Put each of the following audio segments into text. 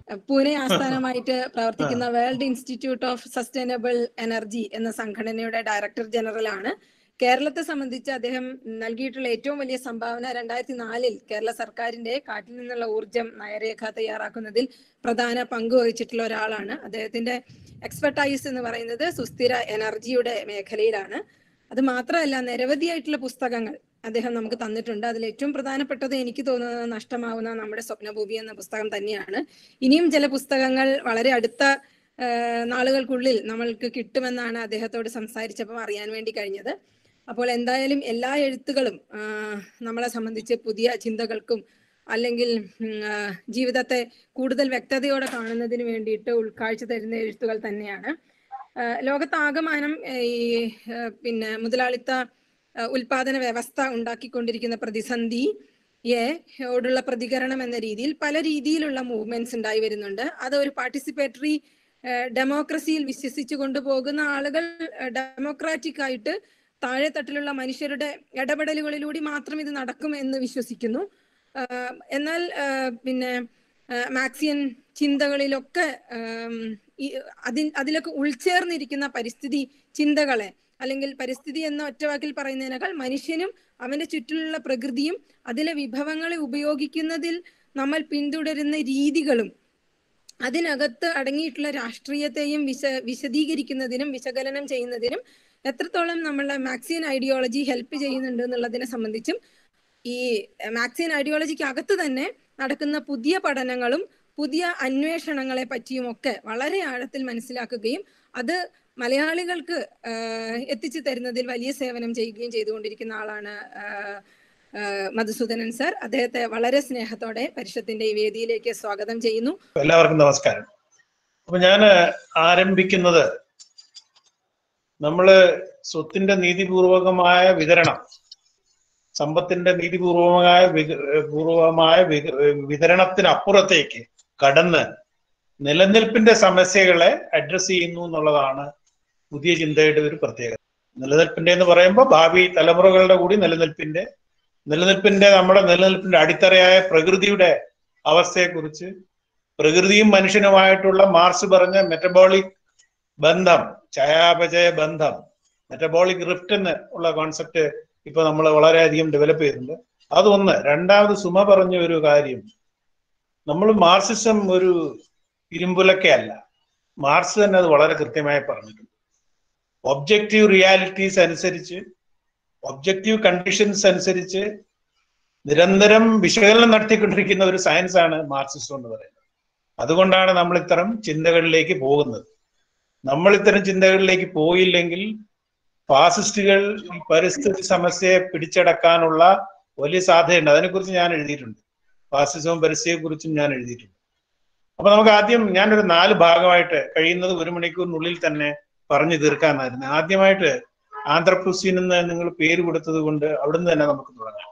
പൂനെ ആസ്ഥാനമായിട്ട് പ്രവർത്തിക്കുന്ന world institute of sustainable energy എന്ന സംഘടനയുടെ ഡയറക്ടർ ജനറൽ ആണ് കേരളത്തെ സംബന്ധിച്ച് അദ്ദേഹം നൽകിയിട്ടുള്ള ഏറ്റവും വലിയ സംഭാവന രണ്ടായിരത്തി നാലിൽ കേരള സർക്കാരിന്റെ കാറ്റിൽ നിന്നുള്ള ഊർജം നയരേഖ തയ്യാറാക്കുന്നതിൽ പ്രധാന പങ്ക് വഹിച്ചിട്ടുള്ള ഒരാളാണ് അദ്ദേഹത്തിന്റെ എക്സ്പെർട്ടൈസ് എന്ന് പറയുന്നത് സുസ്ഥിര എനർജിയുടെ മേഖലയിലാണ് അത് മാത്രമല്ല നിരവധിയായിട്ടുള്ള പുസ്തകങ്ങൾ അദ്ദേഹം നമുക്ക് തന്നിട്ടുണ്ട് അതിൽ ഏറ്റവും പ്രധാനപ്പെട്ടത് എനിക്ക് തോന്നുന്നത് നഷ്ടമാവുന്ന നമ്മുടെ സ്വപ്നഭൂമി എന്ന പുസ്തകം തന്നെയാണ് ഇനിയും ചില പുസ്തകങ്ങൾ വളരെ അടുത്ത ആ, നാളുകൾക്കുള്ളിൽ നമ്മൾക്ക് കിട്ടുമെന്നാണ് അദ്ദേഹത്തോട് സംസാരിച്ചപ്പോൾ അറിയാൻ വേണ്ടി കഴിഞ്ഞത് അപ്പോൾ എന്തായാലും എല്ലാ എഴുത്തുകളും ആ, നമ്മളെ സംബന്ധിച്ച് പുതിയ ചിന്തകൾക്കും അല്ലെങ്കിൽ ഉം, ആ, ജീവിതത്തെ കൂടുതൽ വ്യക്തതയോടെ കാണുന്നതിന് വേണ്ടിയിട്ട് ഉൾക്കാഴ്ച തരുന്ന എഴുത്തുകൾ തന്നെയാണ് ആ, ലോകത്താകമാനം ഏ, ഈ ആ, പിന്നെ മുതലാളിത്ത ആ, ഉൽപാദന വ്യവസ്ഥ ഉണ്ടാക്കിക്കൊണ്ടിരിക്കുന്ന പ്രതിസന്ധിയെ യോടുള്ള പ്രതികരണം എന്ന രീതിയിൽ പല രീതിയിലുള്ള മൂവ്മെന്റ്സ് ഉണ്ടായി വരുന്നുണ്ട് അത് ഒരു പാർട്ടിസിപ്പേറ്ററി ഡെമോക്രസിയിൽ വിശ്വസിച്ചു കൊണ്ടുപോകുന്ന ആളുകൾ ഡെമോക്രാറ്റിക് ആയിട്ട് താഴെ തട്ടിലുള്ള മനുഷ്യരുടെ ഇടപെടലുകളിലൂടെ മാത്രം ഇത് നടക്കും എന്ന് വിശ്വസിക്കുന്നു ആഹ് എന്നാൽ ആഹ് പിന്നെ ആഹ് മാക്സിയൻ ചിന്തകളിലൊക്കെ ആം, ഈ അതിൻ അതിലൊക്കെ ഉൾച്ചേർന്നിരിക്കുന്ന പരിസ്ഥിതി ചിന്തകളെ അല്ലെങ്കിൽ പരിസ്ഥിതി എന്ന ഒറ്റവാക്കിൽ പറയുന്നതിനേക്കാൾ മനുഷ്യനും അവന്റെ ചുറ്റിലുള്ള പ്രകൃതിയും അതിലെ വിഭവങ്ങളെ ഉപയോഗിക്കുന്നതിൽ നമ്മൾ പിന്തുടരുന്ന രീതികളും അതിനകത്ത് അടങ്ങിയിട്ടുള്ള രാഷ്ട്രീയത്തെയും വിശ വിശദീകരിക്കുന്നതിനും വിശകലനം ചെയ്യുന്നതിനും എത്രത്തോളം നമ്മളെ മാക്സിയൻ ഐഡിയോളജി ഹെൽപ്പ് ചെയ്യുന്നുണ്ട് എന്നുള്ളതിനെ സംബന്ധിച്ചും ഈ മാക്സിയൻ ഐഡിയോളജിക്ക് അകത്ത് തന്നെ നടക്കുന്ന പുതിയ പഠനങ്ങളും പുതിയ അന്വേഷണങ്ങളെ പറ്റിയും ഒക്കെ വളരെ ആഴത്തിൽ മനസ്സിലാക്കുകയും അത് മലയാളികൾക്ക് ആഹ്, എത്തിച്ചു തരുന്നതിൽ വലിയ സേവനം ചെയ്യുകയും ചെയ്തുകൊണ്ടിരിക്കുന്ന ആളാണ് ആഹ്, ആഹ്, മധുസൂദനൻ സർ അദ്ദേഹത്തെ വളരെ സ്നേഹത്തോടെ പരിഷത്തിന്റെ ഈ വേദിയിലേക്ക് സ്വാഗതം ചെയ്യുന്നു എല്ലാവർക്കും നമസ്കാരം അപ്പൊ ഞാൻ ആരംഭിക്കുന്നത് നമ്മള് സ്വത്തിന്റെ നീതിപൂർവകമായ വിതരണം സമ്പത്തിന്റെ നീതിപൂർവമായ വിക- പൂർവമായ വിക- വിതരണത്തിനപ്പുറത്തേക്ക് കടന്ന് നിലനിൽപ്പിന്റെ സമസ്യകളെ അഡ്രസ് ചെയ്യുന്നു എന്നുള്ളതാണ് പുതിയ ചിന്തയുടെ ഒരു പ്രത്യേകത നിലനിൽപ്പിന്റെ എന്ന് പറയുമ്പോൾ ഭാവി തലമുറകളുടെ കൂടി നിലനിൽപ്പിന്റെ നിലനിൽപ്പിന്റെ നമ്മുടെ നിലനിൽപ്പിന്റെ അടിത്തറയായ പ്രകൃതിയുടെ അവസ്ഥയെക്കുറിച്ച് പ്രകൃതിയും മനുഷ്യനുമായിട്ടുള്ള മാർസ് പറഞ്ഞ മെറ്റബോളിക് ബന്ധം ചയാപചയ ബന്ധം മെറ്റബോളിക് റിഫ്റ്റ് എന്ന് ഉള്ള കോൺസെപ്റ്റ് ഇപ്പൊ നമ്മൾ വളരെയധികം ഡെവലപ്പ് ചെയ്തിട്ടുണ്ട് അതൊന്ന് രണ്ടാമത് സുമ പറഞ്ഞ ഒരു കാര്യം നമ്മൾ മാർസിസം ഒരു ഇരുമ്പുലക്കയല്ല മാർസ് തന്നെ അത് വളരെ കൃത്യമായി പറഞ്ഞിട്ടുണ്ട് ഒബ്ജക്റ്റീവ് റിയാലിറ്റീസ് അനുസരിച്ച് ഒബ്ജക്റ്റീവ് കണ്ടീഷൻസ് അനുസരിച്ച് നിരന്തരം വിശകലനം നടത്തിക്കൊണ്ടിരിക്കുന്ന ഒരു സയൻസ് ആണ് മാർക്സിസം എന്ന് പറയുന്നത് അതുകൊണ്ടാണ് നമ്മൾ ഇത്തരം ചിന്തകളിലേക്ക് പോകുന്നത് നമ്മൾ ഇത്തരം ചിന്തകളിലേക്ക് പോയില്ലെങ്കിൽ ഫാസിസ്റ്റുകൾ ഈ പരിസ്ഥിതി സമസ്യയെ പിടിച്ചടക്കാനുള്ള വലിയ സാധ്യതയുണ്ട് അതിനെക്കുറിച്ച് ഞാൻ എഴുതിയിട്ടുണ്ട് ഫാസിസവും പരിസ്ഥിതിയെ കുറിച്ചും ഞാൻ എഴുതിയിട്ടുണ്ട് അപ്പൊ നമുക്ക് ആദ്യം ഞാനൊരു നാല് ഭാഗമായിട്ട് കഴിയുന്നത് ഒരു മണിക്കൂറിനുള്ളിൽ തന്നെ പറഞ്ഞു തീർക്കാന്നായിരുന്നു ആദ്യമായിട്ട് ആന്ധ്രപ്രസീൻ എന്ന് നിങ്ങൾ പേര് കൊടുത്തത് കൊണ്ട് അവിടുന്ന് തന്നെ നമുക്ക് തുടങ്ങാം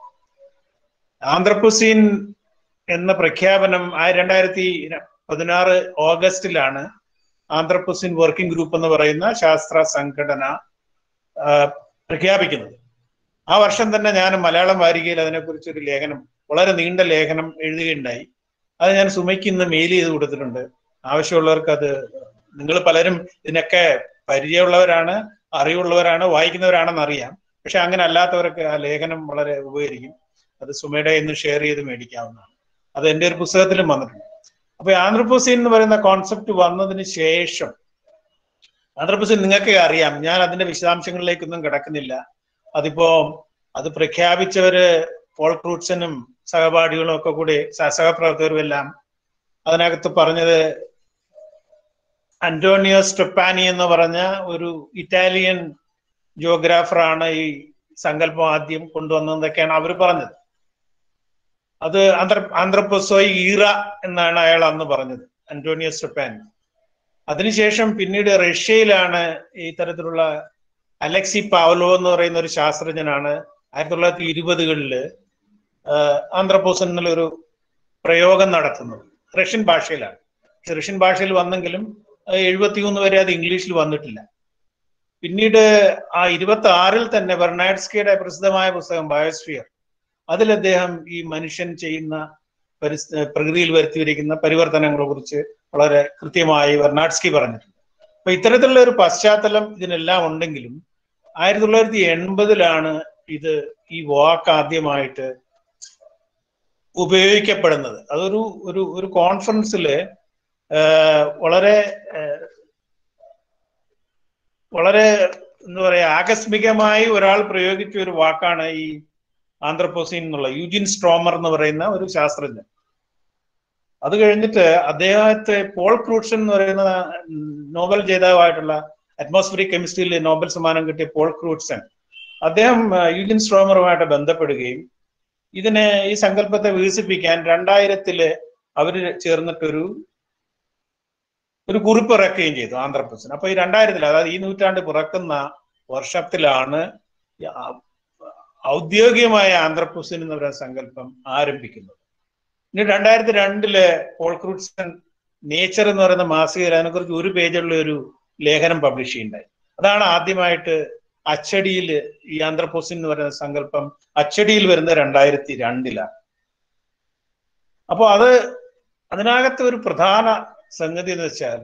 ആന്ധ്രപ്രസീൻ എന്ന പ്രഖ്യാപനം ആ രണ്ടായിരത്തി പതിനാറ് ഓഗസ്റ്റിലാണ് ആന്ധ്രപ്രസീൻ വർക്കിംഗ് ഗ്രൂപ്പ് എന്ന് പറയുന്ന ശാസ്ത്ര സംഘടന ആ, പ്രഖ്യാപിക്കുന്നത് ആ വർഷം തന്നെ ഞാൻ മലയാളം വാരികയിൽ അതിനെക്കുറിച്ച് ഒരു ലേഖനം വളരെ നീണ്ട ലേഖനം എഴുതുകയുണ്ടായി അത് ഞാൻ സുമയ്ക്ക് ഇന്ന് മെയിൽ ചെയ്ത് കൊടുത്തിട്ടുണ്ട് ആവശ്യമുള്ളവർക്ക് അത് നിങ്ങൾ പലരും ഇതിനൊക്കെ പരിചയമുള്ളവരാണ് അറിവുള്ളവരാണ് വായിക്കുന്നവരാണെന്ന് അറിയാം പക്ഷെ അങ്ങനെ അല്ലാത്തവർക്ക് ആ ലേഖനം വളരെ ഉപകരിക്കും അത് സുമയുടെ ഇന്ന് ഷെയർ ചെയ്ത് മേടിക്കാവുന്നതാണ് അത് എൻ്റെ ഒരു പുസ്തകത്തിലും വന്നിട്ടുണ്ട് അപ്പൊ ആന്ധ്രപ്രസീൻ എന്ന് പറയുന്ന കോൺസെപ്റ്റ് വന്നതിന് ശേഷം ആന്ധ്രപ്രസീൻ നിങ്ങൾക്ക് അറിയാം ഞാൻ അതിന്റെ വിശദാംശങ്ങളിലേക്കൊന്നും കിടക്കുന്നില്ല അതിപ്പോ അത് പ്രഖ്യാപിച്ചവര് പോൾ ക്രൂട്ട്സനും സഹപാഠികളും ഒക്കെ കൂടി സഹ- സഹപ്രവർത്തകരും എല്ലാം അതിനകത്ത് പറഞ്ഞത് അന്റോണിയോ സ്റ്റെപ്പാനി എന്ന് പറഞ്ഞ ഒരു ഇറ്റാലിയൻ ജിയോഗ്രാഫറാണ് ഈ സങ്കല്പം ആദ്യം കൊണ്ടുവന്നതെന്നൊക്കെയാണ് അവർ പറഞ്ഞത് അത് ആന്ധ്ര ആന്ധ്രപ്രസോയ് ഈറ എന്നാണ് അയാൾ അന്ന് പറഞ്ഞത് അന്റോണിയോ സ്റ്റെപ്പാനി അതിനുശേഷം പിന്നീട് റഷ്യയിലാണ് ഈ തരത്തിലുള്ള അലക്സി പാവലോ എന്ന് പറയുന്ന ഒരു ശാസ്ത്രജ്ഞനാണ് ആയിരത്തി തൊള്ളായിരത്തി ഇരുപതുകളില് ആന്ധ്രപോസൻ എന്നുള്ളൊരു പ്രയോഗം നടത്തുന്നത് റഷ്യൻ ഭാഷയിലാണ് പക്ഷെ റഷ്യൻ ഭാഷയിൽ വന്നെങ്കിലും എഴുപത്തിമൂന്ന് വരെ അത് ഇംഗ്ലീഷിൽ വന്നിട്ടില്ല പിന്നീട് ആ ഇരുപത്തി ആറിൽ തന്നെ ബെർണാഡ്സ്കിയുടെ പ്രസിദ്ധമായ പുസ്തകം ബയോസ്ഫിയർ അതിൽ അദ്ദേഹം ഈ മനുഷ്യൻ ചെയ്യുന്ന പരിസ്ഥ പ്രകൃതിയിൽ വരുത്തിയിരിക്കുന്ന പരിവർത്തനങ്ങളെ കുറിച്ച് വളരെ കൃത്യമായി വെർണാഡ്സ്കി പറഞ്ഞിട്ടുണ്ട് അപ്പൊ ഇത്തരത്തിലുള്ള ഒരു പശ്ചാത്തലം ഇതിനെല്ലാം ഉണ്ടെങ്കിലും ആയിരത്തി തൊള്ളായിരത്തി എൺപതിലാണ് ഇത് ഈ വാക്ക് ആദ്യമായിട്ട് ഉപയോഗിക്കപ്പെടുന്നത് അതൊരു ഒരു ഒരു കോൺഫറൻസില് വളരെ വളരെ എന്താ പറയാ ആകസ്മികമായി ഒരാൾ പ്രയോഗിച്ച ഒരു വാക്കാണ് ഈ ആന്ത്രപ്പോസീൻ എന്നുള്ള യൂജിൻ സ്ട്രോമർ എന്ന് പറയുന്ന ഒരു ശാസ്ത്രജ്ഞൻ അത് കഴിഞ്ഞിട്ട് അദ്ദേഹത്തെ പോൾ ക്രൂട്സൺ എന്ന് പറയുന്ന നോബൽ ജേതാവായിട്ടുള്ള അറ്റ്മോസ്ഫിയറിക് കെമിസ്ട്രിയിൽ നോബൽ സമ്മാനം കിട്ടിയ പോൾ ക്രൂട്സൺ അദ്ദേഹം യൂജിൻ സ്ട്രോമറുമായിട്ട് ബന്ധപ്പെടുകയും ഇതിനെ ഈ സങ്കല്പത്തെ വികസിപ്പിക്കാൻ രണ്ടായിരത്തില് അവര് ചേർന്നിട്ടൊരു ഒരു കുറിപ്പ് ഇറക്കുകയും ചെയ്തു ആന്ധ്രാപ്രദേശിന് അപ്പൊ ഈ രണ്ടായിരത്തിൽ അതായത് ഈ നൂറ്റാണ്ട് പിറക്കുന്ന വർഷത്തിലാണ് ഔദ്യോഗികമായ ആന്ധ്രാപ്രദേശിൻ എന്ന് പറയുന്ന സങ്കല്പം ആരംഭിക്കുന്നത് ഇനി രണ്ടായിരത്തി രണ്ടില് പോൾ ക്രൂട്സൺ നേച്ചർ എന്ന് പറയുന്ന മാസികയിൽ അതിനെക്കുറിച്ച് ഒരു പേജുള്ള ഒരു ലേഖനം പബ്ലിഷ് ചെയ്യുണ്ടായി അതാണ് ആദ്യമായിട്ട് അച്ചടിയിൽ ഈ ആന്ധ്രപോസിൻ എന്ന് പറയുന്ന സങ്കല്പം അച്ചടിയിൽ വരുന്നത് രണ്ടായിരത്തി രണ്ടിലാണ് അപ്പോൾ അത് അതിനകത്ത് ഒരു പ്രധാന സംഗതി എന്ന് വെച്ചാൽ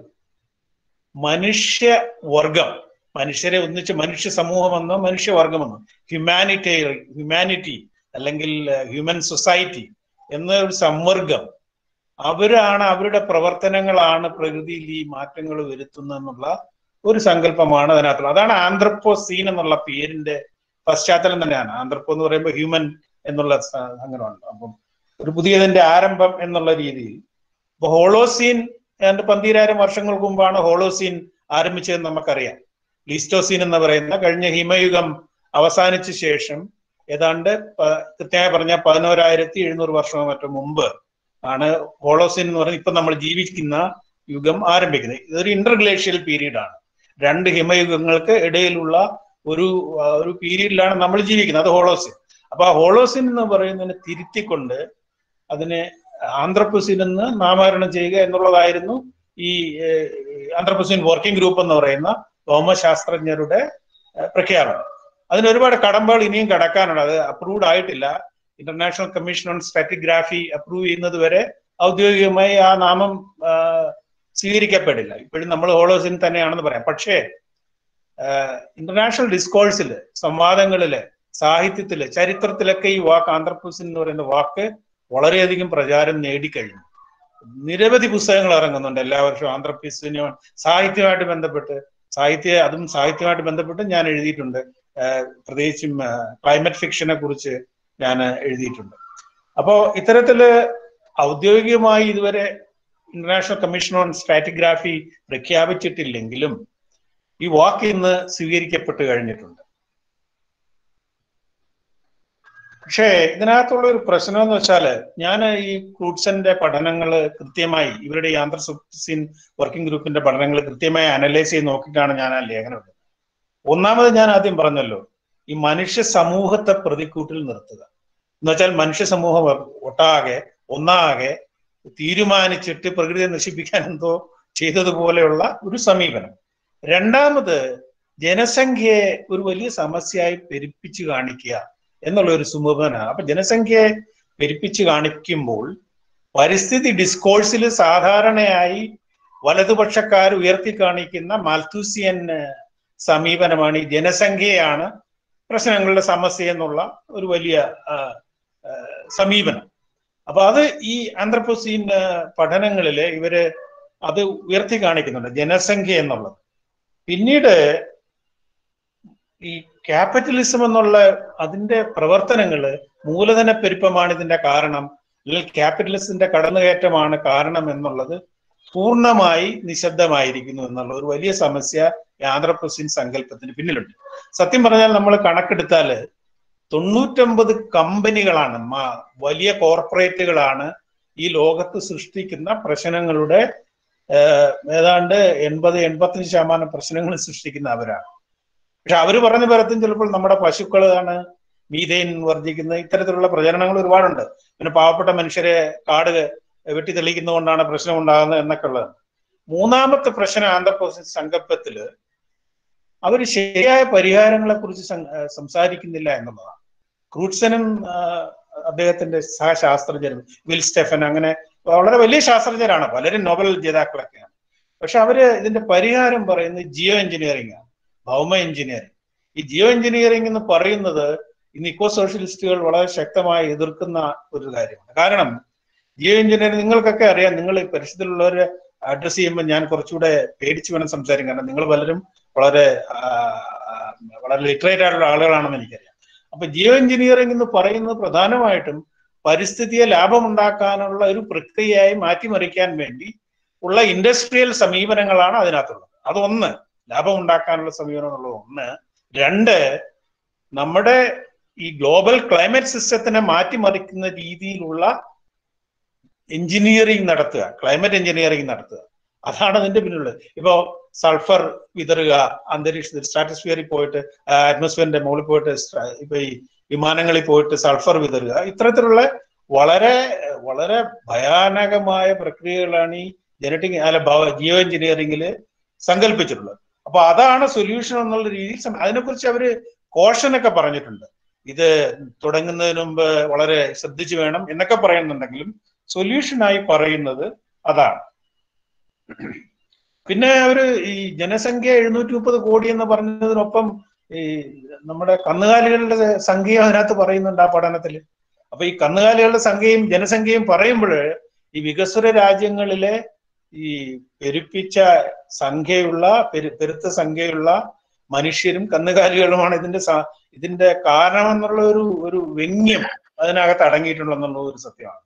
മനുഷ്യ വർഗം മനുഷ്യരെ ഒന്നിച്ച് മനുഷ്യ സമൂഹമെന്നോ മനുഷ്യവർഗമെന്നോ ഹ്യൂമാനിറ്റി ഹ്യൂമാനിറ്റി അല്ലെങ്കിൽ ഹ്യൂമൻ സൊസൈറ്റി എന്ന ഒരു സംവർഗം അവരാണ് അവരുടെ പ്രവർത്തനങ്ങളാണ് പ്രകൃതിയിൽ ഈ മാറ്റങ്ങൾ വരുത്തുന്നതെന്നുള്ള ഒരു സങ്കല്പമാണ് അതിനകത്തുള്ളത് അതാണ് ആന്ത്രപ്പോസീൻ എന്നുള്ള പേരിന്റെ പശ്ചാത്തലം തന്നെയാണ് ആന്ത്രപ്പോ എന്ന് പറയുമ്പോൾ ഹ്യൂമൻ എന്നുള്ള അങ്ങനെയുണ്ട് അപ്പം ഒരു പുതിയതിന്റെ ആരംഭം എന്നുള്ള രീതിയിൽ ഇപ്പൊ ഹോളോസീൻ ഏതാണ്ട് പന്തീരായിരം വർഷങ്ങൾക്ക് മുമ്പാണ് ഹോളോസീൻ ആരംഭിച്ചതെന്ന് നമുക്കറിയാം ലീസ്റ്റോസീൻ എന്ന് പറയുന്ന കഴിഞ്ഞ ഹിമയുഗം അവസാനിച്ച ശേഷം ഏതാണ്ട് കൃത്യമായി പറഞ്ഞ പതിനോരായിരത്തി എഴുന്നൂറ് വർഷമോ മറ്റോ മുമ്പ് ആണ് ഹോളോസീൻ എന്ന് പറയുന്നത് ഇപ്പൊ നമ്മൾ ജീവിക്കുന്ന യുഗം ആരംഭിക്കുന്നത് ഇതൊരു ഇന്റർഗ്ലേഷ്യൽ പീരീഡ് ആണ് രണ്ട് ഹിമയുഗങ്ങൾക്ക് ഇടയിലുള്ള ഒരു ഒരു പീരീഡിലാണ് നമ്മൾ ജീവിക്കുന്നത് അത് ഹോളോസിൻ അപ്പൊ ആ ഹോളോസിൻ എന്ന് പറയുന്നതിനെ തിരുത്തിക്കൊണ്ട് അതിനെ ആന്ധ്രപ്രസിൻ എന്ന് നാമകരണം ചെയ്യുക എന്നുള്ളതായിരുന്നു ഈ ആന്ധ്രപ്രസിൻ വർക്കിംഗ് ഗ്രൂപ്പ് എന്ന് പറയുന്ന ഭൗമശാസ്ത്രജ്ഞരുടെ പ്രഖ്യാപനം അതിന് ഒരുപാട് കടമ്പകൾ ഇനിയും കടക്കാനുണ്ട് അത് അപ്രൂവ്ഡ് ആയിട്ടില്ല international commission on stratigraphy approve ചെയ്യുന്നത് വരെ ഔദ്യോഗികമായി ആ നാമം സ്വീകരിക്കപ്പെടില്ല ഇപ്പോഴും നമ്മൾ ഹോളോസിൻ തന്നെയാണെന്ന് പറയാം പക്ഷേ ഇന്റർനാഷണൽ ഡിസ്കോഴ്സില് സംവാദങ്ങളില് സാഹിത്യത്തില് ചരിത്രത്തിലൊക്കെ ഈ വാക്ക് ആന്ധ്രപ്രസിൻ എന്ന് പറയുന്ന വാക്ക് വളരെയധികം പ്രചാരം നേടിക്കഴിഞ്ഞു നിരവധി പുസ്തകങ്ങൾ ഇറങ്ങുന്നുണ്ട് എല്ലാ വർഷവും ആന്ധ്രപ്രസിന് സാഹിത്യമായിട്ട് ബന്ധപ്പെട്ട് സാഹിത്യ അതും സാഹിത്യമായിട്ട് ബന്ധപ്പെട്ട് ഞാൻ എഴുതിയിട്ടുണ്ട് പ്രത്യേകിച്ചും ക്ലൈമറ്റ് ഫിക്ഷനെ കുറിച്ച് ഞാൻ എഴുതിയിട്ടുണ്ട് അപ്പോ ഇത്തരത്തില് ഔദ്യോഗികമായി ഇതുവരെ ഇന്റർനാഷണൽ കമ്മീഷൻ ഓൺ സ്ട്രാറ്റിഗ്രാഫി പ്രഖ്യാപിച്ചിട്ടില്ലെങ്കിലും ഈ വാക്ക് ഇന്ന് സ്വീകരിക്കപ്പെട്ട് കഴിഞ്ഞിട്ടുണ്ട് പക്ഷേ ഇതിനകത്തുള്ള ഒരു പ്രശ്നം എന്ന് വെച്ചാല് ഞാൻ ഈ ക്രൂട്ട്സന്റെ പഠനങ്ങൾ കൃത്യമായി ഇവരുടെ ഈ ആന്ധ്രസിൻ വർക്കിംഗ് ഗ്രൂപ്പിന്റെ പഠനങ്ങൾ കൃത്യമായി അനലൈസ് ചെയ്ത് നോക്കിയിട്ടാണ് ഞാൻ ആ ലേഖനം എഴുതുന്നത് ഒന്നാമത് ഞാൻ ആദ്യം പറഞ്ഞല്ലോ ഈ മനുഷ്യ സമൂഹത്തെ പ്രതിക്കൂട്ടിൽ നിർത്തുക എന്ന് വെച്ചാൽ മനുഷ്യ സമൂഹം ഒട്ടാകെ ഒന്നാകെ തീരുമാനിച്ചിട്ട് പ്രകൃതിയെ നശിപ്പിക്കാൻ എന്തോ ചെയ്തതുപോലെയുള്ള ഒരു സമീപനം രണ്ടാമത് ജനസംഖ്യയെ ഒരു വലിയ സമസ്യയായി പെരുപ്പിച്ചു കാണിക്കുക എന്നുള്ള ഒരു സമീപനമാണ് അപ്പൊ ജനസംഖ്യയെ പെരുപ്പിച്ചു കാണിക്കുമ്പോൾ പരിസ്ഥിതി ഡിസ്കോഴ്സിൽ സാധാരണയായി വലതുപക്ഷക്കാർ ഉയർത്തി കാണിക്കുന്ന മാൽത്തൂസിയൻ സമീപനമാണ് ഈ ജനസംഖ്യയാണ് പ്രശ്നങ്ങളുടെ സമസ്യ എന്നുള്ള ഒരു വലിയ സമീപനം അപ്പൊ അത് ഈ ആന്ത്രപ്പോസീൻ പഠനങ്ങളില് ഇവര് അത് ഉയർത്തി കാണിക്കുന്നുണ്ട് ജനസംഖ്യ എന്നുള്ളത് പിന്നീട് ഈ ക്യാപിറ്റലിസം എന്നുള്ള അതിന്റെ പ്രവർത്തനങ്ങള് മൂലധന പെരുപ്പമാണ് ഇതിന്റെ കാരണം അല്ലെങ്കിൽ ക്യാപിറ്റലിസത്തിന്റെ കടന്നുകയറ്റമാണ് കാരണം എന്നുള്ളത് പൂർണ്ണമായി നിശബ്ദമായിരിക്കുന്നു എന്നുള്ള ഒരു വലിയ സമസ്യ ആന്ധ്രപ്രസിൻ സങ്കല്പത്തിന് പിന്നിലുണ്ട് സത്യം പറഞ്ഞാൽ നമ്മൾ കണക്കെടുത്താല് തൊണ്ണൂറ്റൊമ്പത് കമ്പനികളാണ് വലിയ കോർപ്പറേറ്റുകളാണ് ഈ ലോകത്ത് സൃഷ്ടിക്കുന്ന പ്രശ്നങ്ങളുടെ ഏതാണ്ട് എൺപത് എൺപത്തഞ്ച് ശതമാനം പ്രശ്നങ്ങൾ സൃഷ്ടിക്കുന്ന അവരാണ് പക്ഷെ അവര് പറഞ്ഞ പരത്തും ചിലപ്പോൾ നമ്മുടെ പശുക്കളാണ് മീഥൈൻ വർദ്ധിക്കുന്നത് ഇത്തരത്തിലുള്ള പ്രചരണങ്ങൾ ഒരുപാടുണ്ട് പിന്നെ പാവപ്പെട്ട മനുഷ്യരെ കാട് വെട്ടി തെളിയിക്കുന്നതുകൊണ്ടാണ് പ്രശ്നം ഉണ്ടാകുന്നത് എന്നൊക്കെ ഉള്ളത് മൂന്നാമത്തെ പ്രശ്നം ആന്ധ്രാപ്രദേശ് സങ്കല്പത്തില് അവർ ശരിയായ പരിഹാരങ്ങളെ കുറിച്ച് സംസാരിക്കുന്നില്ല എന്നുള്ളതാണ് ക്രൂട്ട്സനും അദ്ദേഹത്തിന്റെ സഹശാസ്ത്രജ്ഞരും വിൽ സ്റ്റെഫൻ അങ്ങനെ വളരെ വലിയ ശാസ്ത്രജ്ഞരാണ് പലരും നോബൽ ജേതാക്കളൊക്കെയാണ് പക്ഷെ അവര് ഇതിന്റെ പരിഹാരം പറയുന്നത് ജിയോ എഞ്ചിനീയറിംഗ് ആണ് ഭൗമ എഞ്ചിനീയറിംഗ് ഈ ജിയോ എഞ്ചിനീയറിംഗ് എന്ന് പറയുന്നത് ഇന്ന് ഇക്കോ സോഷ്യലിസ്റ്റുകൾ വളരെ ശക്തമായി എതിർക്കുന്ന ഒരു കാര്യമാണ് കാരണം ജിയോ എഞ്ചിനീയറിംഗ് നിങ്ങൾക്കൊക്കെ അറിയാം നിങ്ങൾ ഈ പരിസരത്തിലുള്ളവരെ അഡ്രസ് ചെയ്യുമ്പോൾ ഞാൻ കുറച്ചുകൂടെ പേടിച്ച് വേണം സംസാരിക്കാൻ കാരണം നിങ്ങൾ പലരും വളരെ ആ, ആ, വളരെ ലിറ്ററേറ്റ് ആയിട്ടുള്ള ആളുകളാണെന്ന് എനിക്കറിയാം അപ്പൊ ജിയോ എഞ്ചിനീയറിംഗ് എന്ന് പറയുന്നത് പ്രധാനമായിട്ടും പരിസ്ഥിതിയെ ലാഭമുണ്ടാക്കാനുള്ള ഒരു പ്രക്രിയയായി മാറ്റിമറിക്കാൻ വേണ്ടി ഉള്ള ഇൻഡസ്ട്രിയൽ സമീപനങ്ങളാണ് അതിനകത്തുള്ളത് അതൊന്ന് ലാഭം ഉണ്ടാക്കാനുള്ള സമീപനം എന്നുള്ളത് ഒന്ന് രണ്ട് നമ്മുടെ ഈ ഗ്ലോബൽ ക്ലൈമറ്റ് സിസ്റ്റത്തിനെ മാറ്റിമറിക്കുന്ന രീതിയിലുള്ള എഞ്ചിനീയറിംഗ് നടത്തുക ക്ലൈമറ്റ് എഞ്ചിനീയറിംഗ് നടത്തുക അതാണ് അതിന്റെ പിന്നിലുള്ളത് ഇപ്പോ സൾഫർ വിതറുക അന്തരീക്ഷത്തിൽ സ്ട്രാറ്റസ്ഫിയറിൽ പോയിട്ട് അറ്റ്മോസ്ഫിയറിന്റെ മുകളിൽ പോയിട്ട് സ്ട്ര- ഇപ്പൊ ഈ വിമാനങ്ങളിൽ പോയിട്ട് സൾഫർ വിതറുക ഇത്തരത്തിലുള്ള വളരെ വളരെ ഭയാനകമായ പ്രക്രിയകളാണ് ഈ ജനറ്റിക് അല്ല ജിയോ എഞ്ചിനീയറിംഗിൽ സങ്കല്പിച്ചിട്ടുള്ളത് അപ്പൊ അതാണ് സൊല്യൂഷൻ എന്നുള്ള രീതിയിൽ സം- അതിനെക്കുറിച്ച് അവര് കോഷനൊക്കെ പറഞ്ഞിട്ടുണ്ട് ഇത് തുടങ്ങുന്നതിന് മുമ്പ് വളരെ ശ്രദ്ധിച്ചു വേണം എന്നൊക്കെ പറയുന്നുണ്ടെങ്കിലും സൊല്യൂഷനായി പറയുന്നത് അതാണ് പിന്നെ അവര് ഈ ജനസംഖ്യ എഴുന്നൂറ്റി മുപ്പത് കോടി എന്ന് പറഞ്ഞതിനൊപ്പം ഈ നമ്മുടെ കന്നുകാലികളുടെ സംഖ്യ അതിനകത്ത് പറയുന്നുണ്ട് ആ പഠനത്തിൽ അപ്പൊ ഈ കന്നുകാലികളുടെ സംഖ്യയും ജനസംഖ്യയും പറയുമ്പോൾ ഈ വികസ്വര രാജ്യങ്ങളിലെ ഈ പെരുപ്പിച്ച സംഖ്യയുള്ള പെരു- പെരുത്ത സംഖ്യയുള്ള മനുഷ്യരും കന്നുകാലികളുമാണ് ഇതിന്റെ സ- ഇതിന്റെ കാരണം എന്നുള്ള ഒരു ഒരു വ്യംഗ്യം അതിനകത്ത് അടങ്ങിയിട്ടുണ്ടെന്നുള്ള ഒരു സത്യമാണ്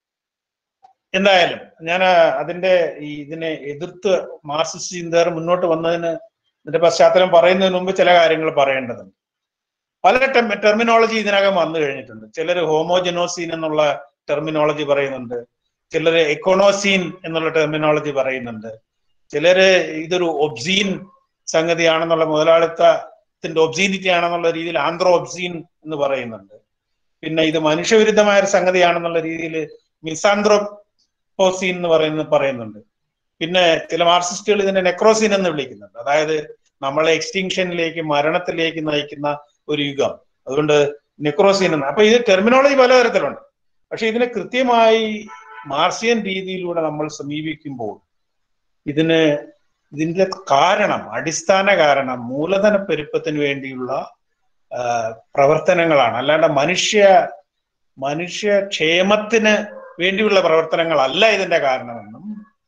എന്തായാലും ഞാൻ അതിന്റെ ഈ ഇതിനെ എതിർത്ത് മാർക്സിസ്റ്റ് ചിന്തകർ മുന്നോട്ട് വന്നതിന് ഇതിന്റെ പശ്ചാത്തലം പറയുന്നതിന് മുമ്പ് ചില കാര്യങ്ങൾ പറയേണ്ടതുണ്ട് പല ടെർമിനോളജി ഇതിനകം വന്നു കഴിഞ്ഞിട്ടുണ്ട് ചിലർ ഹോമോജനോസീൻ എന്നുള്ള ടെർമിനോളജി പറയുന്നുണ്ട് ചിലര് എക്കോണോസീൻ എന്നുള്ള ടെർമിനോളജി പറയുന്നുണ്ട് ചിലര് ഇതൊരു ഒബ്സീൻ സംഗതിയാണെന്നുള്ള മുതലാളിത്തത്തിന്റെ ഒബ്സീനിറ്റി ആണെന്നുള്ള രീതിയിൽ ആന്ത്രോ ഒബ്സീൻ എന്ന് പറയുന്നുണ്ട് പിന്നെ ഇത് മനുഷ്യവിരുദ്ധമായ ഒരു സംഗതിയാണെന്നുള്ള രീതിയിൽ മിസാന്ത്രോപോസീൻ എന്ന് പറയുന്ന പറയുന്നുണ്ട് പിന്നെ ചില മാർക്സിസ്റ്റുകൾ ഇതിനെ നെക്രോസീൻ എന്ന് വിളിക്കുന്നുണ്ട് അതായത് നമ്മളെ എക്സ്റ്റിങ്ഷനിലേക്ക് മരണത്തിലേക്ക് നയിക്കുന്ന ഒരു യുഗം അതുകൊണ്ട് നെക്രോസീൻ എന്ന് അപ്പൊ ഇത് ടെർമിനോളജി പലതരത്തിലുണ്ട് പക്ഷെ ഇതിനെ കൃത്യമായി മാർസിയൻ രീതിയിലൂടെ നമ്മൾ സമീപിക്കുമ്പോൾ ഇതിന് ഇതിന്റെ കാരണം അടിസ്ഥാന കാരണം മൂലധന പെരുപ്പത്തിന് വേണ്ടിയുള്ള ആ, പ്രവർത്തനങ്ങളാണ് അല്ലാണ്ട് മനുഷ്യ മനുഷ്യ ക്ഷേമത്തിന് വേണ്ടിയുള്ള പ്രവർത്തനങ്ങളല്ല ഇതിന്റെ കാരണമെന്നും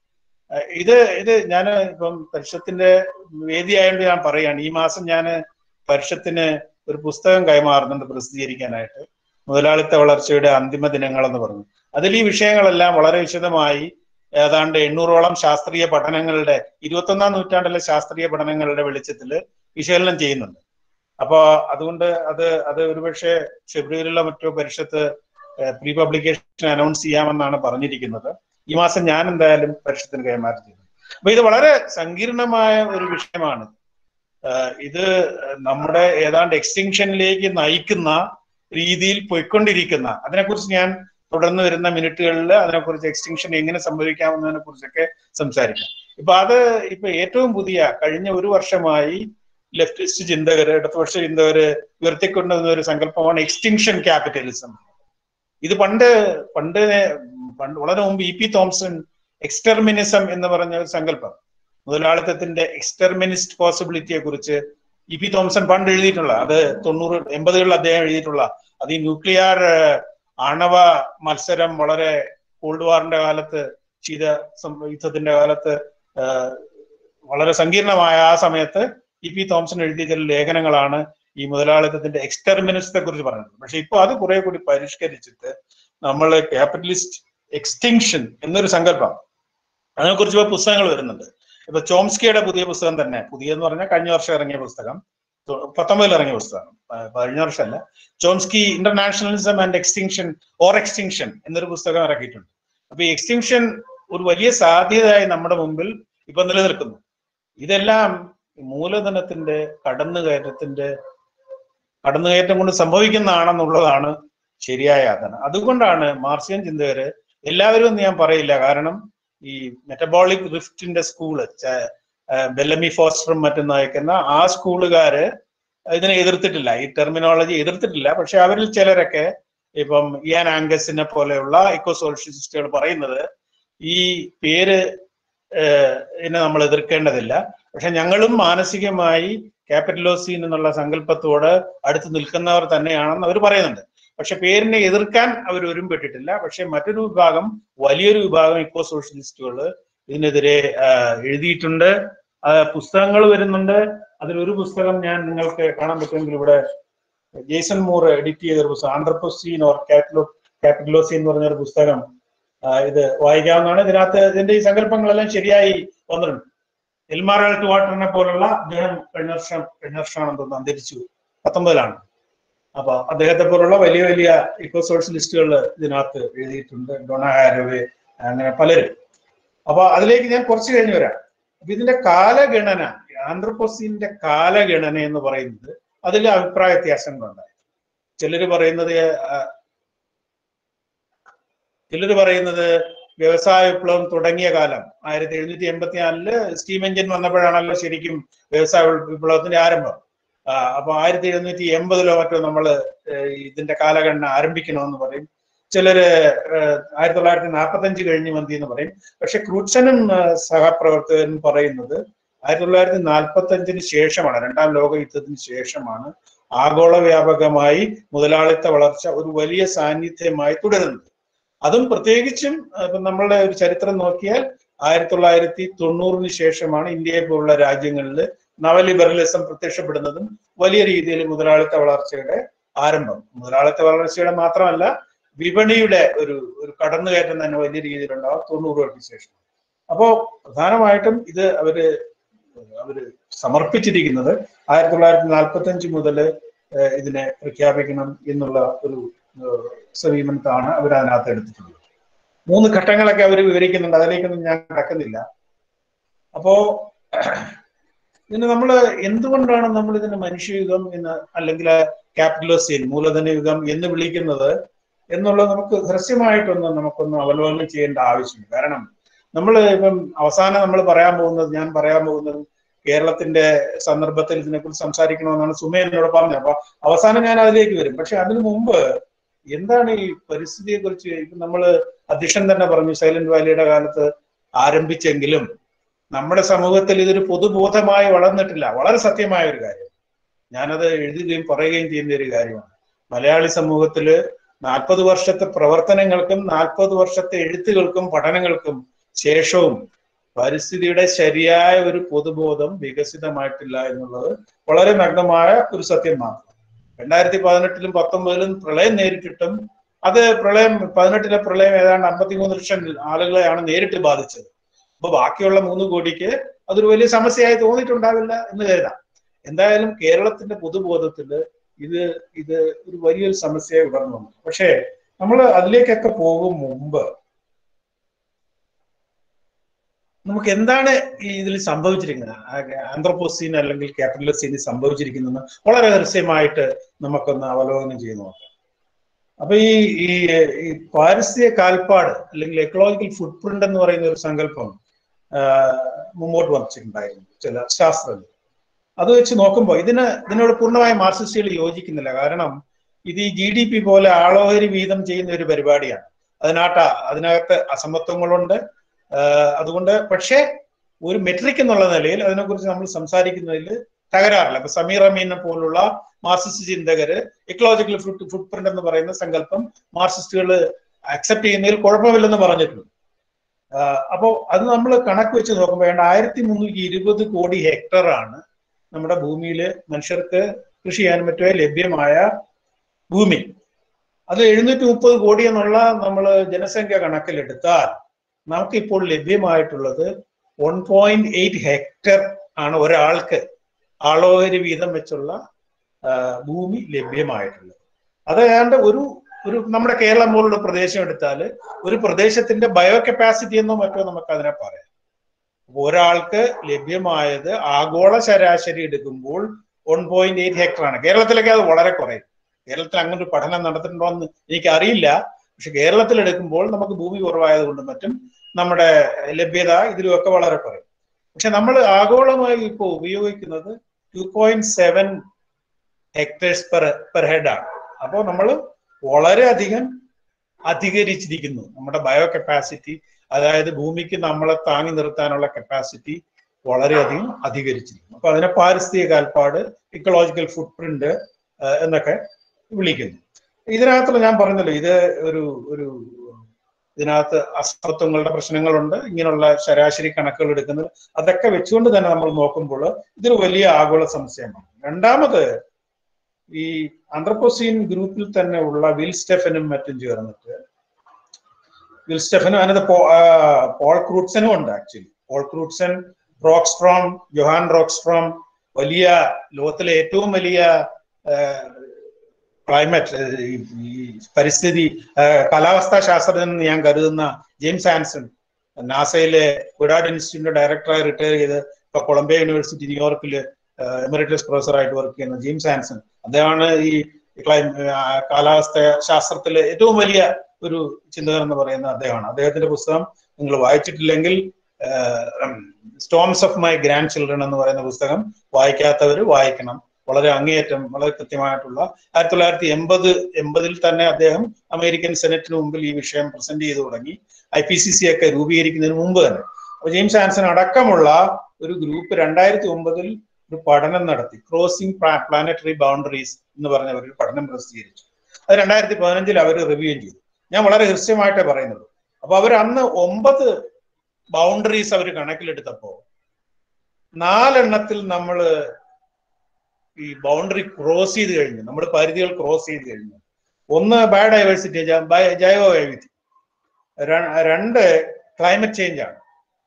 ആ, ഇത് ഇത് ഞാൻ ഇപ്പം പരിഷത്തിന്റെ വേദിയായതുകൊണ്ട് ഞാൻ പറയാണ് ഈ മാസം ഞാൻ പരിഷത്തിന് ഒരു പുസ്തകം കൈമാറുന്നുണ്ട് പ്രസിദ്ധീകരിക്കാനായിട്ട് മുതലാളിത്ത വളർച്ചയുടെ അന്തിമ ദിനങ്ങൾ എന്ന് പറഞ്ഞു അതിൽ ഈ വിഷയങ്ങളെല്ലാം വളരെ വിശദമായി ഏതാണ്ട് എണ്ണൂറോളം ശാസ്ത്രീയ പഠനങ്ങളുടെ ഇരുപത്തൊന്നാം നൂറ്റാണ്ടിലെ ശാസ്ത്രീയ പഠനങ്ങളുടെ വെളിച്ചത്തിൽ വിശകലനം ചെയ്യുന്നുണ്ട് അപ്പോ അതുകൊണ്ട് അത് അത് ഒരുപക്ഷെ ഫെബ്രുവരിയിലോ മറ്റോ പരിഷത്ത് പ്രീ പബ്ലിക്കേഷൻ അനൗൺസ് ചെയ്യാമെന്നാണ് പറഞ്ഞിരിക്കുന്നത് ഈ മാസം ഞാൻ എന്തായാലും പരിഷത്തിന് കൈമാറ്റം ചെയ്തു അപ്പൊ ഇത് വളരെ സങ്കീർണമായ ഒരു വിഷയമാണ് ആഹ് ഇത് നമ്മുടെ ഏതാണ്ട് എക്സ്റ്റിങ്ഷനിലേക്ക് നയിക്കുന്ന രീതിയിൽ പോയിക്കൊണ്ടിരിക്കുന്ന അതിനെക്കുറിച്ച് ഞാൻ തുടർന്ന് വരുന്ന മിനിറ്റുകളിൽ അതിനെക്കുറിച്ച് എക്സ്റ്റിങ്ഷൻ എങ്ങനെ സംഭവിക്കാമെന്നതിനെ കുറിച്ചൊക്കെ സംസാരിക്കാം ഇപ്പൊ അത് ഇപ്പൊ ഏറ്റവും പുതിയ കഴിഞ്ഞ ഒരു വർഷമായി ലെഫ്റ്റിസ്റ്റ് ചിന്തകര് ഇടതുപക്ഷ ചിന്തകര് ഉയർത്തിക്കൊണ്ടുവന്ന ഒരു സങ്കല്പമാണ് എക്സ്റ്റിങ്ഷൻ ക്യാപിറ്റലിസം ഇത് പണ്ട് പണ്ട് പണ്ട് വളരെ മുമ്പ് ഇ പി തോംസൺ എക്സ്റ്റർമിനിസം എന്ന് പറഞ്ഞ ഒരു സങ്കല്പം മുതലാളിത്തത്തിന്റെ എക്സ്റ്റർമിനിസ്റ്റ് പോസിബിലിറ്റിയെ കുറിച്ച് ഇ പി തോംസൺ പണ്ട് എഴുതിയിട്ടുള്ള അത് തൊണ്ണൂറ് എൺപതുകളിൽ അദ്ദേഹം എഴുതിയിട്ടുള്ള അത് ഈ ന്യൂക്ലിയർ ആണവ മത്സരം വളരെ കോൾഡ് വാറിന്റെ കാലത്ത് ശീത സം- യുദ്ധത്തിന്റെ കാലത്ത് ആ, വളരെ സങ്കീർണമായ ആ സമയത്ത് ഇ പി തോംസൺ എഴുതിയ ചില ലേഖനങ്ങളാണ് ഈ മുതലാളിത്തത്തിന്റെ എക്സ്റ്റർമിനിസത്തെ കുറിച്ച് പറയുന്നത് പക്ഷെ ഇപ്പൊ അത് കുറെ കൂടി പരിഷ്കരിച്ചിട്ട് നമ്മൾ ക്യാപിറ്റലിസ്റ്റ് എക്സ്റ്റിങ്ഷൻ എന്നൊരു സങ്കല്പം അതിനെക്കുറിച്ച് ഇപ്പൊ പുസ്തകങ്ങൾ വരുന്നുണ്ട് ഇപ്പൊ ചോംസ്കിയുടെ പുതിയ പുസ്തകം തന്നെ പുതിയ എന്ന് പറഞ്ഞാൽ കഴിഞ്ഞ വർഷം ഇറങ്ങിയ പുസ്തകം തൊ- പത്തൊമ്പതിൽ ഇറങ്ങിയ പുസ്തകം പ- കഴിഞ്ഞ വർഷമല്ല Chomsky internationalism and extinction or extinction എന്നൊരു പുസ്തകം ഇറക്കിയിട്ടുണ്ട് അപ്പൊ ഈ എക്സ്റ്റിങ്ഷൻ ഒരു വലിയ സാധ്യതയായി നമ്മുടെ മുമ്പിൽ ഇപ്പൊ നിലനിൽക്കുന്നു ഇതെല്ലാം മൂലധനത്തിന്റെ കടന്നുകയറ്റത്തിന്റെ കടന്നുകയറ്റം കൊണ്ട് സംഭവിക്കുന്നതാണെന്നുള്ളതാണ് ശരിയായ യാതന അതുകൊണ്ടാണ് മാർസിയൻ ചിന്തകര് എല്ലാവരും എന്ന് ഞാൻ പറയില്ല കാരണം ഈ മെറ്റബോളിക് റിഫ്റ്റിന്റെ സ്കൂള് ബെല്ലമി ഫോസ്റ്ററും മറ്റും നയിക്കുന്ന ആ സ്കൂളുകാര് ഇതിനെ എതിർത്തിട്ടില്ല ഈ ടെർമിനോളജി എതിർത്തിട്ടില്ല പക്ഷെ അവരിൽ ചിലരൊക്കെ ഇപ്പം ഇയാൻ ആംഗസിനെ പോലെയുള്ള ഇക്കോസോഷ്യലിസ്റ്റുകൾ പറയുന്നത് ഈ പേര് നെ നമ്മൾ എതിർക്കേണ്ടതില്ല പക്ഷെ ഞങ്ങളും മാനസികമായി ക്യാപിറ്റലോസീൻ എന്നുള്ള സങ്കല്പത്തോട് അടുത്ത് നിൽക്കുന്നവർ തന്നെയാണെന്ന് അവർ പറയുന്നുണ്ട് പക്ഷെ പേരിനെ എതിർക്കാൻ അവർ ഒരുമ്പെട്ടിട്ടില്ല പക്ഷെ മറ്റൊരു വിഭാഗം വലിയൊരു വിഭാഗം ഇക്കോ സോഷ്യലിസ്റ്റുകൾ ഇതിനെതിരെ എഴുതിയിട്ടുണ്ട് പുസ്തകങ്ങൾ വരുന്നുണ്ട് അതിലൊരു പുസ്തകം ഞാൻ നിങ്ങൾക്ക് കാണാൻ പറ്റുമെങ്കിൽ ഇവിടെ ജേസൺ മൂർ എഡിറ്റ് ചെയ്ത ഒരു പുസ്തകം ആന്ത്രപ്പോസീൻ ഓർ ക്യാപിറ്റലോ ക്യാപിറ്റലോസീൻ എന്ന് പറഞ്ഞ ഒരു പുസ്തകം ഇത് വായിക്കാവുന്നതാണ് ഇതിനകത്ത് ഇതിന്റെ ഈ സങ്കല്പങ്ങളെല്ലാം ശരിയായി വന്നിട്ടുണ്ട് എൽമാറാൾട്ട് വാട്ടറിനെ പോലുള്ള അദ്ദേഹം കഴിഞ്ഞ വർഷം കഴിഞ്ഞ വർഷമാണെന്ന് തോന്നുന്നു അന്തരിച്ചു പത്തൊമ്പതിലാണ് അപ്പൊ അദ്ദേഹത്തെ പോലുള്ള വലിയ വലിയ ഇക്കോ സോഷ്യലിസ്റ്റുകൾ ഇതിനകത്ത് എഴുതിയിട്ടുണ്ട് ഡൊണ ഹാരവേ അങ്ങനെ പലരും അപ്പൊ അതിലേക്ക് ഞാൻ കുറച്ച് കഴിഞ്ഞ് വരാം അപ്പൊ ഇതിന്റെ കാലഗണന ആന്ത്രപ്പോസിന്റെ കാലഗണന എന്ന് പറയുന്നത് അതിൽ അഭിപ്രായ വ്യത്യാസങ്ങളുണ്ടായി ചിലർ പറയുന്നത് ചിലർ പറയുന്നത് വ്യവസായ വിപ്ലവം തുടങ്ങിയ കാലം ആയിരത്തി എഴുന്നൂറ്റി എൺപത്തി നാലില് സ്റ്റീം എഞ്ചിൻ വന്നപ്പോഴാണല്ലോ ശരിക്കും വ്യവസായ വിപ്ലവത്തിന്റെ ആരംഭം അപ്പൊ ആയിരത്തി എഴുന്നൂറ്റി എൺപതിലോ മറ്റോ നമ്മൾ ഇതിന്റെ കാലഗണന ആരംഭിക്കണമെന്ന് പറയും ചിലര് ആയിരത്തി തൊള്ളായിരത്തി നാൽപ്പത്തി അഞ്ച് കഴിഞ്ഞ് മതി എന്ന് പറയും പക്ഷെ ക്രൂച്ചനും സഹപ്രവർത്തകരും പറയുന്നത് ആയിരത്തി തൊള്ളായിരത്തി നാൽപ്പത്തി അഞ്ചിന് ശേഷമാണ് രണ്ടാം ലോക യുദ്ധത്തിന് ശേഷമാണ് ആഗോള വ്യാപകമായി മുതലാളിത്ത വളർച്ച ഒരു വലിയ സാന്നിധ്യമായി തുടരുന്നത് അതും പ്രത്യേകിച്ചും നമ്മളുടെ ഒരു ചരിത്രം നോക്കിയാൽ ആയിരത്തി തൊള്ളായിരത്തി തൊണ്ണൂറിന് ശേഷമാണ് ഇന്ത്യയെ പോലുള്ള രാജ്യങ്ങളിൽ നവലിബറലിസം പ്രത്യക്ഷപ്പെടുന്നതും വലിയ രീതിയിൽ മുതലാളിത്ത വളർച്ചയുടെ ആരംഭം മുതലാളിത്ത വളർച്ചയുടെ മാത്രമല്ല വിപണിയുടെ ഒരു ഒരു കടന്നുകയറ്റം തന്നെ വലിയ രീതിയിലുണ്ടാവും തൊണ്ണൂറുകൾക്ക് ശേഷം അപ്പോ പ്രധാനമായിട്ടും ഇത് അവര് അവര് സമർപ്പിച്ചിരിക്കുന്നത് ആയിരത്തി തൊള്ളായിരത്തി നാൽപ്പത്തി അഞ്ച് മുതൽ ഇതിനെ പ്രഖ്യാപിക്കണം എന്നുള്ള ഒരു സമീപനത്താണ് അവർ അതിനകത്ത് എടുത്തിട്ടുള്ളത് മൂന്ന് ഘട്ടങ്ങളൊക്കെ അവർ വിവരിക്കുന്നുണ്ട് അതിലേക്കൊന്നും ഞാൻ കടക്കുന്നില്ല അപ്പോ ഇതിന് നമ്മൾ എന്തുകൊണ്ടാണ് നമ്മൾ ഇതിന് മനുഷ്യയുഗം എന്ന് അല്ലെങ്കിൽ ക്യാപിറ്റലോസിയൻ മൂലധന യുഗം എന്ന് വിളിക്കുന്നത് എന്നുള്ളത് നമുക്ക് ഹ്രസ്യമായിട്ടൊന്ന് നമുക്കൊന്ന് അവലോകനം ചെയ്യേണ്ട ആവശ്യമുണ്ട് കാരണം നമ്മൾ ഇപ്പം അവസാനം നമ്മൾ പറയാൻ പോകുന്നത് ഞാൻ പറയാൻ പോകുന്നത് കേരളത്തിന്റെ സന്ദർഭത്തിൽ ഇതിനെക്കുറിച്ച് സംസാരിക്കണമെന്നാണ് സുമ എന്നോട് പറഞ്ഞത് അപ്പൊ അവസാനം ഞാൻ അതിലേക്ക് വരും പക്ഷെ അതിനു മുമ്പ് എന്താണ് ഈ പരിസ്ഥിതിയെ കുറിച്ച് ഇപ്പൊ നമ്മൾ അധ്യക്ഷൻ തന്നെ പറഞ്ഞു സൈലന്റ് വാലിയുടെ കാലത്ത് ആരംഭിച്ചെങ്കിലും നമ്മുടെ സമൂഹത്തിൽ ഇതൊരു പൊതുബോധമായി വളർന്നിട്ടില്ല വളരെ സത്യമായ ഒരു കാര്യം ഞാനത് എഴുതുകയും പറയുകയും ചെയ്യുന്ന ഒരു കാര്യമാണ് മലയാളി സമൂഹത്തില് നാൽപ്പത് വർഷത്തെ പ്രവർത്തനങ്ങൾക്കും നാൽപ്പത് വർഷത്തെ എഴുത്തുകൾക്കും പഠനങ്ങൾക്കും ശേഷവും പരിസ്ഥിതിയുടെ ശരിയായ ഒരു പൊതുബോധം വികസിതമായിട്ടില്ല എന്നുള്ളത് വളരെ നഗ്നമായ ഒരു സത്യം മാത്രം രണ്ടായിരത്തി പതിനെട്ടിലും പത്തൊമ്പതിലും പ്രളയം നേരിട്ടിട്ടും അത് പ്രളയം പതിനെട്ടിലെ പ്രളയം ഏതാണ്ട് അമ്പത്തിമൂന്ന് ലക്ഷം ആളുകളെയാണ് നേരിട്ട് ബാധിച്ചത് അപ്പൊ ബാക്കിയുള്ള മൂന്ന് കോടിക്ക് അതൊരു വലിയ സമസ്യയായി തോന്നിയിട്ടുണ്ടാവില്ല എന്ന് കരുതാം എന്തായാലും കേരളത്തിന്റെ പൊതുബോധത്തില് ഇത് ഇത് ഒരു വലിയൊരു സമസ്യയായി ഉടർന്നു വന്നു പക്ഷേ നമ്മൾ അതിലേക്കൊക്കെ പോകും മുമ്പ് നമുക്ക് എന്താണ് ഈ ഇതിൽ സംഭവിച്ചിരിക്കുന്നത് ആന്ത്രോപോസീൻ അല്ലെങ്കിൽ ക്യാപിറ്റലസീന് സംഭവിച്ചിരിക്കുന്നത് വളരെ രഹസ്യമായിട്ട് നമുക്കൊന്ന് അവലോകനം ചെയ്ത് നോക്കാം അപ്പൊ ഈ ഈ ഈ പാരിസ്ഥിതിക കാൽപ്പാട് അല്ലെങ്കിൽ എക്കോളജിക്കൽ ഫുട് പ്രിന്റ് എന്ന് പറയുന്ന ഒരു സങ്കല്പം മുമ്പോട്ട് വന്നിട്ടുണ്ടായിരുന്നു ചില ശാസ്ത്രജ്ഞർ അത് വെച്ച് നോക്കുമ്പോൾ ഇതിന് ഇതിനോട് പൂർണ്ണമായി മാർക്സിസ്റ്റുകൾ യോജിക്കുന്നില്ല കാരണം ഇത് ഈ ജി ഡി പി പോലെ ആളോഹരി വീതം ചെയ്യുന്ന ഒരു പരിപാടിയാണ് അതിനാട്ട അതിനകത്ത് അസമത്വങ്ങളുണ്ട് അതുകൊണ്ട് പക്ഷേ ഒരു മെട്രിക് എന്നുള്ള നിലയിൽ അതിനെക്കുറിച്ച് നമ്മൾ സംസാരിക്കുന്നതിൽ തകരാറില്ല ഇപ്പൊ സമീർ അമീനെ പോലുള്ള മാർക്സിസ്റ്റ് ചിന്തകര് എക്കോളജിക്കൽ ഫുഡ് ഫുട് പ്രിന്റ് എന്ന് പറയുന്ന സങ്കല്പം മാർക്സിസ്റ്റുകൾ അക്സെപ്റ്റ് ചെയ്യുന്നതിൽ കുഴപ്പമില്ലെന്ന് പറഞ്ഞിട്ടുണ്ട് അപ്പോ അത് നമ്മൾ കണക്ക് വെച്ച് നോക്കുമ്പോൾ വേണ്ട ആയിരത്തി മുന്നൂറ്റി ഇരുപത് കോടി ഹെക്ടർ ആണ് നമ്മുടെ ഭൂമിയിൽ മനുഷ്യർക്ക് കൃഷി ചെയ്യാൻ പറ്റിയ ലഭ്യമായ ഭൂമി അത് എഴുന്നൂറ്റി മുപ്പത് കോടി എന്നുള്ള നമ്മൾ ജനസംഖ്യ കണക്കിലെടുത്താൽ നമുക്കിപ്പോൾ ലഭ്യമായിട്ടുള്ളത് വൺ പോയിന്റ് എയ്റ്റ് ഹെക്ടർ ആണ് ഒരാൾക്ക് ആളോഹരി വീതം വെച്ചുള്ള ഭൂമി ലഭ്യമായിട്ടുള്ളത് അത് ഏതാണ്ട് ഒരു ഒരു നമ്മുടെ കേരളം പോലുള്ള പ്രദേശം എടുത്താൽ ഒരു പ്രദേശത്തിന്റെ ബയോ കപ്പാസിറ്റി എന്നോ മറ്റോ നമുക്ക് അതിനെ പറയാം ഒരാൾക്ക് ലഭ്യമായത് ആഗോള ശരാശരി എടുക്കുമ്പോൾ വൺ പോയിന്റ് എയ്റ്റ് ഹെക്ടർ ആണ് കേരളത്തിലൊക്കെ അത് വളരെ കുറയും കേരളത്തിൽ അങ്ങനെ ഒരു പഠനം നടത്തിയിട്ടുണ്ടോ എന്ന് എനിക്ക് അറിയില്ല പക്ഷെ കേരളത്തിൽ എടുക്കുമ്പോൾ നമുക്ക് ഭൂമി കുറവായത് കൊണ്ടും മറ്റും നമ്മുടെ ലഭ്യത ഇതിലുമൊക്കെ വളരെ കുറയും പക്ഷെ നമ്മൾ ആഗോളമായി ഇപ്പോൾ ഉപയോഗിക്കുന്നത് two point seven hectares per per head ആണ് അപ്പോൾ നമ്മൾ വളരെയധികം അധികരിച്ചിരിക്കുന്നു നമ്മുടെ ബയോ കപ്പാസിറ്റി അതായത് ഭൂമിക്ക് നമ്മളെ താങ്ങി നിർത്താനുള്ള കപ്പാസിറ്റി വളരെയധികം അധികരിച്ചിരിക്കുന്നു അപ്പൊ അതിനെ പാരിസ്ഥിതിക കാൽപ്പാട് ഇക്കോളജിക്കൽ ഫുട് പ്രിന്റ് എന്നൊക്കെ വിളിക്കുന്നു ഇതിനകത്തുള്ള ഞാൻ പറഞ്ഞല്ലോ ഇത് ഒരു ഒരു ഇതിനകത്ത് അസമത്വങ്ങളുടെ പ്രശ്നങ്ങളുണ്ട് ഇങ്ങനെയുള്ള ശരാശരി കണക്കുകൾ എടുക്കുന്നത് അതൊക്കെ വെച്ചുകൊണ്ട് തന്നെ നമ്മൾ നോക്കുമ്പോൾ ഇതൊരു വലിയ ആഗോള സമസ്യയാണ് രണ്ടാമത് ഈ ആന്ത്രപ്പോസീൻ ഗ്രൂപ്പിൽ തന്നെ ഉള്ള വിൽ സ്റ്റെഫനും മറ്റും ചേർന്നിട്ട് വിൽ സ്റ്റെഫനും അതിനകത്ത് പോ- ആ, പോൾ ക്രൂട്ട്സനും ഉണ്ട് actually Paul Crutzen Rockstrom Johan Rockstrom വലിയ ലോകത്തിലെ ഏറ്റവും വലിയ ക്ലൈമറ്റ് ഈ പരിസ്ഥിതി ആ, കാലാവസ്ഥാ ശാസ്ത്രജ്ഞൻ എന്ന് ഞാൻ കരുതുന്ന ജെയിംസ് ആൻസൺ നാസയിലെ കുഡാഡ് ഇൻസ്റ്റിറ്റ്യൂട്ടിന്റെ ഡയറക്ടറായി റിട്ടയർ ചെയ്ത് ഇപ്പൊ കൊളംബിയ യൂണിവേഴ്സിറ്റി ന്യൂയോർക്കിൽ എമറിറ്റസ് പ്രൊഫസറായിട്ട് വർക്ക് ചെയ്യുന്ന ജെയിംസ് ആൻസൺ അദ്ദേഹമാണ് ഈ ക്ലൈം ആ, കാലാവസ്ഥ ശാസ്ത്രത്തിലെ ഏറ്റവും വലിയ ഒരു ചിന്തകൻ എന്ന് പറയുന്ന അദ്ദേഹമാണ് അദ്ദേഹത്തിന്റെ പുസ്തകം നിങ്ങൾ വായിച്ചിട്ടില്ലെങ്കിൽ storms of my grandchildren എന്ന് പറയുന്ന പുസ്തകം വായിക്കാത്തവർ വായിക്കണം വളരെ അങ്ങേയറ്റം വളരെ കൃത്യമായിട്ടുള്ള ആയിരത്തി തൊള്ളായിരത്തി എൺപത് എൺപതിൽ തന്നെ അദ്ദേഹം അമേരിക്കൻ സെനറ്റിന് മുമ്പിൽ ഈ വിഷയം പ്രസന്റ് ചെയ്തു തുടങ്ങി ഐ പി സി സി ഒക്കെ രൂപീകരിക്കുന്നതിന് മുമ്പ് തന്നെ അപ്പൊ ജെയിംസ് ആൻസൺ അടക്കമുള്ള ഒരു ഗ്രൂപ്പ് രണ്ടായിരത്തി ഒമ്പതിൽ ഒരു പഠനം നടത്തി ക്രോസിംഗ് പ്ലാനറ്ററി ബൗണ്ടറീസ് എന്ന് പറഞ്ഞ ഒരു പഠനം പ്രസിദ്ധീകരിച്ചു അത് രണ്ടായിരത്തി പതിനഞ്ചിൽ അവർ റിവ്യൂ ചെയ്തു ഞാൻ വളരെ ഹൃസ്യമായിട്ടേ പറയുന്നത് അപ്പൊ അവർ അന്ന് ഒമ്പത് ബൗണ്ടറീസ് അവർ കണക്കിലെടുത്തപ്പോ നാലെണ്ണത്തിൽ നമ്മൾ ഈ ബൗണ്ടറി ക്രോസ് ചെയ്ത് കഴിഞ്ഞു നമ്മൾ പരിധികൾ ക്രോസ് ചെയ്ത് കഴിഞ്ഞു ഒന്ന് ബയോഡൈവേഴ്സിറ്റി ജൈവ വൈവിധ്യം ര- രണ്ട് ക്ലൈമറ്റ് ചേഞ്ച് ആണ്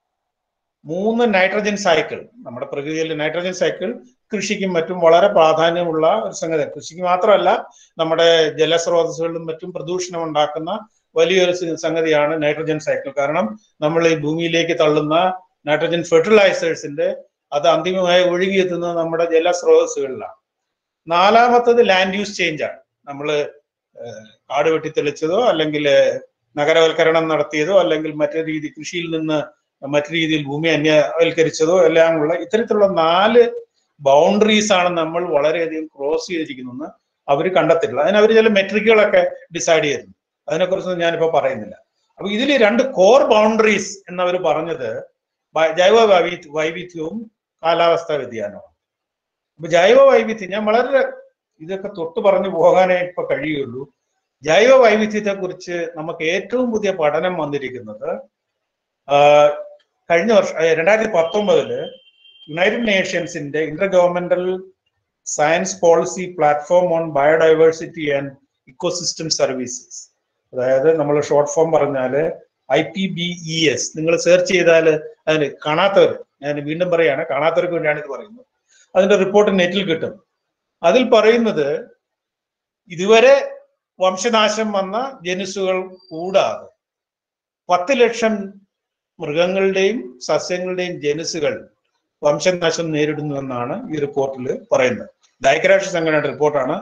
മൂന്ന് നൈട്രജൻ സൈക്കിൾ നമ്മുടെ പ്രകൃതിയിൽ നൈട്രജൻ സൈക്കിൾ കൃഷിക്കും മറ്റും വളരെ പ്രാധാന്യമുള്ള ഒരു സംഗതി കൃഷിക്ക് മാത്രമല്ല നമ്മുടെ ജലസ്രോതസ്സുകളിലും മറ്റും പ്രദൂഷണം ഉണ്ടാക്കുന്ന വലിയൊരു സ- സംഗതിയാണ് നൈട്രജൻ സൈക്കിൾ കാരണം നമ്മൾ ഈ ഭൂമിയിലേക്ക് തള്ളുന്ന നൈട്രജൻ ഫെർട്ടിലൈസേഴ്സിന്റെ അത് അന്തിമമായി ഒഴുകിയെത്തുന്നത് നമ്മുടെ ജലസ്രോതസ്സുകളിലാണ് നാലാമത്തത് ലാൻഡ് യൂസ് ചേഞ്ച് ആണ് നമ്മൾ കാട് വെട്ടിത്തെളിച്ചതോ അല്ലെങ്കിൽ നഗരവൽക്കരണം നടത്തിയതോ അല്ലെങ്കിൽ മറ്റു രീതി കൃഷിയിൽ നിന്ന് മറ്റു രീതിയിൽ ഭൂമി അന്യവൽക്കരിച്ചതോ എല്ലാം ഉള്ള ഇത്തരത്തിലുള്ള നാല് ബൗണ്ടറീസ് ആണ് നമ്മൾ വളരെയധികം ക്രോസ് ചെയ്തിരിക്കുന്നതെന്ന് അവർ കണ്ടെത്തിയിട്ടുള്ളത് അതിന് അവർ ചില മെട്രിക്കുകളൊക്കെ ഡിസൈഡ് ചെയ്തിരുന്നു അതിനെക്കുറിച്ചൊന്നും ഞാനിപ്പോ പറയുന്നില്ല അപ്പൊ ഇതിൽ രണ്ട് കോർ ബൗണ്ടറീസ് എന്നവർ പറഞ്ഞത് വ- ജൈവ വൈവി വൈവിധ്യവും കാലാവസ്ഥാ വ്യതിയാനവും അപ്പൊ ജൈവ വൈവിധ്യം ഞാൻ വളരെ ഇതൊക്കെ തൊട്ട് പറഞ്ഞു പോകാനേ ഇപ്പൊ കഴിയുള്ളൂ ജൈവ വൈവിധ്യത്തെ കുറിച്ച് നമുക്ക് ഏറ്റവും പുതിയ പഠനം വന്നിരിക്കുന്നത് ആ, കഴിഞ്ഞ വർഷം രണ്ടായിരത്തി പത്തൊമ്പതില് യുണൈറ്റഡ് നേഷൻസിന്റെ intergovernmental science policy platform on biodiversity and ecosystem services അതായത് നമ്മൾ ഷോർട്ട് ഫോം പറഞ്ഞാല് I P B E S നിങ്ങൾ സെർച്ച് ചെയ്താൽ അതിന് കാണാത്തവർ ഞാൻ വീണ്ടും പറയാണ് കാണാത്തവർക്ക് വേണ്ടിയാണ് ഇത് പറയുന്നത് അതിന്റെ റിപ്പോർട്ട് നെറ്റിൽ കിട്ടും അതിൽ പറയുന്നത് ഇതുവരെ വംശനാശം വന്ന ജനുസുകൾ കൂടാതെ പത്ത് ലക്ഷം മൃഗങ്ങളുടെയും സസ്യങ്ങളുടെയും ജനുസുകൾ വംശനാശം നേരിടുന്നുവെന്നാണ് ഈ റിപ്പോർട്ടിൽ പറയുന്നത് ഇത് ഐക്യരാഷ്ട്ര സംഘടനയുടെ റിപ്പോർട്ടാണ്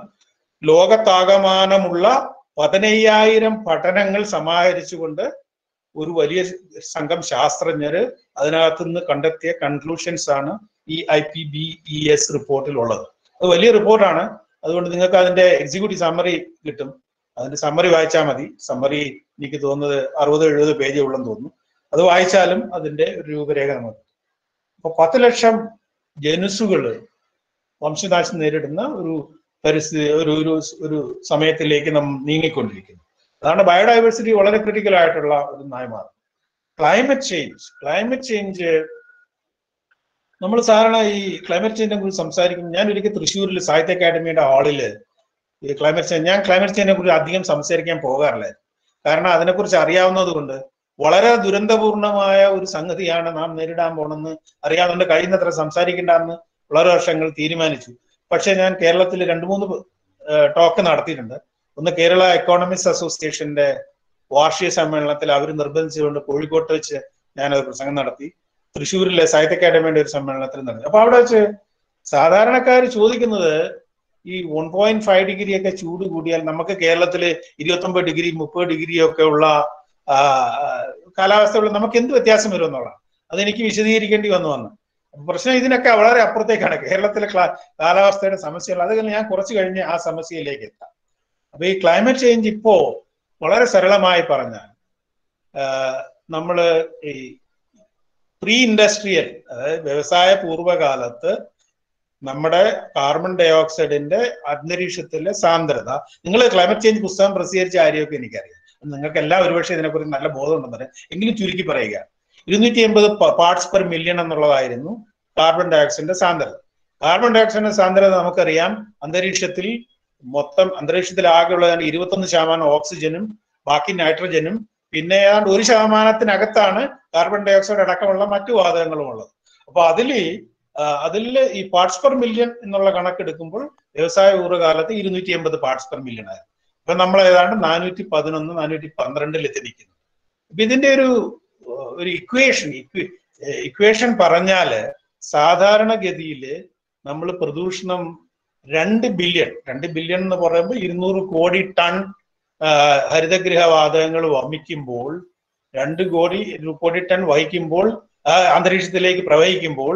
ലോകത്താകമാനമുള്ള പതിനയ്യായിരം പഠനങ്ങൾ സമാഹരിച്ചുകൊണ്ട് ഒരു വലിയ സംഘം ശാസ്ത്രജ്ഞര് അതിനകത്ത് നിന്ന് കണ്ടെത്തിയ കൺക്ലൂഷൻസ് ആണ് ഈ I P B E S റിപ്പോർട്ടിൽ ഉള്ളത് അത് വലിയ റിപ്പോർട്ടാണ് അതുകൊണ്ട് നിങ്ങൾക്ക് അതിന്റെ എക്സിക്യൂട്ടീവ് സമ്മറി കിട്ടും അതിന്റെ സമ്മറി വായിച്ചാൽ മതി സമ്മറി എനിക്ക് തോന്നുന്നത് അറുപത് എഴുപത് പേജേ ഉള്ളെന്ന് തോന്നുന്നു അത് വായിച്ചാലും അതിന്റെ ഒരു രൂപരേഖ നമുക്ക് കിട്ടും. അപ്പൊ പത്ത് ലക്ഷം ജനുസുകള് വംശനാശം നേരിടുന്ന ഒരു പരിസ്ഥിതി ഒരു ഒരു ഒരു സമയത്തിലേക്ക് നാം നീങ്ങിക്കൊണ്ടിരിക്കുന്നു അതാണ് ബയോഡൈവേഴ്സിറ്റി വളരെ ക്രിട്ടിക്കൽ ആയിട്ടുള്ള ഒരു നയമാണ് ക്ലൈമറ്റ് ചേഞ്ച് ക്ലൈമറ്റ് ചേഞ്ച് നമ്മൾ സാധാരണ ഈ ക്ലൈമറ്റ് ചേഞ്ചിനെ കുറിച്ച് സംസാരിക്കുമ്പോൾ ഞാൻ ഒരിക്കൽ തൃശ്ശൂരിൽ സാഹിത്യ അക്കാദമിയുടെ ഹാളില് ഈ ക്ലൈമറ്റ് ചേഞ്ച് ഞാൻ ക്ലൈമറ്റ് ചേഞ്ചിനെ കുറിച്ച് അധികം സംസാരിക്കാൻ പോകാറില്ല കാരണം അതിനെക്കുറിച്ച് അറിയാവുന്നത് കൊണ്ട് വളരെ ദുരന്തപൂർണമായ ഒരു സംഗതിയാണ് നാം നേരിടാൻ പോണെന്ന് അറിയാവുന്നതുകൊണ്ട് കഴിയുന്നത്ര സംസാരിക്കേണ്ടെന്ന് വളരെ വർഷങ്ങൾ തീരുമാനിച്ചു പക്ഷെ ഞാൻ കേരളത്തിൽ രണ്ട് മൂന്ന് ടോക്ക് നടത്തിയിട്ടുണ്ട് ഒന്ന് കേരള എക്കോണമിക്സ് അസോസിയേഷന്റെ വാർഷിക സമ്മേളനത്തിൽ അവർ നിർബന്ധിച്ചുകൊണ്ട് കോഴിക്കോട്ട് വെച്ച് ഞാനത് പ്രസംഗം നടത്തി തൃശ്ശൂരിലെ സാഹിത്യ അക്കാദമിയുടെ ഒരു സമ്മേളനത്തിൽ നടത്തി അപ്പൊ അവിടെ വെച്ച് സാധാരണക്കാർ ചോദിക്കുന്നത് ഈ വൺ പോയിന്റ് ഫൈവ് ഡിഗ്രി ഒക്കെ ചൂട് കൂടിയാൽ നമുക്ക് കേരളത്തില് ഇരുപത്തൊമ്പത് ഡിഗ്രി മുപ്പത് ഡിഗ്രി ഒക്കെ ഉള്ള ആ, ആ, കാലാവസ്ഥയുള്ള നമുക്ക് എന്ത് വ്യത്യാസം വരും എന്നുള്ളതാണ് അതെനിക്ക് വിശദീകരിക്കേണ്ടി വന്നു വന്നു അപ്പൊ പ്രശ്നം ഇതിനൊക്കെ വളരെ അപ്പുറത്തേക്കാണ് കേരളത്തിലെ ക്ലാ- കാലാവസ്ഥയുടെ സമസ്യകൾ അത് ഞാൻ കുറച്ച് കഴിഞ്ഞ് ആ സമസ്യയിലേക്ക് എത്താം അപ്പൊ ഈ ക്ലൈമറ്റ് ചേഞ്ച് ഇപ്പോ വളരെ സരളമായി പറഞ്ഞാൽ നമ്മള് ഈ പ്രീ ഇൻഡസ്ട്രിയൽ അതായത് വ്യവസായ പൂർവ്വകാലത്ത് നമ്മുടെ കാർബൺ ഡൈ ഓക്സൈഡിന്റെ അന്തരീക്ഷത്തിലെ സാന്ദ്രത നിങ്ങൾ ക്ലൈമറ്റ് ചേഞ്ച് പുസ്തകം പ്രസിദ്ധീകരിച്ച കാര്യമൊക്കെ എനിക്കറിയാം നിങ്ങൾക്ക് എല്ലാം ഒരുപക്ഷെ ഇതിനെക്കുറിച്ച് നല്ല ബോധമുണ്ടെന്ന് എങ്കിലും ചുരുക്കി പറയുക ഇരുന്നൂറ്റി എൺപത് പാർട്സ് പെർ മില്യൺ എന്നുള്ളതായിരുന്നു കാർബൺ ഡൈ ഓക്സൈഡിന്റെ സാന്ദ്രത കാർബൺ ഡൈ ഓക്സൈഡിന്റെ സാന്ദ്രത നമുക്കറിയാം അന്തരീക്ഷത്തിൽ മൊത്തം അന്തരീക്ഷത്തിൽ ആകെയുള്ള ഇരുപത്തൊന്ന് ശതമാനം ഓക്സിജനും ബാക്കി നൈട്രജനും പിന്നെ ഏതാണ്ട് ഒരു ശതമാനത്തിനകത്താണ് കാർബൺ ഡൈ ഓക്സൈഡ് അടക്കമുള്ള മറ്റു വാതകങ്ങളും ഉള്ളത് അപ്പൊ അതിൽ അതിൽ ഈ പാർട്സ് പെർ മില്യൺ എന്നുള്ള കണക്കെടുക്കുമ്പോൾ വ്യവസായ പൂർവ്വകാലത്ത് ഇരുന്നൂറ്റി എൺപത് പാർട്സ് പെർ മില്യൺ ആയിരുന്നു ഇപ്പൊ നമ്മൾ ഏതാണ്ട് നാനൂറ്റി പതിനൊന്ന് നാനൂറ്റി പന്ത്രണ്ടിൽ എത്തി നിൽക്കുന്നു അപ്പൊ ഇതിന്റെ ഒരു ഒരു ഇക്വേഷൻ ഇക്വേഷൻ പറഞ്ഞാല് സാധാരണഗതിയിൽ നമ്മൾ പ്രദൂഷണം രണ്ട് ബില്യൺ രണ്ട് ബില്യൺ എന്ന് പറയുമ്പോൾ ഇരുന്നൂറ് കോടി ടൺ ഹരിതഗൃഹവാതകങ്ങൾ വമിക്കുമ്പോൾ രണ്ട് കോടി കോടി ടൺ വഹിക്കുമ്പോൾ അന്തരീക്ഷത്തിലേക്ക് പ്രവഹിക്കുമ്പോൾ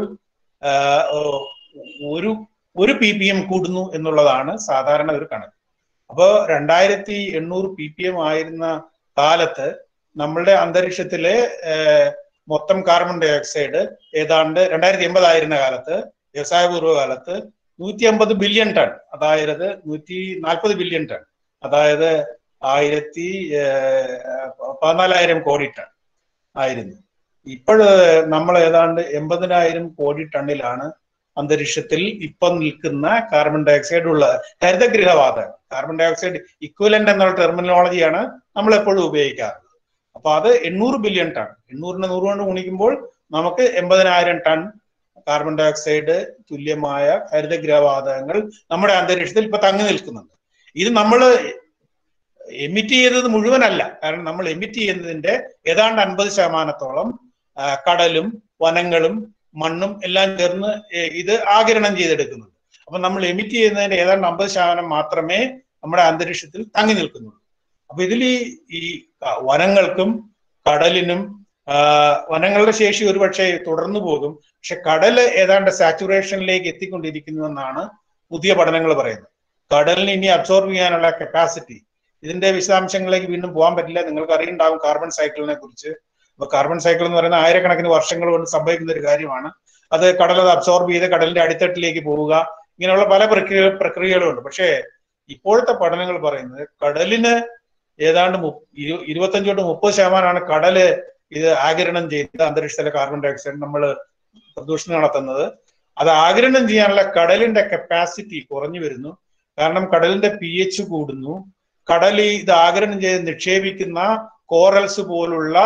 ഒരു ഒരു പി പി എം കൂടുന്നു എന്നുള്ളതാണ് സാധാരണ ഒരു കണക്ക് അപ്പോൾ രണ്ടായിരത്തി എണ്ണൂറ് പി പി എം ആയിരുന്ന കാലത്ത് നമ്മളുടെ അന്തരീക്ഷത്തിലെ മൊത്തം കാർബൺ ഡൈ ഓക്സൈഡ് ഏതാണ്ട് രണ്ടായിരത്തി എൺപതായിരുന്ന കാലത്ത് വ്യവസായപൂർവ്വ കാലത്ത് നൂറ്റി അമ്പത് ബില്യൺ ടൺ അതായത് നൂറ്റി നാൽപ്പത് ബില്യൺ ടൺ അതായത് ആയിരത്തി പതിനാലായിരം കോടി ടൺ ആയിരുന്നു ഇപ്പോൾ നമ്മൾ ഏതാണ്ട് എൺപതിനായിരം കോടി ടണ്ണിലാണ് അന്തരീക്ഷത്തിൽ ഇപ്പം നിൽക്കുന്ന കാർബൺ ഡൈ ഓക്സൈഡ് ഉള്ളത് ഹരിതഗൃഹവാതകം കാർബൺ ഡൈ ഓക്സൈഡ് ഇക്വലന്റ് എന്നുള്ള ടെർമിനോളജിയാണ് നമ്മൾ എപ്പോഴും ഉപയോഗിക്കാറുള്ളത് അപ്പൊ അത് എണ്ണൂറ് ബില്യൺ ടൺ എണ്ണൂറിന് നൂറ് കൊണ്ട് ഗുണിക്കുമ്പോൾ നമുക്ക് എൺപതിനായിരം ടൺ കാർബൺ ഡൈ ഓക്സൈഡ് തുല്യമായ ഹരിതഗൃഹവാതകങ്ങൾ നമ്മുടെ അന്തരീക്ഷത്തിൽ ഇപ്പൊ തങ്ങി നിൽക്കുന്നുണ്ട് ഇത് നമ്മൾ എമിറ്റ് ചെയ്തത് മുഴുവനല്ല കാരണം നമ്മൾ എമിറ്റ് ചെയ്യുന്നതിന്റെ ഏതാണ്ട് അൻപത് ശതമാനത്തോളം കടലും വനങ്ങളും മണ്ണും എല്ലാം ചേർന്ന് ഇത് ആകിരണം ചെയ്തെടുക്കുന്നുണ്ട് അപ്പൊ നമ്മൾ എമിറ്റ് ചെയ്യുന്നതിന്റെ ഏതാണ്ട് അമ്പത് ശതമാനം മാത്രമേ നമ്മുടെ അന്തരീക്ഷത്തിൽ തങ്ങി നിൽക്കുന്നുള്ളൂ അപ്പൊ ഇതിൽ ഈ ഈ വനങ്ങൾക്കും കടലിനും വനങ്ങളുടെ ശേഷി ഒരുപക്ഷെ തുടർന്നു പോകും പക്ഷെ കടല് ഏതാണ്ട് സാച്ചുറേഷനിലേക്ക് എത്തിക്കൊണ്ടിരിക്കുന്നു എന്നാണ് പുതിയ പഠനങ്ങൾ പറയുന്നത് കടലിന് ഇനി അബ്സോർബ് ചെയ്യാനുള്ള കപ്പാസിറ്റി ഇതിന്റെ വിശദാംശങ്ങളിലേക്ക് വീണ്ടും പോകാൻ പറ്റില്ല നിങ്ങൾക്ക് അറിയുണ്ടാവും കാർബൺ സൈക്കിളിനെ കുറിച്ച് അപ്പൊ കാർബൺ സൈക്കിൾ എന്ന് പറയുന്ന ആയിരക്കണക്കിന് വർഷങ്ങൾ കൊണ്ട് സംഭവിക്കുന്ന ഒരു കാര്യമാണ് അത് കടൽ അത് അബ്സോർബ് ചെയ്ത് കടലിന്റെ അടിത്തട്ടിലേക്ക് പോവുക ഇങ്ങനെയുള്ള പല പ്രക്രിയ പ്രക്രിയകളും ഉണ്ട് പക്ഷേ ഇപ്പോഴത്തെ പഠനങ്ങൾ പറയുന്നത് കടലിന് ഏതാണ്ട് ഇരുപത്തഞ്ച് തൊട്ട് മുപ്പത് ശതമാനമാണ് കടല് ഇത് ആകിരണം ചെയ്ത് അന്തരീക്ഷത്തിലെ കാർബൺ ഡൈ ഓക്സൈഡ് നമ്മൾ പ്രദൂഷണം നടത്തുന്നത് അത് ആകിരണം ചെയ്യാനുള്ള കടലിന്റെ കപ്പാസിറ്റി കുറഞ്ഞു വരുന്നു കാരണം കടലിന്റെ പി എച്ച് കൂടുന്നു കടൽ ഇത് ആകിരണം ചെയ്ത് നിക്ഷേപിക്കുന്ന കോറൽസ് പോലുള്ള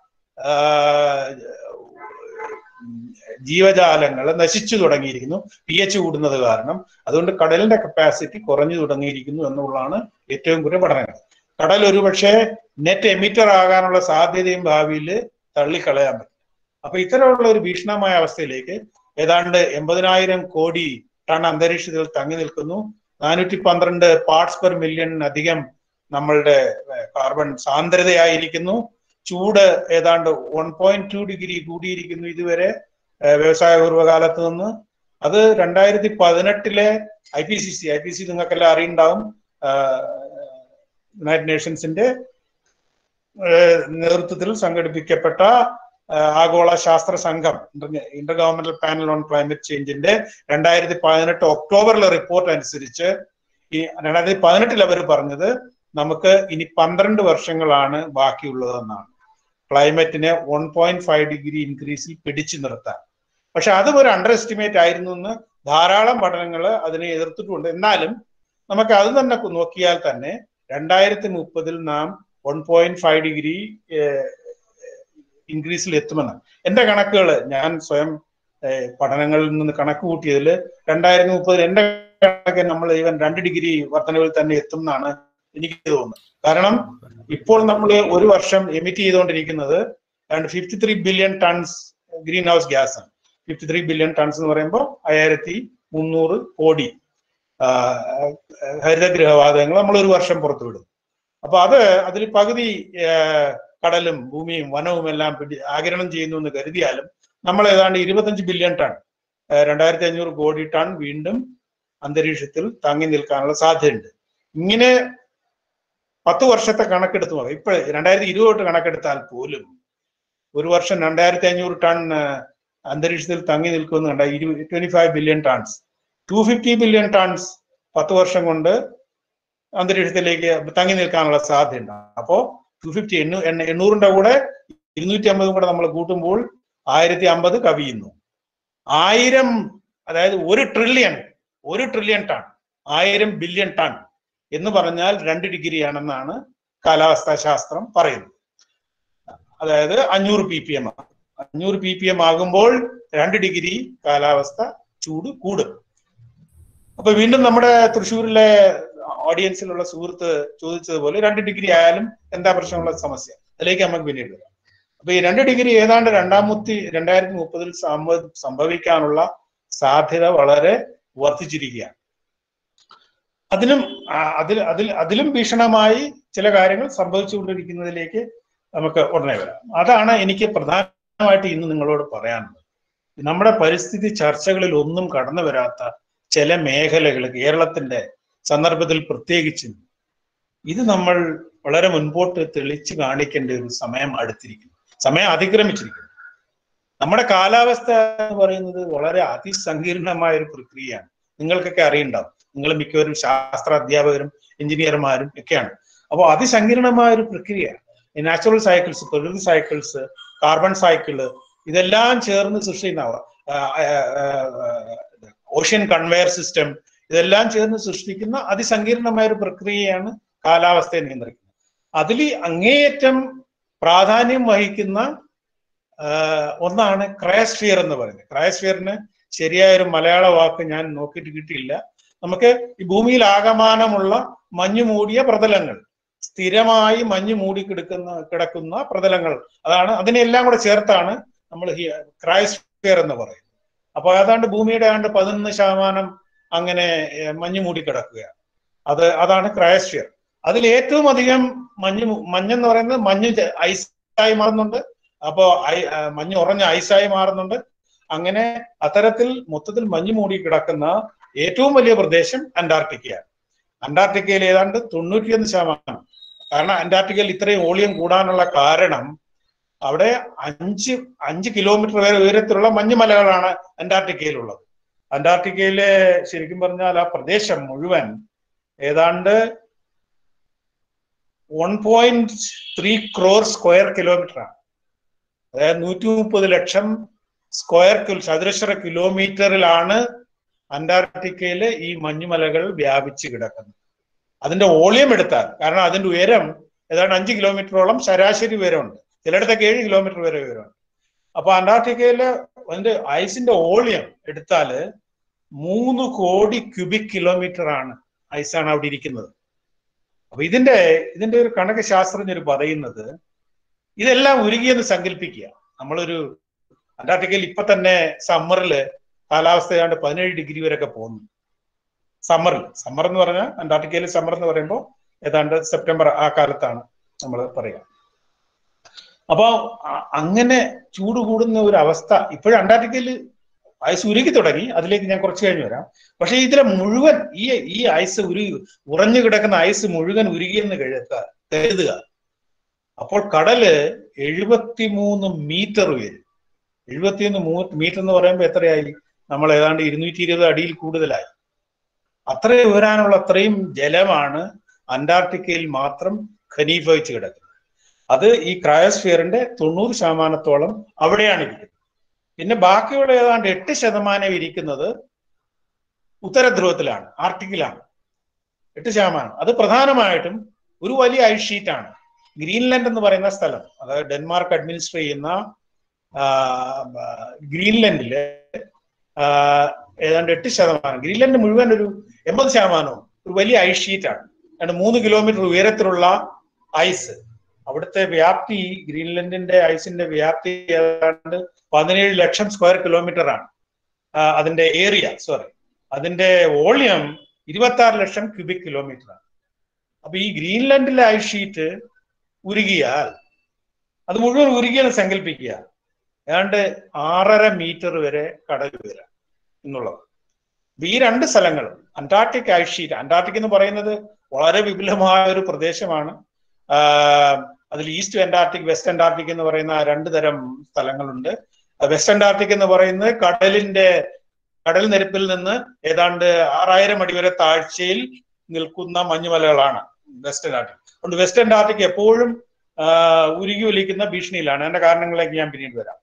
ജീവജാലങ്ങൾ നശിച്ചു തുടങ്ങിയിരിക്കുന്നു പി എച്ച് കൂടുന്നത് കാരണം അതുകൊണ്ട് കടലിന്റെ കപ്പാസിറ്റി കുറഞ്ഞു തുടങ്ങിയിരിക്കുന്നു എന്നുള്ളതാണ് ഏറ്റവും കൂടുതൽ പഠനങ്ങൾ കടൽ ഒരുപക്ഷെ നെറ്റ് എമിറ്റർ ആകാനുള്ള സാധ്യതയും ഭാവിയിൽ തള്ളിക്കളയാൻ പറ്റും അപ്പൊ ഇത്തരമുള്ള ഒരു ഭീഷണമായ അവസ്ഥയിലേക്ക് ഏതാണ്ട് എൺപതിനായിരം കോടി ടൺ അന്തരീക്ഷത്തിൽ തങ്ങി നിൽക്കുന്നു നാനൂറ്റി പന്ത്രണ്ട് പാർട്സ് പെർ മില്യൺ അധികം നമ്മളുടെ കാർബൺ സാന്ദ്രതയായിരിക്കുന്നു ചൂട് ഏതാണ്ട് വൺ പോയിന്റ് ടു ഡിഗ്രി കൂടിയിരിക്കുന്നു ഇതുവരെ വ്യവസായ പൂർവ്വകാലത്ത് നിന്ന് അത് രണ്ടായിരത്തി പതിനെട്ടിലെ I P C C I P C നിങ്ങൾക്കെല്ലാം അറിയുണ്ടാവും യുണൈറ്റഡ് നേഷൻസിന്റെ നേതൃത്വത്തിൽ സംഘടിപ്പിക്കപ്പെട്ട ആഗോള ശാസ്ത്ര സംഘം intergovernmental panel on climate ചേഞ്ചിന്റെ രണ്ടായിരത്തി പതിനെട്ട് ഒക്ടോബറിലെ റിപ്പോർട്ട് അനുസരിച്ച് ഈ രണ്ടായിരത്തി പതിനെട്ടിൽ അവർ പറഞ്ഞത് നമുക്ക് ഇനി പന്ത്രണ്ട് വർഷങ്ങളാണ് ബാക്കിയുള്ളതെന്നാണ് ക്ലൈമറ്റിനെ വൺ പോയിന്റ് ഫൈവ് ഡിഗ്രി ഇൻക്രീസിൽ പിടിച്ചു നിർത്താൻ പക്ഷെ അതും ഒരു അണ്ടർ എസ്റ്റിമേറ്റ് ആയിരുന്നു എന്ന് ധാരാളം പഠനങ്ങൾ അതിനെ എതിർത്തിട്ടുണ്ട് എന്നാലും നമുക്ക് അത് തന്നെ നോക്കിയാൽ തന്നെ രണ്ടായിരത്തി മുപ്പതിൽ നാം വൺ പോയിന്റ് ഫൈവ് ഡിഗ്രി ഇൻക്രീസിൽ എത്തുമെന്ന് എന്റെ കണക്കുകൾ ഞാൻ സ്വയം പഠനങ്ങളിൽ നിന്ന് കണക്ക് കൂട്ടിയതിൽ രണ്ടായിരത്തി മുപ്പതിൽ എന്റെ കണക്ക് നമ്മൾ ഈവൻ രണ്ട് ഡിഗ്രി വർധനവിൽ തന്നെ എത്തും എന്നാണ് എനിക്ക് തോന്നുന്നത് കാരണം ഇപ്പോൾ നമ്മൾ ഒരു വർഷം എമിറ്റ് ചെയ്തുകൊണ്ടിരിക്കുന്നത് രണ്ട് fifty three billion tons greenhouse gas ആണ് ഫിഫ്റ്റി ത്രീ ബില്യൺ ടൺസ് എന്ന് പറയുമ്പോൾ അയ്യായിരത്തി മുന്നൂറ് കോടി ഹരിതഗൃഹവാതകങ്ങൾ നമ്മൾ ഒരു വർഷം പുറത്തുവിടും അപ്പൊ അത് അതിൽ പകുതി കടലും ഭൂമിയും വനവും എല്ലാം പിടി ആകിരണം ചെയ്യുന്നു എന്ന് കരുതിയാലും നമ്മൾ ഏതാണ്ട് ഇരുപത്തഞ്ച് ബില്യൺ ടൺ രണ്ടായിരത്തി അഞ്ഞൂറ് കോടി ടൺ വീണ്ടും അന്തരീക്ഷത്തിൽ തങ്ങി നിൽക്കാനുള്ള സാധ്യതയുണ്ട് ഇങ്ങനെ പത്ത് വർഷത്തെ കണക്കെടുത്ത് നോക്കാം ഇപ്പൊ രണ്ടായിരത്തി ഇരുപത് കണക്കെടുത്താൽ പോലും ഒരു വർഷം രണ്ടായിരത്തി അഞ്ഞൂറ് ടൺ ആ, അന്തരീക്ഷത്തിൽ തങ്ങി നിൽക്കുമെന്ന് കണ്ട twenty five billion tons to fifty billion tons പത്ത് വർഷം കൊണ്ട് അന്തരീക്ഷത്തിലേക്ക് തങ്ങി നിൽക്കാനുള്ള സാധ്യതയുണ്ട് അപ്പോ ടു ഫിഫ്റ്റി എണ്ണൂ എണ്ണ- എണ്ണൂറിന്റെ കൂടെ ഇരുന്നൂറ്റി അമ്പതും കൂടെ നമ്മൾ കൂട്ടുമ്പോൾ ആയിരത്തി അമ്പത് കവിയുന്നു ആയിരം അതായത് ഒരു ട്രില്യൺ ഒരു ട്രില്യൺ ടൺ ആയിരം ബില്യൺ ടൺ എന്ന് പറഞ്ഞാൽ രണ്ട് ഡിഗ്രിയാണെന്നാണ് കാലാവസ്ഥാ ശാസ്ത്രം പറയുന്നത് അതായത് അഞ്ഞൂറ് പി പി എം അഞ്ഞൂറ് പി പി എം ആകുമ്പോൾ രണ്ട് ഡിഗ്രി കാലാവസ്ഥ ചൂട് കൂടും അപ്പൊ വീണ്ടും നമ്മുടെ തൃശ്ശൂരിലെ ഓഡിയൻസിലുള്ള സുഹൃത്ത് ചോദിച്ചതുപോലെ രണ്ട് ഡിഗ്രി ആയാലും എന്താ പ്രശ്നമുള്ള സമസ്യ അതിലേക്ക് നമുക്ക് പിന്നീട് വരാം അപ്പൊ ഈ രണ്ട് ഡിഗ്രി ഏതാണ്ട് രണ്ടാമത്തി രണ്ടായിരത്തി മുപ്പതിൽ സംഭ സംഭവിക്കാനുള്ള സാധ്യത വളരെ വർദ്ധിച്ചിരിക്കുകയാണ് അതിനും ആ, അതിൽ അതിൽ അതിലും ഭീഷണമായി ചില കാര്യങ്ങൾ സംഭവിച്ചുകൊണ്ടിരിക്കുന്നതിലേക്ക് നമുക്ക് ഉടനെ വരാം അതാണ് എനിക്ക് പ്രധാനമായിട്ട് ഇന്ന് നിങ്ങളോട് പറയാനുള്ളത് നമ്മുടെ പരിസ്ഥിതി ചർച്ചകളിൽ ഒന്നും കടന്നു വരാത്ത ചില മേഖലകൾ കേരളത്തിന്റെ സന്ദർഭത്തിൽ പ്രത്യേകിച്ചും ഇത് നമ്മൾ വളരെ മുൻപോട്ട് തെളിച്ചു കാണിക്കേണ്ട ഒരു സമയം അടുത്തിരിക്കുന്നു സമയം അതിക്രമിച്ചിരിക്കുന്നു നമ്മുടെ കാലാവസ്ഥ എന്ന് പറയുന്നത് വളരെ അതിസങ്കീർണമായ ഒരു പ്രക്രിയയാണ് നിങ്ങൾക്കൊക്കെ അറിയുണ്ടാവും നിങ്ങൾ മിക്കവരും ശാസ്ത്ര അധ്യാപകരും എഞ്ചിനീയർമാരും ഒക്കെയാണ് അപ്പോൾ അതിസങ്കീർണമായ ഒരു പ്രക്രിയ നാച്ചുറൽ സൈക്കിൾസ് പ്രകൃതി സൈക്കിൾസ് കാർബൺ സൈക്കിള് ഇതെല്ലാം ചേർന്ന് സൃഷ്ടിക്കുന്ന ഓഷ്യൻ കൺവെയർ സിസ്റ്റം ഇതെല്ലാം ചേർന്ന് സൃഷ്ടിക്കുന്ന അതിസങ്കീർണമായ ഒരു പ്രക്രിയയാണ് കാലാവസ്ഥയെ നിയന്ത്രിക്കുന്നത് അതിൽ അങ്ങേയറ്റം പ്രാധാന്യം വഹിക്കുന്ന ആ, ഒന്നാണ് ക്രയസ്ഫിയർ എന്ന് പറയുന്നത് ക്രയസ്ഫിയറിന് ശരിയായ ഒരു മലയാള വാക്ക് ഞാൻ നോക്കിയിട്ട് കിട്ടിയില്ല നമുക്ക് ഈ ഭൂമിയിൽ ആകമാനമുള്ള മഞ്ഞു മൂടിയ പ്രതലങ്ങൾ സ്ഥിരമായി മഞ്ഞു മൂടി കിടക്കുന്ന കിടക്കുന്ന പ്രതലങ്ങൾ അതാണ് അതിനെല്ലാം കൂടെ ചേർത്താണ് നമ്മൾ ക്രയസ്ഫിയർ എന്ന് പറയുന്നത് അപ്പൊ ഏതാണ്ട് ഭൂമിയുടെ ഏതാണ്ട് പതിനൊന്ന് ശതമാനം അങ്ങനെ ഏർ, മഞ്ഞ് മൂടി കിടക്കുകയാണ് അത് അതാണ് ക്രയസ്ഫിയർ അതിൽ ഏറ്റവും അധികം മഞ്ഞ് മു- മഞ്ഞെന്ന് പറയുന്നത് മഞ്ഞ് ജ- ഐസായി മാറുന്നുണ്ട് അപ്പോ ഐ- ആ, മഞ്ഞ് ഉറഞ്ഞ ഐസായി മാറുന്നുണ്ട് അങ്ങനെ അത്തരത്തിൽ മൊത്തത്തിൽ മഞ്ഞ് മൂടി കിടക്കുന്ന ഏറ്റവും വലിയ പ്രദേശം അന്റാർട്ടിക്കയാണ് അന്റാർട്ടിക്കയിൽ ഏതാണ്ട് തൊണ്ണൂറ്റിയൊന്ന് ശതമാനം കാരണം അന്റാർട്ടിക്കയിൽ ഇത്രയും വോളിയം കൂടാനുള്ള കാരണം അവിടെ അഞ്ച് അഞ്ച് കിലോമീറ്റർ വരെ ഉയരത്തിലുള്ള മഞ്ഞുമലകളാണ് അന്റാർട്ടിക്കയിലുള്ളത് അന്റാർട്ടിക്കയിലെ ശരിക്കും പറഞ്ഞാൽ ആ പ്രദേശം മുഴുവൻ ഏതാണ്ട് one point three crore square kilometre ആണ് അതായത് നൂറ്റി മുപ്പത് ലക്ഷം സ്ക്വയർ കിലോ ചതുരശ്ര കിലോമീറ്ററിലാണ് അന്റാർട്ടിക്കയിലെ ഈ മഞ്ഞുമലകൾ വ്യാപിച്ച് കിടക്കുന്നത് അതിന്റെ വോളിയം എടുത്താൽ കാരണം അതിന്റെ ഉയരം ഏതാണ്ട് അഞ്ച് കിലോമീറ്ററോളം ശരാശരി ഉയരമുണ്ട് ചിലയിടത്തൊക്കെ ഏഴ് കിലോമീറ്റർ വരെ ഉയരമുണ്ട് അപ്പൊ അന്റാർട്ടിക്കയിലെ അതിന്റെ ഐസിന്റെ വോളിയം എടുത്താല് മൂന്ന് കോടി ക്യൂബിക് കിലോമീറ്റർ ആണ് ഐസാണ് അവിടെ ഇരിക്കുന്നത് അപ്പൊ ഇതിന്റെ ഇതിന്റെ ഒരു കണക്ക് ശാസ്ത്രജ്ഞർ പറയുന്നത് ഇതെല്ലാം ഉരുകിയെന്ന് സങ്കല്പിക്കുക നമ്മളൊരു അന്റാർട്ടിക്കയിൽ ഇപ്പൊ തന്നെ സമ്മറില് കാലാവസ്ഥ ഏതാണ്ട് പതിനേഴ് ഡിഗ്രി വരെയൊക്കെ പോകുന്നു സമ്മറിൽ സമ്മർ എന്ന് പറഞ്ഞാൽ അന്റാർട്ടിക്കയിൽ സമ്മർ എന്ന് പറയുമ്പോൾ ഏതാണ്ട് സെപ്റ്റംബർ ആ കാലത്താണ് നമ്മൾ പറയുക അപ്പൊ അ- അങ്ങനെ ചൂട് കൂടുന്ന ഒരു അവസ്ഥ ഇപ്പോഴും അന്റാർട്ടിക്കയിൽ ഐസ് ഉരുകി തുടങ്ങി അതിലേക്ക് ഞാൻ കുറച്ച് കഴിഞ്ഞ് വരാം പക്ഷെ ഇതിലെ മുഴുവൻ ഈ ഈ ഐസ് ഉരുകി ഉറഞ്ഞു കിടക്കുന്ന ഐസ് മുഴുവൻ ഉരുകിയെന്ന് കഴുക കരുതുക അപ്പോൾ കടല് എഴുപത്തിമൂന്ന് മീറ്റർ ഉയരും എഴുപത്തിയൊന്ന് മീറ്റർ എന്ന് പറയുമ്പോൾ എത്രയായി നമ്മൾ ഏതാണ്ട് ഇരുന്നൂറ്റി ഇരുപത് അടിയിൽ കൂടുതലായി അത്രയും ഉയരാനുള്ള അത്രയും ജലമാണ് അന്റാർട്ടിക്കയിൽ മാത്രം ഖനീഭവിച്ച് കിടക്കുന്നത് അത് ഈ ക്രയോസ്ഫിയറിന്റെ തൊണ്ണൂറ് ശതമാനത്തോളം അവിടെയാണ് ഇരിക്കുന്നത് പിന്നെ ബാക്കിയുള്ള ഏതാണ്ട് എട്ട് ശതമാനം ഇരിക്കുന്നത് ഉത്തരധ്രുവത്തിലാണ് ആർട്ടിക്കിലാണ് എട്ട് ശതമാനം അത് പ്രധാനമായിട്ടും ഒരു വലിയ ഐസ് ഷീറ്റാണ് ഗ്രീൻലാൻഡ് എന്ന് പറയുന്ന സ്ഥലം അതായത് ഡെൻമാർക്ക് അഡ്മിനിസ്റ്റർ ചെയ്യുന്ന ആ, ആ, ഗ്രീൻലൻഡില് ആ, ഏതാണ്ട് എട്ട് ശതമാനം ഗ്രീൻലൻഡ് മുഴുവൻ ഒരു എൺപത് ശതമാനവും ഒരു വലിയ ഐസ് ഷീറ്റാണ് ഏതാണ്ട് മൂന്ന് കിലോമീറ്റർ ഉയരത്തിലുള്ള ഐസ് അവിടുത്തെ വ്യാപ്തി ഗ്രീൻലൻഡിന്റെ ഐസിന്റെ വ്യാപ്തി ഏതാണ്ട് പതിനേഴ് ലക്ഷം സ്ക്വയർ കിലോമീറ്റർ ആണ് ആ, അതിന്റെ ഏരിയ സോറി അതിന്റെ വോളിയം ഇരുപത്തി ആറ് ലക്ഷം ക്യൂബിക് കിലോമീറ്റർ ആണ് അപ്പൊ ഈ ഗ്രീൻലൻഡിലെ ഐസ് ഷീറ്റ് ഉരുകിയാൽ അത് മുഴുവൻ ഉരുകിയെന്ന് സങ്കല്പിക്കുക ഏതാണ്ട് ആറര മീറ്റർ വരെ കടൽ ഉയരാം എന്നുള്ളത് അപ്പൊ ഈ രണ്ട് സ്ഥലങ്ങളും അന്റാർട്ടിക് ഐസ് ഷീറ്റ് അന്റാർട്ടിക് എന്ന് പറയുന്നത് വളരെ വിപുലമായ ഒരു പ്രദേശമാണ് അതിൽ ഈസ്റ്റ് അന്റാർട്ടിക് വെസ്റ്റ് അന്റാർട്ടിക് എന്ന് പറയുന്ന രണ്ട് തരം സ്ഥലങ്ങളുണ്ട് വെസ്റ്റ് അന്റാർട്ടിക് എന്ന് പറയുന്നത് കടലിന്റെ കടൽ നിരപ്പിൽ നിന്ന് ഏതാണ്ട് ആറായിരം അടി വരെ താഴ്ചയിൽ നിൽക്കുന്ന മഞ്ഞുമലകളാണ് വെസ്റ്റ് അന്റാർട്ടിക് അതുകൊണ്ട് വെസ്റ്റ് അന്റാർട്ടിക് എപ്പോഴും ഉരുകി ഒലിക്കുന്ന ഭീഷണിയിലാണ് അതിന്റെ കാരണങ്ങളിലേക്ക് ഞാൻ പിന്നീട് വരാം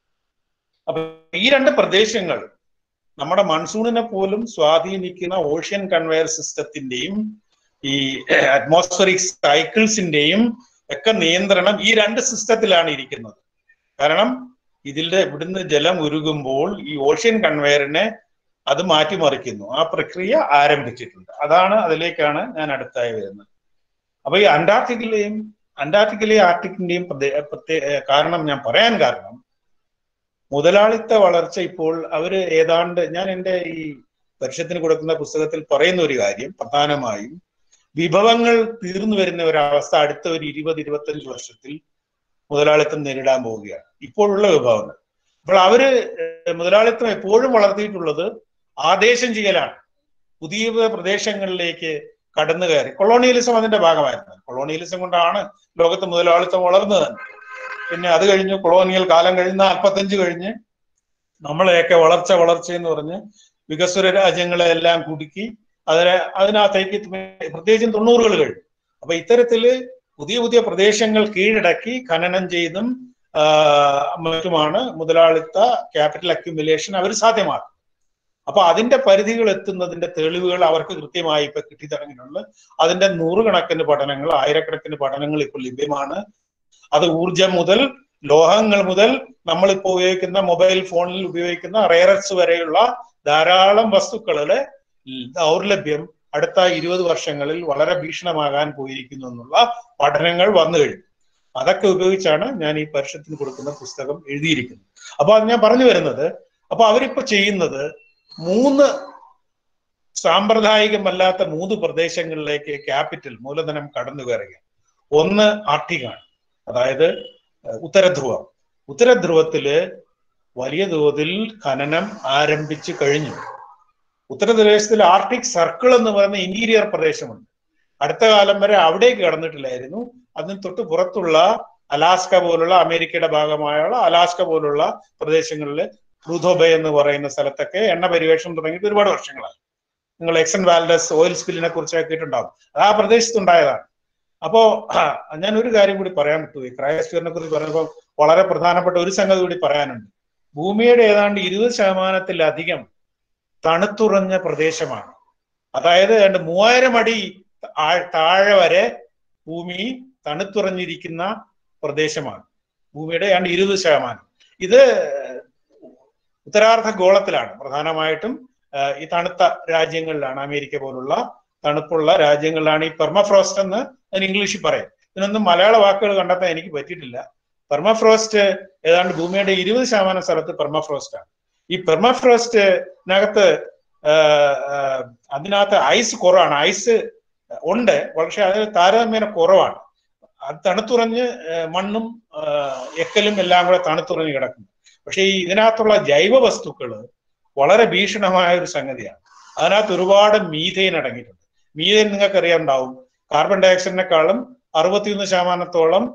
അപ്പൊ ഈ രണ്ട് പ്രദേശങ്ങൾ നമ്മുടെ മൺസൂണിനെ പോലും സ്വാധീനിക്കുന്ന ഓഷ്യൻ കൺവെയർ സിസ്റ്റത്തിന്റെയും ഈ അറ്റ്മോസ്ഫറിക് സൈക്കിൾസിന്റെയും ഒക്കെ നിയന്ത്രണം ഈ രണ്ട് സിസ്റ്റത്തിലാണ് ഇരിക്കുന്നത് കാരണം ഇതിന്റെ ഇവിടുന്ന് ജലം ഉരുകുമ്പോൾ ഈ ഓഷ്യൻ കൺവെയറിനെ അത് മാറ്റിമറിക്കുന്നു ആ പ്രക്രിയ ആരംഭിച്ചിട്ടുണ്ട് അതാണ് അതിലേക്കാണ് ഞാൻ അടുത്തായി വരുന്നത് അപ്പൊ ഈ അന്റാർട്ടിക്കിലെയും അന്റാർട്ടിക്കിലെയും ആർട്ടിക്കിന്റെയും പ്രത്യേക കാരണം ഞാൻ പറയാൻ കാരണം മുതലാളിത്ത വളർച്ച ഇപ്പോൾ അവര് ഏതാണ്ട് ഞാൻ എൻ്റെ ഈ പരിഷത്തിന് കൊടുക്കുന്ന പുസ്തകത്തിൽ പറയുന്ന ഒരു കാര്യം പ്രധാനമായും വിഭവങ്ങൾ തീർന്നു വരുന്ന ഒരവസ്ഥ അടുത്ത ഒരു ഇരുപത് ഇരുപത്തഞ്ച് വർഷത്തിൽ മുതലാളിത്തം നേരിടാൻ പോവുകയാണ് ഇപ്പോഴുള്ള വിഭവങ്ങൾ അപ്പോൾ അവര് മുതലാളിത്തം എപ്പോഴും വളർത്തിയിട്ടുള്ളത് ആദേശം ചെയ്യലാണ് പുതിയ പ്രദേശങ്ങളിലേക്ക് കടന്നു കയറി കൊളോണിയലിസം അതിന്റെ ഭാഗമായിരുന്നു കൊളോണിയലിസം കൊണ്ടാണ് ലോകത്ത് മുതലാളിത്തം വളർന്നത് തന്നെ പിന്നെ അത് കഴിഞ്ഞ് കൊളോണിയൽ കാലം കഴിഞ്ഞ് നാൽപ്പത്തഞ്ച് കഴിഞ്ഞ് നമ്മളെയൊക്കെ വളർച്ച വളർച്ച എന്ന് പറഞ്ഞ് വികസ്വര രാജ്യങ്ങളെ എല്ലാം കുടുക്കി അതിനെ അതിനകത്തേക്ക് പ്രത്യേകിച്ചും തൊണ്ണൂറുകൾ കഴിഞ്ഞു അപ്പൊ ഇത്തരത്തില് പുതിയ പുതിയ പ്രദേശങ്ങൾ കീഴടക്കി ഖനനം ചെയ്തും മറ്റുമാണ് മുതലാളിത്ത ക്യാപിറ്റൽ അക്യുമുലേഷൻ അവർ സാധ്യമാക്കും അപ്പൊ അതിന്റെ പരിധികൾ എത്തുന്നതിന്റെ തെളിവുകൾ അവർക്ക് കൃത്യമായി ഇപ്പൊ കിട്ടി തുടങ്ങിയിട്ടുണ്ട് അതിന്റെ നൂറുകണക്കിന് പഠനങ്ങൾ ആയിരക്കണക്കിന് പഠനങ്ങൾ ഇപ്പോൾ ലഭ്യമാണ് അത് ഊർജം മുതൽ ലോഹങ്ങൾ മുതൽ നമ്മളിപ്പോൾ ഉപയോഗിക്കുന്ന മൊബൈൽ ഫോണിൽ ഉപയോഗിക്കുന്ന റയറസ് വരെയുള്ള ധാരാളം വസ്തുക്കളുടെ ദൗർലഭ്യം അടുത്ത ഇരുപത് വർഷങ്ങളിൽ വളരെ ഭീഷണമാകാൻ പോയിരിക്കുന്നു എന്നുള്ള പഠനങ്ങൾ വന്നു കഴിഞ്ഞു അതൊക്കെ ഉപയോഗിച്ചാണ് ഞാൻ ഈ പരിഷത്തിന് കൊടുക്കുന്ന പുസ്തകം എഴുതിയിരിക്കുന്നത് അപ്പൊ അത് ഞാൻ പറഞ്ഞു വരുന്നത് അപ്പൊ അവരിപ്പോ ചെയ്യുന്നത് മൂന്ന് സാമ്പ്രദായികമല്ലാത്ത മൂന്ന് പ്രദേശങ്ങളിലേക്ക് ക്യാപിറ്റൽ മൂലധനം കടന്നു കയറുകയാണ് ഒന്ന് ആർട്ടിക്കാണ് അതായത് ഉത്തരധ്രുവം ഉത്തരധ്രുവത്തില് വലിയ തോതിൽ ഖനനം ആരംഭിച്ചു കഴിഞ്ഞു ഉത്തരപ്രദേശത്തിൽ ആർട്ടിക് സർക്കിൾ എന്ന് പറയുന്ന ഇന്റീരിയർ പ്രദേശമുണ്ട് അടുത്ത കാലം വരെ അവിടേക്ക് കടന്നിട്ടില്ലായിരുന്നു അതിന് തൊട്ട് പുറത്തുള്ള അലാസ്ക പോലുള്ള അമേരിക്കയുടെ ഭാഗമായുള്ള അലാസ്ക പോലുള്ള പ്രദേശങ്ങളിൽ റുധോബെ എന്ന് പറയുന്ന സ്ഥലത്തൊക്കെ എണ്ണ പരിവേഷണം തുടങ്ങിയിട്ട് ഒരുപാട് വർഷങ്ങളായി നിങ്ങൾ എക്സൻ വാൽഡസ് ഓയിൽ സ്പില്ലിനെ കുറിച്ച് കേട്ടിട്ടുണ്ടാവും അത് ആ പ്രദേശത്തുണ്ടായതാണ് അപ്പോ ഞാൻ ഒരു കാര്യം കൂടി പറയാൻ വിട്ടുപോയി ക്രയോസ്ഫിയറിനെ കുറിച്ച് പറയുമ്പോൾ വളരെ പ്രധാനപ്പെട്ട ഒരു സംഗതി കൂടി പറയാനുണ്ട് ഭൂമിയുടെ ഏതാണ്ട് ഇരുപത് ശതമാനത്തിലധികം തണുത്തുറഞ്ഞ പ്രദേശമാണ് അതായത് ഏതാണ്ട് മൂവായിരം അടി താഴെ വരെ ഭൂമി തണുത്തുറഞ്ഞിരിക്കുന്ന പ്രദേശമാണ് ഭൂമിയുടെ ഏതാണ്ട് ഇരുപത് ശതമാനം ഇത് ഉത്തരാർദ്ധ ഗോളത്തിലാണ് പ്രധാനമായിട്ടും ഈ തണുത്ത രാജ്യങ്ങളിലാണ് അമേരിക്ക പോലുള്ള തണുപ്പുള്ള രാജ്യങ്ങളിലാണ് ഈ പെർമഫ്രോസ്റ്റ് എന്ന് അതിന് ഇംഗ്ലീഷിൽ പറയും ഇതിനൊന്നും മലയാള വാക്കുകൾ കണ്ടെത്താൻ എനിക്ക് പറ്റിയിട്ടില്ല പെർമഫ്രോസ്റ്റ് ഏതാണ്ട് ഭൂമിയുടെ ഇരുപത് ശതമാനം സ്ഥലത്ത് പെർമഫ്രോസ്റ്റ് ആണ് ഈ പെർമഫ്രോസ്റ്റിനകത്ത് അതിനകത്ത് ഐസ് കുറവാണ് ഐസ് ഉണ്ട് പക്ഷെ അത് താരതമ്യേന കുറവാണ് അത് തണുത്തുറഞ്ഞ് മണ്ണും എക്കലും എല്ലാം കൂടെ തണുത്തുറഞ്ഞ് കിടക്കുന്നു പക്ഷെ ഈ ഇതിനകത്തുള്ള ജൈവ വസ്തുക്കൾ വളരെ ഭീഷണമായ ഒരു സംഗതിയാണ് അതിനകത്ത് ഒരുപാട് മീഥൈൻ അടങ്ങിയിട്ടുണ്ട് മീഥൈൻ നിങ്ങൾക്ക് അറിയാണ്ടാവും കാർബൺ ഡയോക്സൈഡിനെക്കാളും അറുപത്തിയൊന്ന് ശതമാനത്തോളം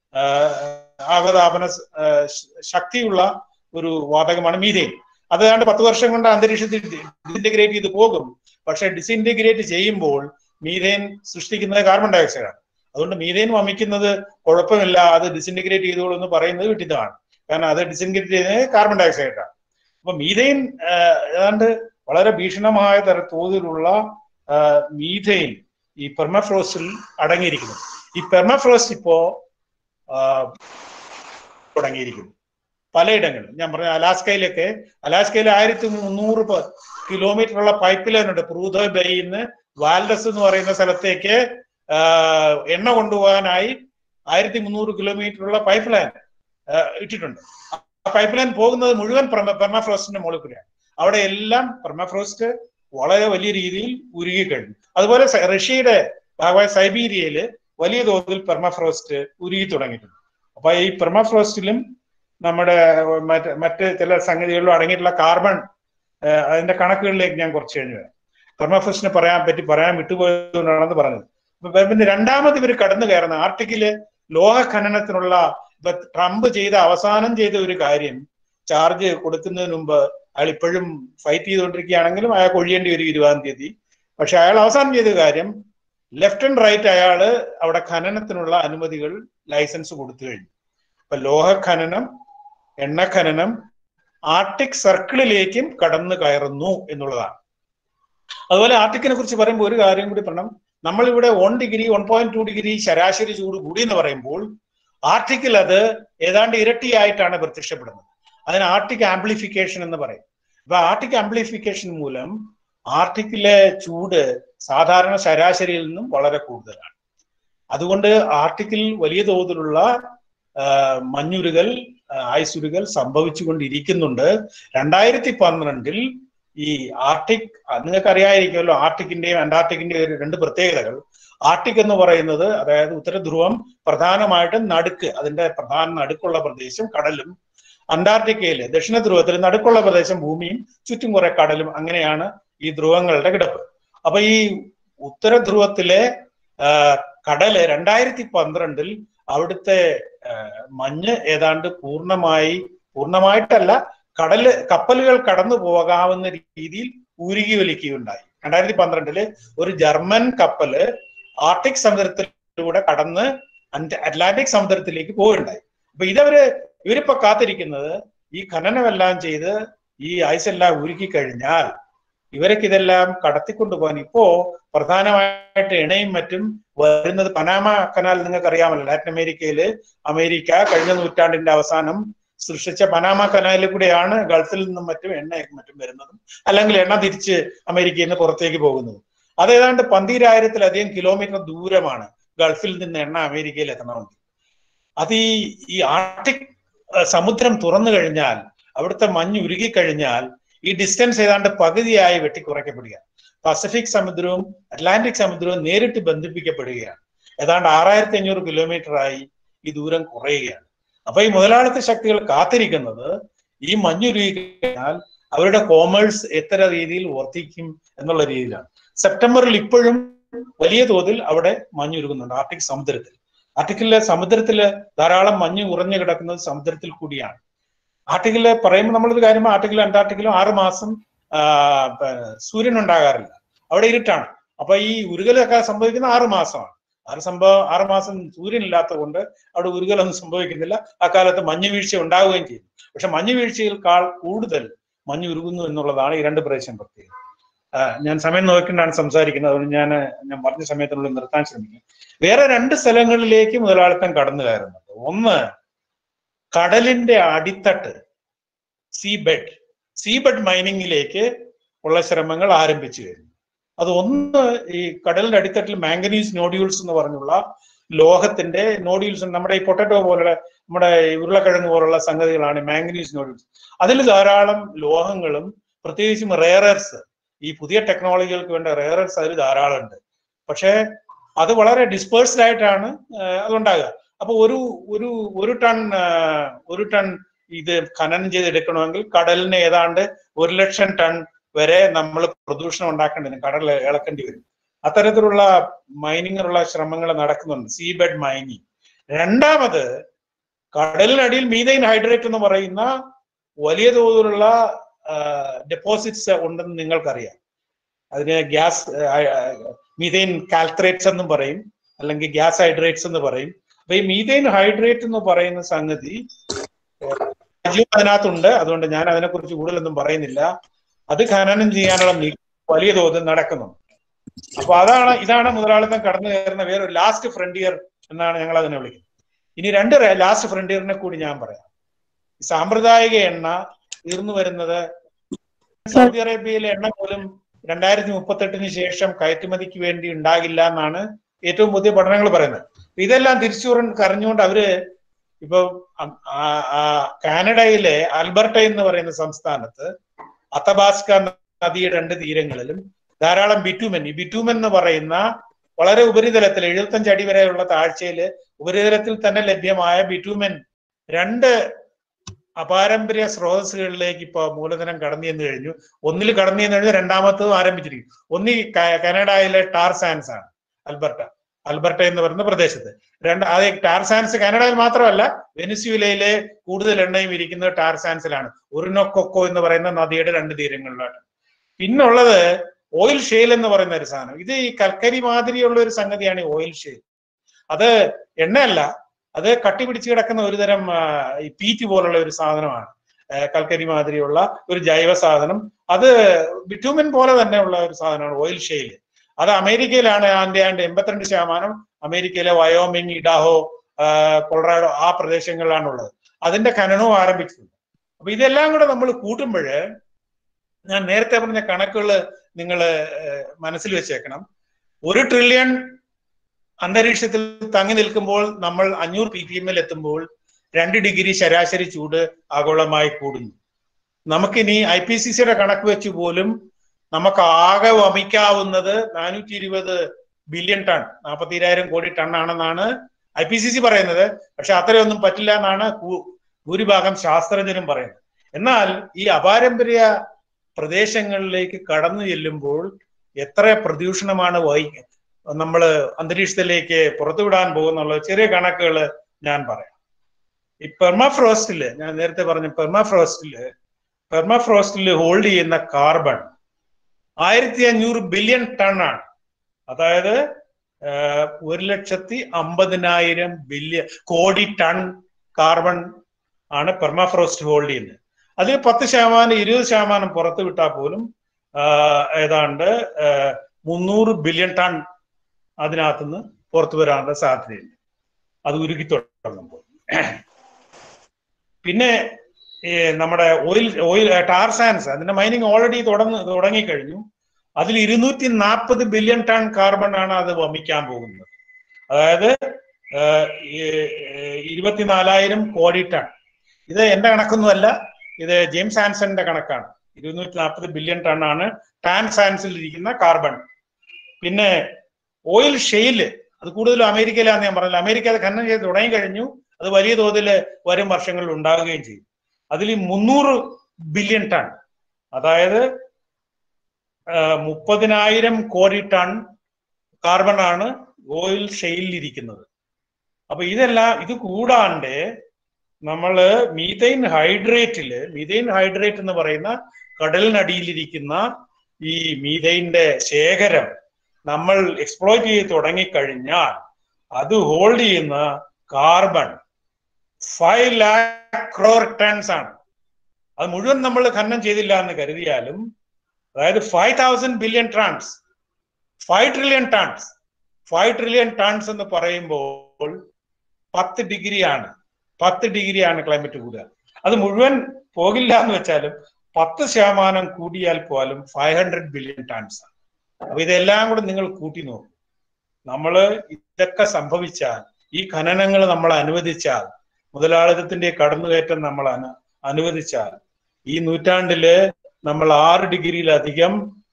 ആഗതാപന ശക്തിയുള്ള ഒരു വാതകമാണ് മീഥൈൻ അത് ഏതാണ്ട് പത്ത് വർഷം കൊണ്ട് അന്തരീക്ഷത്തിൽ ഡിസിൻറ്റഗ്രേറ്റ് ചെയ്ത് പോകും പക്ഷെ ഡിസിൻറ്റഗ്രേറ്റ് ചെയ്യുമ്പോൾ മീഥൈൻ സൃഷ്ടിക്കുന്നത് കാർബൺ ഡയോക്സൈഡാണ് അതുകൊണ്ട് മീഥൈൻ വമിക്കുന്നത് കുഴപ്പമില്ല അത് ഡിസിൻറ്റഗ്രേറ്റ് ചെയ്തോളൂ എന്ന് പറയുന്നത് വിട്ടിതാണ് കാരണം അത് ഡിസിൻറ്റഗ്രേറ്റ് ചെയ്യുന്നത് കാർബൺ ഡയോക്സൈഡാണ് അപ്പൊ മീഥൈൻ ഏതാണ്ട് വളരെ ഭീഷണമായ തര തോതിലുള്ള മീഥൈൻ ഈ പെർമഫ്രോസ്റ്റിൽ അടങ്ങിയിരിക്കുന്നു ഈ പെർമഫ്രോസ്റ്റ് ഇപ്പോ തുടങ്ങിയിരിക്കുന്നു പലയിടങ്ങളിൽ ഞാൻ പറഞ്ഞ അലാസ്കയിലൊക്കെ അലാസ്കയിൽ ആയിരത്തി മുന്നൂറ് കിലോമീറ്റർ ഉള്ള പൈപ്പ് ലൈൻ ഉണ്ട് പ്രൂത ബേയിൽ നിന്ന് വാൽഡസ് എന്ന് പറയുന്ന സ്ഥലത്തേക്ക് എണ്ണ കൊണ്ടുപോകാനായി ആയിരത്തി മുന്നൂറ് കിലോമീറ്റർ ഉള്ള പൈപ്പ് ലൈൻ ഇട്ടിട്ടുണ്ട് ആ പൈപ്പ് ലൈൻ പോകുന്നത് മുഴുവൻ പെർമഫ്രോസ്റ്റിന്റെ മുകളിൽ കൂടിയാണ് അവിടെ എല്ലാം പെർമഫ്രോസ്റ്റ് വളരെ വലിയ രീതിയിൽ ഉരുകിക്കഴിഞ്ഞു അതുപോലെ റഷ്യയുടെ ഭാഗമായ സൈബീരിയയിൽ വലിയ തോതിൽ പെർമഫ്രോസ്റ്റ് ഉരുകി തുടങ്ങിയിട്ടുണ്ട് അപ്പൊ ഈ പെർമഫ്രോസ്റ്റിലും നമ്മുടെ മറ്റ് മറ്റ് ചില സംഗതികളിലും അടങ്ങിയിട്ടുള്ള കാർബൺ അതിന്റെ കണക്കുകളിലേക്ക് ഞാൻ കുറച്ച് കഴിഞ്ഞു വരാം പെർമഫ്രോസ്റ്റിനെ പറയാൻ പറ്റി പറയാൻ വിട്ടുപോയതുകൊണ്ടാണെന്ന് പറഞ്ഞത് അപ്പൊ പിന്നെ രണ്ടാമത് ഇവർ കടന്നു കയറുന്ന ആർട്ടിക്കില് ലോഹ ഖനനത്തിനുള്ള ഇപ്പൊ ട്രംപ് ചെയ്ത അവസാനം ചെയ്ത ഒരു കാര്യം ചാർജ് കൊടുക്കുന്നതിന് മുമ്പ് അയാൾ ഇപ്പോഴും ഫൈറ്റ് ചെയ്തുകൊണ്ടിരിക്കുകയാണെങ്കിലും അയാൾക്ക് ഒഴിയേണ്ടി വരും ഇരുപതാം തീയതി പക്ഷെ അയാൾ അവസാനം ചെയ്ത കാര്യം ലെഫ്റ്റ് ആൻഡ് റൈറ്റ് അയാള് അവിടെ ഖനനത്തിനുള്ള അനുമതികൾ ലൈസൻസ് കൊടുത്തു കഴിഞ്ഞു അപ്പൊ ലോഹ ഖനനം എണ്ണ ഖനനം ആർട്ടിക് സർക്കിളിലേക്കും കടന്നു കയറുന്നു എന്നുള്ളതാണ് അതുപോലെ ആർട്ടിക്കിനെ കുറിച്ച് പറയുമ്പോൾ ഒരു കാര്യം കൂടി പറയണം നമ്മളിവിടെ one degree one point two degree ശരാശരി ചൂട് കൂടി എന്ന് പറയുമ്പോൾ ആർട്ടിക്കിൽ അത് ഏതാണ്ട് ഇരട്ടിയായിട്ടാണ് പ്രത്യക്ഷപ്പെടുന്നത് അതിന് ആർട്ടിക് ആംപ്ലിഫിക്കേഷൻ എന്ന് പറയും അപ്പൊ ആർട്ടിക് ആംപ്ലിഫിക്കേഷൻ മൂലം ആർട്ടിക്കിലെ ചൂട് സാധാരണ ശരാശരിയിൽ നിന്നും വളരെ കൂടുതലാണ് അതുകൊണ്ട് ആർട്ടിക്കിൽ വലിയ തോതിലുള്ള മഞ്ഞുരുകൽ ഐസുരുകൽ സംഭവിച്ചുകൊണ്ടിരിക്കുന്നുണ്ട് രണ്ടായിരത്തി പന്ത്രണ്ടിൽ ഈ ആർട്ടിക് നിങ്ങൾക്ക് അറിയാതിരിക്കുമല്ലോ ആർട്ടിക്കിന്റെയും അന്റാർട്ടിക്കിന്റെയും ഒരു രണ്ട് പ്രത്യേകതകൾ ആർട്ടിക് എന്ന് പറയുന്നത് അതായത് ഉത്തരധ്രുവം പ്രധാനമായിട്ടും നടുക്ക് അതിന്റെ പ്രധാന നടുക്കുള്ള പ്രദേശം കടലും അന്റാർട്ടിക്കയിലെ ദക്ഷിണ ധ്രുവത്തിൽ നടുക്കുള്ള പ്രദേശം ഭൂമിയും ചുറ്റും കുറെ കടലും അങ്ങനെയാണ് ഈ ധ്രുവങ്ങളുടെ കിടപ്പ് അപ്പൊ ഈ ഉത്തര ധ്രുവത്തിലെ കടല് രണ്ടായിരത്തി പന്ത്രണ്ടിൽ അവിടുത്തെ മഞ്ഞ് ഏതാണ്ട് പൂർണ്ണമായി പൂർണ്ണമായിട്ടല്ല കടല് കപ്പലുകൾ കടന്നു പോകാവുന്ന രീതിയിൽ ഉരുകി വലിക്കുകയുണ്ടായി രണ്ടായിരത്തി പന്ത്രണ്ടില് ഒരു ജർമ്മൻ കപ്പല് ആർട്ടിക് സമുദ്രത്തിലൂടെ കടന്ന് അറ്റ്ലാന്റിക് സമുദ്രത്തിലേക്ക് പോവുകയുണ്ടായി അപ്പൊ ഇതവര് ഇവരിപ്പോ കാത്തിരിക്കുന്നത് ഈ ഖനനമെല്ലാം ചെയ്ത് ഈ ഐസ് എല്ലാം ഉരുക്കി കഴിഞ്ഞാൽ ഇവരൊക്കെ ഇതെല്ലാം കടത്തിക്കൊണ്ടുപോകാൻ ഇപ്പോ പ്രധാനമായിട്ട് ഇണയും മറ്റും വരുന്നത് പനാമ കനാൽ നിങ്ങൾക്ക് അറിയാമല്ലോ ലാറ്റിൻ അമേരിക്കയില് അമേരിക്ക കഴിഞ്ഞ നൂറ്റാണ്ടിന്റെ അവസാനം സൃഷ്ടിച്ച പനാമ കനാലിൽ കൂടെയാണ് ഗൾഫിൽ നിന്നും മറ്റും എണ്ണ മറ്റും വരുന്നതും അല്ലെങ്കിൽ എണ്ണ തിരിച്ച് അമേരിക്കയിൽ നിന്ന് പുറത്തേക്ക് പോകുന്നതും അത് ഏതാണ്ട് പന്തീരായിരത്തിലധികം കിലോമീറ്റർ ദൂരമാണ് ഗൾഫിൽ നിന്ന് എണ്ണ അമേരിക്കയിൽ എത്തണമെങ്കിൽ അത് ഈ ഈ ആർട്ടിക് സമുദ്രം തുറന്നു കഴിഞ്ഞാൽ അവിടുത്തെ മഞ്ഞ് ഉരുകിക്കഴിഞ്ഞാൽ ഈ ഡിസ്റ്റൻസ് ഏതാണ്ട് പകുതിയായി വെട്ടിക്കുറയ്ക്കപ്പെടുക പസഫിക് സമുദ്രവും അറ്റ്ലാന്റിക് സമുദ്രവും നേരിട്ട് ബന്ധിപ്പിക്കപ്പെടുകയാണ് ഏതാണ്ട് ആറായിരത്തി അഞ്ഞൂറ് കിലോമീറ്റർ ആയി ഈ ദൂരം കുറയുകയാണ് അപ്പൊ ഈ മുതലാളിത്ത ശക്തികൾ കാത്തിരിക്കുന്നത് ഈ മഞ്ഞുരുകി കഴിഞ്ഞാൽ അവരുടെ കോമേഴ്സ് എത്ര രീതിയിൽ വർദ്ധിക്കും എന്നുള്ള രീതിയിലാണ് സെപ്റ്റംബറിൽ ഇപ്പോഴും വലിയ തോതിൽ അവിടെ മഞ്ഞുരുകുന്നുണ്ട് ആർട്ടിക് സമുദ്രത്തിൽ ആർട്ടിക്കിലെ സമുദ്രത്തില് ധാരാളം മഞ്ഞ് ഉറഞ്ഞു കിടക്കുന്നത് സമുദ്രത്തിൽ കൂടിയാണ് ആർട്ടിക്കില് പറയുമ്പോൾ നമ്മളൊരു കാര്യം ആർട്ടിക്കിലും അന്റാർട്ടിക്കിലും ആറ് മാസം സൂര്യൻ ഉണ്ടാകാറില്ല അവിടെ ഇരുട്ടാണ് അപ്പൊ ഈ ഉരുകലൊക്കെ സംഭവിക്കുന്ന ആറ് മാസമാണ് ആറ് സംഭവം ആറ് മാസം സൂര്യൻ ഇല്ലാത്തത് കൊണ്ട് അവിടെ ഉരുകലൊന്നും സംഭവിക്കുന്നില്ല അക്കാലത്ത് മഞ്ഞ് വീഴ്ച ഉണ്ടാവുകയും ചെയ്യും പക്ഷെ മഞ്ഞ് വീഴ്ചയിൽക്കാൾ കൂടുതൽ മഞ്ഞ് ഉരുകുന്നു എന്നുള്ളതാണ് ഈ രണ്ട് പ്രദേശം പ്രത്യേകത ഞാൻ സമയം നോക്കിക്കൊണ്ടാണ് സംസാരിക്കുന്നത് അതുകൊണ്ട് ഞാൻ ഞാൻ പറഞ്ഞ സമയത്തിനുള്ളിൽ നിർത്താൻ ശ്രമിക്കും വേറെ രണ്ട് സ്ഥലങ്ങളിലേക്ക് മുതലാളിത്തം കടന്നു കയറുന്നുണ്ട് ഒന്ന് കടലിന്റെ അടിത്തട്ട് സീ ബെഡ് സീ ബെഡ് മൈനിങ്ങിലേക്ക് ഉള്ള ശ്രമങ്ങൾ ആരംഭിച്ചു കഴിഞ്ഞു അത് ഒന്ന് ഈ കടലിന്റെ അടിത്തട്ടിൽ മാംഗനീസ് നോഡ്യൂൾസ് എന്ന് പറഞ്ഞുള്ള ലോഹത്തിന്റെ നോഡ്യൂൾസ് നമ്മുടെ ഈ പൊട്ടറ്റോ പോലുള്ള നമ്മുടെ ഉരുളക്കിഴങ്ങ് പോലുള്ള സംഗതികളാണ് മാംഗനീസ് നോഡ്യൂൾസ് അതിൽ ധാരാളം ലോഹങ്ങളും പ്രത്യേകിച്ചും റേറേഴ്സ് ഈ പുതിയ ടെക്നോളജികൾക്ക് വേണ്ട റേറേഴ്സ് അതിൽ ധാരാളം ഉണ്ട് പക്ഷേ അത് വളരെ ഡിസ്പേഴ്സ്ഡ് ആയിട്ടാണ് അതുണ്ടാകുക അപ്പൊ ഒരു ഒരു ഒരു ടൺ ഒരു ടൺ ഇത് ഖനനം ചെയ്തെടുക്കണമെങ്കിൽ കടലിന് ഏതാണ്ട് ഒരു ലക്ഷം ടൺ വരെ നമ്മൾ പ്രദൂഷണം ഉണ്ടാക്കേണ്ടി വരും കടൽ ഇളക്കേണ്ടി വരും അത്തരത്തിലുള്ള മൈനിങ്ങിനുള്ള ശ്രമങ്ങൾ നടക്കുന്നുണ്ട് സീ ബെഡ് മൈനിങ് രണ്ടാമത് കടലിനടിയിൽ മീതൈൻ ഹൈഡ്രേറ്റ് എന്ന് പറയുന്ന വലിയ തോതിലുള്ള ഡെപ്പോസിറ്റ്സ് ഉണ്ടെന്ന് നിങ്ങൾക്കറിയാം അതിന് ഗ്യാസ് മീതൈൻ കാൽത്രേറ്റ്സ് എന്നും പറയും അല്ലെങ്കിൽ ഗ്യാസ് ഹൈഡ്രേറ്റ്സ് എന്ന് പറയും അപ്പൊ ഈ മീതൈൻ ഹൈഡ്രേറ്റ് എന്ന് പറയുന്ന സംഗതി രാജ്യവും അതിനകത്തുണ്ട് അതുകൊണ്ട് ഞാൻ അതിനെക്കുറിച്ച് കൂടുതലൊന്നും പറയുന്നില്ല അത് ഖനനം ചെയ്യാനുള്ള നീക്കം വലിയ തോതിൽ നടക്കുന്നുണ്ട് അപ്പൊ അതാണ് ഇതാണ് മുതലാളിത്തം കടന്നു കയറുന്ന വേറൊരു ലാസ്റ്റ് ഫ്രണ്ടിയർ എന്നാണ് ഞങ്ങൾ അതിനെ വിളിക്കുന്നത് ഇനി രണ്ട് ലാസ്റ്റ് ഫ്രണ്ടിയറിനെ കൂടി ഞാൻ പറയാം സാമ്പ്രദായിക എണ്ണ തീർന്നു വരുന്നത് സൗദി അറേബ്യയിലെ എണ്ണ പോലും രണ്ടായിരത്തി മുപ്പത്തെട്ടിന് ശേഷം കയറ്റുമതിക്ക് വേണ്ടി ഉണ്ടാകില്ല എന്നാണ് ഏറ്റവും പുതിയ പഠനങ്ങൾ പറയുന്നത് ഇതെല്ലാം തിരിച്ചു കറിഞ്ഞുകൊണ്ട് അവര് ഇപ്പൊ കാനഡയിലെ ആൽബർട്ട എന്ന് പറയുന്ന സംസ്ഥാനത്ത് അത്തബാസ്ക നദിയുടെ രണ്ട് തീരങ്ങളിലും ധാരാളം ബിറ്റുമൻ ഈ ബിറ്റുമൻ എന്ന് പറയുന്ന വളരെ ഉപരിതലത്തിൽ എഴുപത്തഞ്ച് അടി വരെയുള്ള താഴ്ചയിൽ ഉപരിതലത്തിൽ തന്നെ ലഭ്യമായ ബിറ്റുമൻ രണ്ട് അപാരമ്പര്യ സ്രോതസ്സുകളിലേക്ക് ഇപ്പൊ മൂലധനം കടന്നു ചെന്ന് കഴിഞ്ഞു ഒന്നിൽ കടന്നു ചെന്ന് കഴിഞ്ഞാൽ രണ്ടാമത്തതും ആരംഭിച്ചിരിക്കും ഒന്ന് ഈ ക- കാനഡയിലെ ടാർ സാൻസ് ആണ് അൽബർട്ട അൽബർട്ട എന്ന് പറയുന്ന പ്രദേശത്ത് രണ്ട് അത് ടാർ സാൻസ് കാനഡയിൽ മാത്രമല്ല വെനിസ്യൂലയിലെ കൂടുതൽ എണ്ണയും ഇരിക്കുന്നത് ടാർ സാൻസിലാണ് ഉരുനൊക്കൊക്കോ എന്ന് പറയുന്ന നദിയുടെ രണ്ട് തീരങ്ങളിലാണ് പിന്നുള്ളത് ഓയിൽ ഷെയിൽ എന്ന് പറയുന്ന ഒരു സാധനം ഇത് ഈ കൽക്കരി മാതിരിയുള്ള ഒരു സംഗതിയാണ് ഈ ഓയിൽ ഷെയിൽ അത് എണ്ണയല്ല അത് കട്ടി പിടിച്ച് കിടക്കുന്ന ഒരു തരം ആ, ഈ പീറ്റ് പോലുള്ള ഒരു സാധനമാണ് ആ, കൽക്കരി മാതിരിയുള്ള ഒരു ജൈവ സാധനം അത് ബിറ്റൂമിൻ പോലെ തന്നെയുള്ള ഒരു സാധനമാണ് ഓയിൽ ഷെയിൽ അത് അമേരിക്കയിലാണ് അതിന്റെ ആണ്ട് എൺപത്തിരണ്ട് ശതമാനം അമേരിക്കയിലെ വയോമിങ് ഇഡാഹോ ആ, കൊളറാഡോ ആ പ്രദേശങ്ങളിലാണുള്ളത് അതിന്റെ ഖനനവും ആരംഭിച്ചിട്ടുണ്ട് അപ്പൊ ഇതെല്ലാം കൂടെ നമ്മൾ കൂട്ടുമ്പോൾ ഞാൻ നേരത്തെ പറഞ്ഞ കണക്കുകൾ നിങ്ങൾ മനസ്സിൽ വെച്ചേക്കണം ഒരു ട്രില്യൺ അന്തരീക്ഷത്തിൽ തങ്ങി നിൽക്കുമ്പോൾ നമ്മൾ അഞ്ഞൂറ് പി പി എമ്മിൽ എത്തുമ്പോൾ രണ്ട് ഡിഗ്രി ശരാശരി ചൂട് ആഗോളമായി കൂടുന്നു നമുക്കിനി ഐ പി സി സിയുടെ കണക്ക് വെച്ച് പോലും നമുക്ക് ആകെ വമിക്കാവുന്നത് നാനൂറ്റി ഇരുപത് ബില്യൺ ടൺ നാൽപ്പത്തിരായിരം കോടി ടൺ ആണെന്നാണ് ഐ പി സി സി പറയുന്നത് പക്ഷെ അത്രയൊന്നും പറ്റില്ല എന്നാണ് ഭൂ- ഭൂരിഭാഗം ശാസ്ത്രജ്ഞരും പറയുന്നത് എന്നാൽ ഈ അപാരമ്പര്യ പ്രദേശങ്ങളിലേക്ക് കടന്നു ചെല്ലുമ്പോൾ എത്ര പ്രദൂഷണമാണ് വഹി നമ്മൾ അന്തരീക്ഷത്തിലേക്ക് പുറത്തുവിടാൻ പോകുന്നുള്ള ചെറിയ കണക്കുകൾ ഞാൻ പറയാം ഈ പെർമാഫ്രോസ്റ്റില് ഞാൻ നേരത്തെ പറഞ്ഞ പെർമാഫ്രോസ്റ്റില് പെർമാഫ്രോസ്റ്റിൽ ഹോൾഡ് ചെയ്യുന്ന കാർബൺ ആയിരത്തി അഞ്ഞൂറ് ബില്യൺ ടൺ ആണ് അതായത് ആഹ്, ഒരു ലക്ഷത്തി അമ്പതിനായിരം ബില്യൺ കോടി ടൺ കാർബൺ ആണ് പെർമാഫ്രോസ്റ്റ് ഹോൾഡ് ചെയ്യുന്നത് അതിൽ പത്ത് ശതമാനം ഇരുപത് ശതമാനം പുറത്തു വിട്ടാൽ പോലും ആഹ്, ഏതാണ്ട് ആഹ്, മുന്നൂറ് ബില്യൺ ടൺ അതിനകത്തുനിന്ന് പുറത്തു വരാനുള്ള സാധ്യതയുണ്ട് അത് ഉരുകി തുടങ്ങുമ്പോൾ പിന്നെ ഈ നമ്മുടെ ഓയിൽ ഓയിൽ ടാർ സാൻസ് അതിന്റെ മൈനിങ് ഓൾറെഡി തുടങ്ങി തുടങ്ങിക്കഴിഞ്ഞു അതിൽ ഇരുന്നൂറ്റി നാൽപ്പത് ബില്യൺ ടൺ കാർബൺ ആണ് അത് വമിക്കാൻ പോകുന്നത് അതായത് ആഹ്, ഈ, ഏഹ്, ഇരുപത്തിനാലായിരം കോടി ടൺ ഇത് എന്റെ കണക്കൊന്നുമല്ല ഇത് ജെയിംസ് ആൻസന്റെ കണക്കാണ് ഇരുന്നൂറ്റി നാൽപ്പത് ബില്യൺ ടൺ ആണ് ടാൻ സാൻസിൽ ഇരിക്കുന്ന കാർബൺ പിന്നെ ഓയിൽ ഷെയില് അത് കൂടുതലും അമേരിക്കയിലാന്ന് ഞാൻ പറഞ്ഞില്ല അമേരിക്ക അത് ഖനനം ചെയ്ത് തുടങ്ങി കഴിഞ്ഞു അത് വലിയ തോതിൽ വരും വർഷങ്ങളിൽ ഉണ്ടാവുകയും ചെയ്യും അതിൽ മുന്നൂറ് ബില്യൺ ടൺ അതായത് ആ, മുപ്പതിനായിരം കോടി ടൺ കാർബൺ ആണ് ഓയിൽ ഷെയിലിൽ ഇരിക്കുന്നത് അപ്പൊ ഇതെല്ലാം ഇത് കൂടാണ്ട് നമ്മള് മീഥൈൻ ഹൈഡ്രേറ്റില് മീഥൈൻ ഹൈഡ്രേറ്റ് എന്ന് പറയുന്ന കടലിനടിയിലിരിക്കുന്ന ഈ മീഥൈന്റെ ശേഖരം നമ്മൾ എക്സ്പ്ലോയിറ്റ് ചെയ്ത് തുടങ്ങിക്കഴിഞ്ഞാൽ അത് ഹോൾഡ് ചെയ്യുന്ന carbon five lakh crore tons ആണ് അത് മുഴുവൻ നമ്മൾ ഖനനം ചെയ്തില്ല എന്ന് കരുതിയാലും അതായത് five thousand billion tons five trillion tons five trillion tons എന്ന് പറയുമ്പോൾ പത്ത് ഡിഗ്രിയാണ് പത്ത് ഡിഗ്രിയാണ് ക്ലൈമറ്റ് കൂടുക അത് മുഴുവൻ പോകില്ല എന്ന് വെച്ചാലും പത്ത് ശതമാനം കൂടിയാൽ പോലും ഫൈവ് ഹൺഡ്രഡ് ബില്യൺ ടൺസ് ആണ് അപ്പൊ ഇതെല്ലാം കൂടെ നിങ്ങൾ കൂട്ടി നോക്കും നമ്മള് ഇതൊക്കെ സംഭവിച്ചാൽ ഈ ഖനനങ്ങൾ നമ്മൾ അനുവദിച്ചാൽ മുതലാളിത്തത്തിന്റെ കടന്നുകയറ്റം നമ്മൾ അനു അനുവദിച്ചാൽ ഈ നൂറ്റാണ്ടില് നമ്മൾ ആറ് ഡിഗ്രിയിലധികം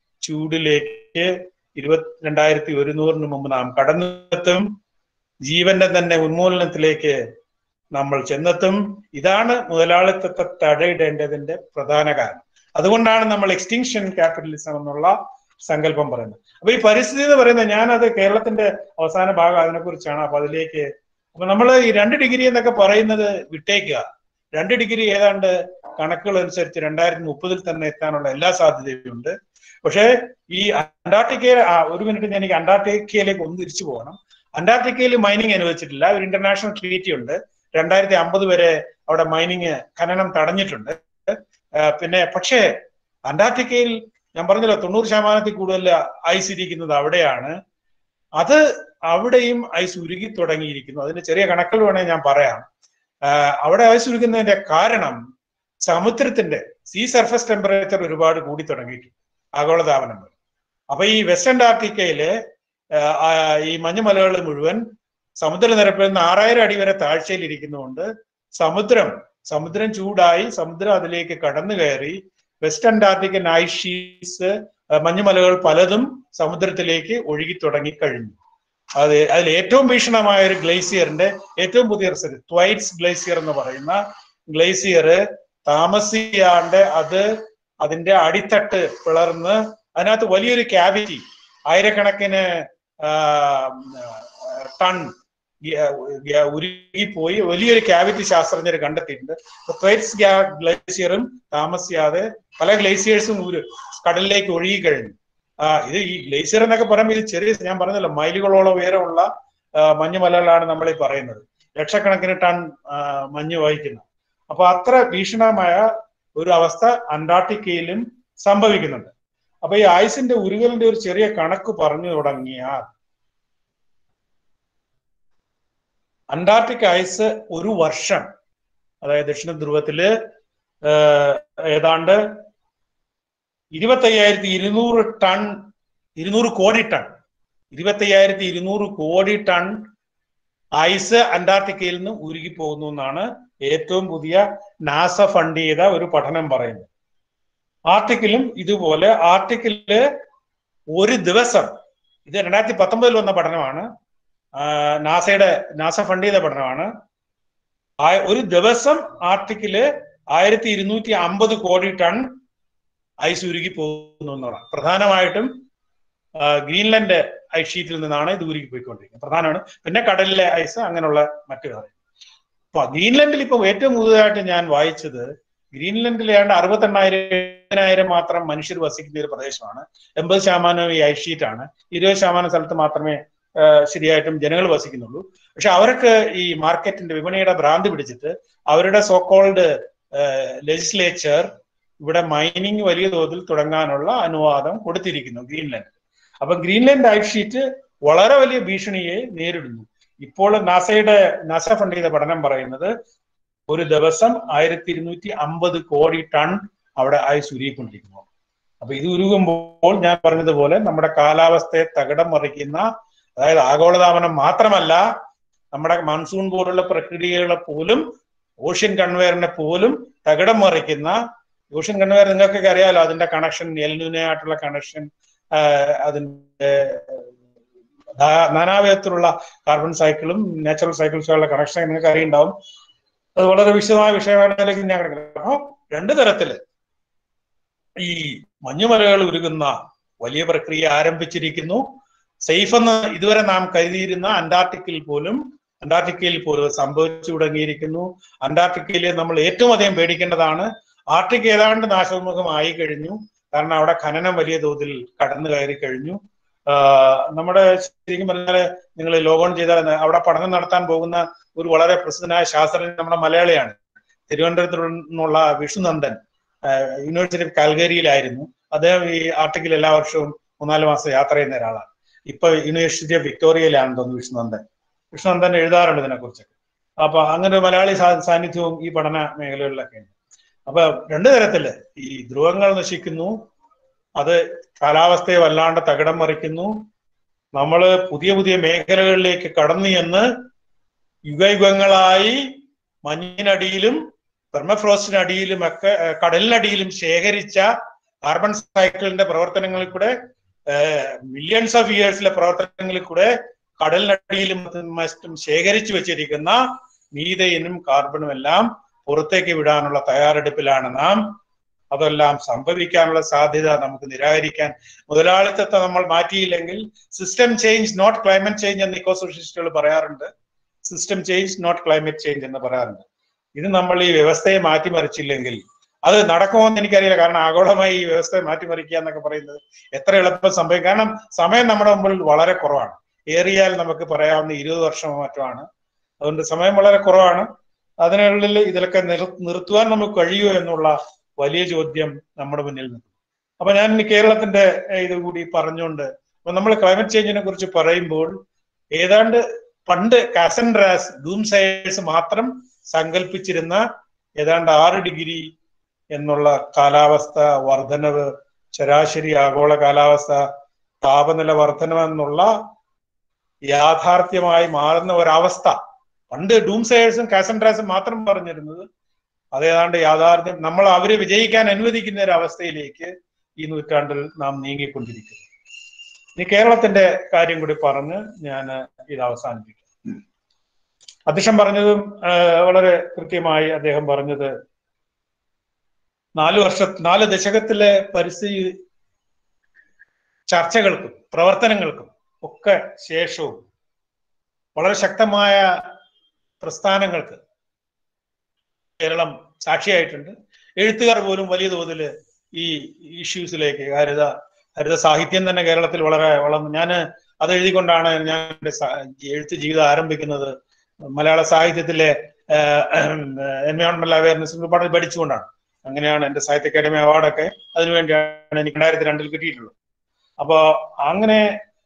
ചൂടിലേക്ക് ഇരുപത്തി രണ്ടായിരത്തി ഒരുന്നൂറിന് മുമ്പ് നാം കടന്നെത്തും ജീവന്റെ തന്നെ ഉന്മൂലനത്തിലേക്ക് നമ്മൾ ചെന്നെത്തും ഇതാണ് മുതലാളിത്തത്തെ തടയിടേണ്ടതിന്റെ പ്രധാന കാരണം അതുകൊണ്ടാണ് നമ്മൾ എക്സ്റ്റിങ്ഷൻ ക്യാപിറ്റലിസം എന്നുള്ള സങ്കല്പം പറയുന്നത് അപ്പൊ ഈ പരിസ്ഥിതി എന്ന് പറയുന്നത് ഞാനത് കേരളത്തിന്റെ അവസാന ഭാഗം അതിനെക്കുറിച്ചാണ് അപ്പൊ അതിലേക്ക് അപ്പൊ നമ്മൾ ഈ രണ്ട് ഡിഗ്രി എന്നൊക്കെ പറയുന്നത് വിട്ടേക്കുക രണ്ട് ഡിഗ്രി ഏതാണ്ട് കണക്കുകൾ അനുസരിച്ച് രണ്ടായിരത്തി മുപ്പതിൽ തന്നെ എത്താനുള്ള എല്ലാ സാധ്യതയുണ്ട് പക്ഷേ ഈ അന്റാർട്ടിക്കയിൽ ആ, ഒരു മിനിറ്റ് ഞാൻ എനിക്ക് അന്റാർട്ടിക്കയിലേക്ക് ഒന്ന് തിരിച്ചു പോകണം അന്റാർട്ടിക്കയിൽ മൈനിങ് അനുവദിച്ചിട്ടില്ല ഒരു ഇന്റർനാഷണൽ ട്രീറ്റി ഉണ്ട് രണ്ടായിരത്തി അമ്പത് വരെ അവിടെ മൈനിങ് ഖനനം തടഞ്ഞിട്ടുണ്ട് ആ, പിന്നെ പക്ഷേ അന്റാർട്ടിക്കയിൽ ഞാൻ പറഞ്ഞല്ലോ തൊണ്ണൂറ് ശതമാനത്തിൽ കൂടുതൽ ഐസ് ഇരിക്കുന്നത് അവിടെയാണ് അത് അവിടെയും ഐസ് ഉരുകി തുടങ്ങിയിരിക്കുന്നു അതിന്റെ ചെറിയ കണക്കുകൾ വേണേൽ ഞാൻ പറയാം ആ, അവിടെ ഐസ് ഉരുകുന്നതിന്റെ കാരണം സമുദ്രത്തിന്റെ സീ സർഫസ് ടെമ്പറേച്ചർ ഒരുപാട് കൂടി തുടങ്ങിയിട്ടുണ്ട് ആഗോളതാപനം മൂലം. അപ്പൊ ഈ വെസ്റ്റ് അന്റാർട്ടിക്കയില് ആ, ആ, ഈ മഞ്ഞുമലകൾ മുഴുവൻ സമുദ്രനിരപ്പിൽ നിന്ന് ആറായിരം അടി വരെ താഴ്ചയിൽ ഇരിക്കുന്നതുകൊണ്ട് സമുദ്രം സമുദ്രം ചൂടായി സമുദ്രം അതിലേക്ക് കടന്നു കയറി വെസ്റ്റ് അന്റാർട്ടിക്കൻ ഐസ് ഷീറ്റ്സ് മഞ്ഞുമലകൾ പലതും സമുദ്രത്തിലേക്ക് ഒഴുകി തുടങ്ങി കഴിഞ്ഞു അത് അതിൽ ഏറ്റവും ഭീഷണമായ ഒരു ഗ്ലേസിയറിന്റെ ഏറ്റവും പുതിയ റിസർച്ച് ട്വൈറ്റ്സ് ഗ്ലേസിയർ എന്ന് പറയുന്ന ഗ്ലേസിയർ താമസിയാണ്ട് അത് അതിന്റെ അടിത്തട്ട് പിളർന്ന് അതിനകത്ത് വലിയൊരു ക്യാവിറ്റി ആയിരക്കണക്കിന് ആ, ടൺ ഗ്യ- ഉരുകിപ്പോയി വലിയൊരു ക്യാവിറ്റി ശാസ്ത്രജ്ഞർ കണ്ടെത്തിയിട്ടുണ്ട് ത്വൈറ്റ്സ് ഗ്ലേസിയറും താമസിയാതെ പല ഗ്ലേസിയേഴ്സും ഊര് കടലിലേക്ക് ഒഴുകി കഴിഞ്ഞു ആ ഇത് ഈ ഗ്ലേസിയർ എന്നൊക്കെ പറയുമ്പോൾ ഇത് ചെറിയ ഞാൻ പറഞ്ഞല്ലോ മൈലുകളോളം ഉയരമുള്ള ആ, മഞ്ഞുമലകളാണ് നമ്മൾ ഈ പറയുന്നത് ലക്ഷക്കണക്കിന് ടൺ ആ, മഞ്ഞ് വഹിക്കുന്ന അപ്പൊ അത്ര ഭീഷണമായ ഒരു അവസ്ഥ അന്റാർട്ടിക്കയിലും സംഭവിക്കുന്നുണ്ട് അപ്പൊ ഈ ആയുസിന്റെ ഉരുകലിന്റെ ഒരു ചെറിയ കണക്ക് പറഞ്ഞു തുടങ്ങിയാൽ അന്റാർട്ടിക് ഐസ് ഒരു വർഷം അതായത് ദക്ഷിണ ധ്രുവത്തില് ഏഹ്, ഏതാണ്ട് ഇരുപത്തയ്യായിരത്തി ഇരുന്നൂറ് ടൺ ഇരുന്നൂറ് കോടി ടൺ ഇരുപത്തയ്യായിരത്തി ഇരുന്നൂറ് കോടി ടൺ ഐസ് അന്റാർട്ടിക്കയിൽ നിന്ന് ഉരുകി പോകുന്നു എന്നാണ് ഏറ്റവും പുതിയ നാസ ഫണ്ട് ചെയ്ത ഒരു പഠനം പറയുന്നത് ആർട്ടിക്കിലും ഇതുപോലെ ആർട്ടിക്കില് ഒരു ദിവസം ഇത് രണ്ടായിരത്തി പത്തൊമ്പതിൽ വന്ന പഠനമാണ് ആ, നാസയുടെ നാസ ഫണ്ട് ചെയ്ത പഠനമാണ് ആ- ഒരു ദിവസം ആർട്ടിക്കില് ആയിരത്തി ഇരുന്നൂറ്റി അമ്പത് കോടി ടൺ ഐസ് ഉരുകി പോകുന്നു എന്നുള്ളതാണ് പ്രധാനമായിട്ടും ആ, ഗ്രീൻലൻഡ് ഐസ് ഷീറ്റിൽ നിന്നാണ് ഇത് ഉരുകി പോയിക്കൊണ്ടിരിക്കുന്നത് പ്രധാനമാണ് പിന്നെ കടലിലെ ഐസ് അങ്ങനെയുള്ള മറ്റു കാര്യം അപ്പൊ ഗ്രീൻലൻഡിൽ ഇപ്പൊ ഏറ്റവും പുതുതായിട്ട് ഞാൻ വായിച്ചത് ഗ്രീൻലൻഡിൽ ഏതാണ്ട് അറുപത്തെണ്ണായിരം മാത്രം മനുഷ്യർ വസിക്കുന്ന ഒരു പ്രദേശമാണ് എൺപത് ശതമാനം ഈ ഐസ് ഷീറ്റാണ് ഇരുപത് ശതമാനം സ്ഥലത്ത് മാത്രമേ ആ, ശരിയായിട്ടും ജനങ്ങൾ വസിക്കുന്നുള്ളൂ പക്ഷെ അവർക്ക് ഈ മാർക്കറ്റിന്റെ വിപണിയുടെ ഭ്രാന്തി പിടിച്ചിട്ട് അവരുടെ സോക്കോൾഡ് ലെജിസ്ലേച്ചർ ഇവിടെ മൈനിങ് വലിയ തോതിൽ തുടങ്ങാനുള്ള അനുവാദം കൊടുത്തിരിക്കുന്നു ഗ്രീൻലാൻഡ് അപ്പൊ ഗ്രീൻലാൻഡ് ഐസ് ഷീറ്റ് വളരെ വലിയ ഭീഷണിയെ നേരിടുന്നു ഇപ്പോൾ നാസയുടെ നാസ ഫണ്ട് ചെയ്ത പഠനം പറയുന്നത് ഒരു ദിവസം ആയിരത്തി ഇരുന്നൂറ്റി അമ്പത് കോടി ടൺ അവിടെ ഐസ് ഉരുകിക്കൊണ്ടിരിക്കുന്നു അപ്പൊ ഇത് ഉരുകുമ്പോൾ ഞാൻ പറഞ്ഞതുപോലെ നമ്മുടെ കാലാവസ്ഥയെ തകിടം മറിക്കുന്ന അതായത് ആഗോളതാപനം മാത്രമല്ല നമ്മുടെ മൺസൂൺ പോലുള്ള പ്രക്രിയകളെ പോലും ഓഷ്യൻ കൺവെയറിനെ പോലും തകിടം മറിക്കുന്ന ഓഷ്യൻ കൺവെയർ നിങ്ങൾക്കൊക്കെ അറിയാലോ അതിന്റെ കണക്ഷൻ എൽനുനായിട്ടുള്ള കണക്ഷൻ അതിന്റെ ധാ- നാനാവിധത്തിലുള്ള കാർബൺ സൈക്കിളും നാച്ചുറൽ സൈക്കിൾസുകളുടെ കണക്ഷൻ നിങ്ങൾക്ക് അറിയുണ്ടാവും അത് വളരെ വിശദമായ വിഷയമാണ് അതിലേക്ക് ഞാൻ കിടക്കുന്നത് അപ്പൊ രണ്ട് തരത്തില് ഈ മഞ്ഞുമലകൾ ഉരുകുന്ന വലിയ പ്രക്രിയ ആരംഭിച്ചിരിക്കുന്നു സേഫ് എന്ന് ഇതുവരെ നാം കരുതിയിരുന്ന അന്റാർട്ടിക്കയിൽ പോലും അന്റാർട്ടിക്കയിൽ പോലും സംഭവിച്ചു തുടങ്ങിയിരിക്കുന്നു അന്റാർട്ടിക്കയിൽ നമ്മൾ ഏറ്റവും അധികം പേടിക്കേണ്ടതാണ് ആർട്ടിക് ഏതാണ്ട് നാശോന്മുഖമായി കഴിഞ്ഞു കാരണം അവിടെ ഖനനം വലിയ തോതിൽ കടന്നു കയറി കഴിഞ്ഞു ആഹ് നമ്മുടെ ശരിക്കും പറഞ്ഞാല് നിങ്ങൾ ലോഗോൺ ചെയ്താൽ അവിടെ പഠനം നടത്താൻ പോകുന്ന ഒരു വളരെ പ്രസിദ്ധനായ ശാസ്ത്രജ്ഞൻ നമ്മുടെ മലയാളിയാണ് തിരുവനന്തപുരത്തു നിന്നുള്ള വിഷ്ണുനന്ദൻ ആഹ് യൂണിവേഴ്സിറ്റി ഓഫ് കാൽഗരിയിലായിരുന്നു അദ്ദേഹം ഈ ആർട്ടിക്കിൽ എല്ലാ വർഷവും മൂന്നാല് മാസം യാത്ര ചെയ്യുന്ന ഒരാളാണ് ഇപ്പൊ യൂണിവേഴ്സിറ്റി ഓഫ് വിക്ടോറിയയിലാണെന്ന് തോന്നുന്നു വിഷ്ണുനന്ദൻ വിഷ്ണുനന്ദൻ എഴുതാറുണ്ട് ഇതിനെക്കുറിച്ചൊക്കെ അപ്പൊ അങ്ങനെ ഒരു മലയാളി സാ- സാന്നിധ്യവും ഈ പഠന മേഖലകളിലൊക്കെ ഉണ്ട് അപ്പൊ രണ്ടു തരത്തില് ഈ ധ്രുവങ്ങൾ നശിക്കുന്നു അത് കാലാവസ്ഥയെ വല്ലാണ്ട് തകിടം മറിക്കുന്നു നമ്മള് പുതിയ പുതിയ മേഖലകളിലേക്ക് കടന്നു എന്ന് യുഗയുഗങ്ങളായി മഞ്ഞിനടിയിലും പെർമഫ്രോസ്റ്റിനടിയിലും ഒക്കെ ഏഹ്, കടലിനടിയിലും ശേഖരിച്ച കാർബൺ സൈക്കിളിന്റെ പ്രവർത്തനങ്ങളിൽ കൂടെ മില്യൺസ് ഓഫ് ഇയേഴ്സിലെ പ്രവർത്തനങ്ങളിൽ കൂടെ കടലിനടിയിലും മറ്റും ശേഖരിച്ചു വെച്ചിരിക്കുന്ന മീതയിനും കാർബണും എല്ലാം പുറത്തേക്ക് വിടാനുള്ള തയ്യാറെടുപ്പിലാണ് നാം അതെല്ലാം സംഭവിക്കാനുള്ള സാധ്യത നമുക്ക് നിരാകരിക്കാൻ മുതലാളിത്തത്തെ നമ്മൾ മാറ്റിയില്ലെങ്കിൽ system change not climate change എന്ന് ഇക്കോസോഷ്യലിസ്റ്റുകൾ പറയാറുണ്ട് system change not climate change എന്ന് പറയാറുണ്ട് ഇത് നമ്മൾ ഈ വ്യവസ്ഥയെ മാറ്റിമറിച്ചില്ലെങ്കിൽ അത് നടക്കുമോ എന്ന് എനിക്കറിയില്ല കാരണം ആഗോളമായി ഈ വ്യവസ്ഥയെ മാറ്റിമറിക്കുക എന്നൊക്കെ പറയുന്നത് എത്ര എളുപ്പം സംഭവിക്കും കാരണം സമയം നമ്മുടെ മുമ്പിൽ വളരെ കുറവാണ് ഏറിയാൽ നമുക്ക് പറയാവുന്ന ഇരുപത് വർഷമോ മറ്റോ ആണ് അതുകൊണ്ട് സമയം വളരെ കുറവാണ് അതിനുള്ളിൽ ഇതിലൊക്കെ നിർ- നിർത്തുവാൻ നമുക്ക് കഴിയുമോ എന്നുള്ള വലിയ ചോദ്യം നമ്മുടെ മുന്നിൽ നിൽക്കും അപ്പൊ ഞാൻ ഇനി കേരളത്തിന്റെ ഏഹ്, ഇത് കൂടി പറഞ്ഞുകൊണ്ട് അപ്പൊ നമ്മൾ ക്ലൈമറ്റ് ചേഞ്ചിനെ കുറിച്ച് പറയുമ്പോൾ ഏതാണ്ട് പണ്ട് കാസൻഡ്രാസ് ഡൂംസൈഡ്സ് മാത്രം സങ്കല്പിച്ചിരുന്ന ഏതാണ്ട് ആറ് ഡിഗ്രി എന്നുള്ള കാലാവസ്ഥ വർധനവ് ശരാശരി ആഗോള കാലാവസ്ഥ താപനില വർധനവ് എന്നുള്ള യാഥാർത്ഥ്യമായി മാറുന്ന ഒരവസ്ഥ പണ്ട് ഡൂംസൈഡ്സും കാസൻഡ്രാസും മാത്രം പറഞ്ഞിരുന്നത് അതേതാണ്ട് യാഥാർത്ഥ്യം നമ്മൾ അവരെ വിജയിക്കാൻ അനുവദിക്കുന്ന ഒരു അവസ്ഥയിലേക്ക് ഈ നൂറ്റാണ്ടിൽ നാം നീങ്ങിക്കൊണ്ടിരിക്കുന്നു ഇനി കേരളത്തിന്റെ കാര്യം കൂടി പറഞ്ഞ് ഞാൻ ഇത് അവസാനിപ്പിക്കും അധ്യക്ഷൻ പറഞ്ഞതും വളരെ കൃത്യമായി അദ്ദേഹം പറഞ്ഞത് നാല് വർഷ നാല് ദശകത്തിലെ പരിസ്ഥിതി ചർച്ചകൾക്കും പ്രവർത്തനങ്ങൾക്കും ഒക്കെ ശേഷവും വളരെ ശക്തമായ പ്രസ്ഥാനങ്ങൾക്ക് കേരളം സാക്ഷിയായിട്ടുണ്ട് എഴുത്തുകാർ പോലും വലിയ തോതിൽ ഈ ഇഷ്യൂസിലേക്ക് ഹരിത ഹരിത സാഹിത്യം തന്നെ കേരളത്തിൽ വളരെ വളർന്നു ഞാൻ അത് എഴുതിക്കൊണ്ടാണ് ഞാൻ എൻ്റെ എഴുത്ത് ജീവിതം ആരംഭിക്കുന്നത് മലയാള സാഹിത്യത്തിലെ എൻവയോൺമെന്റൽ അവയർനെസ് ഒരുപാട് പഠിച്ചുകൊണ്ടാണ് അങ്ങനെയാണ് എൻ്റെ സാഹിത്യ അക്കാദമി അവാർഡൊക്കെ അതിനുവേണ്ടിയാണ് എനിക്ക് രണ്ടായിരത്തി രണ്ടിൽ കിട്ടിയിട്ടുള്ളത് അപ്പോ അങ്ങനെ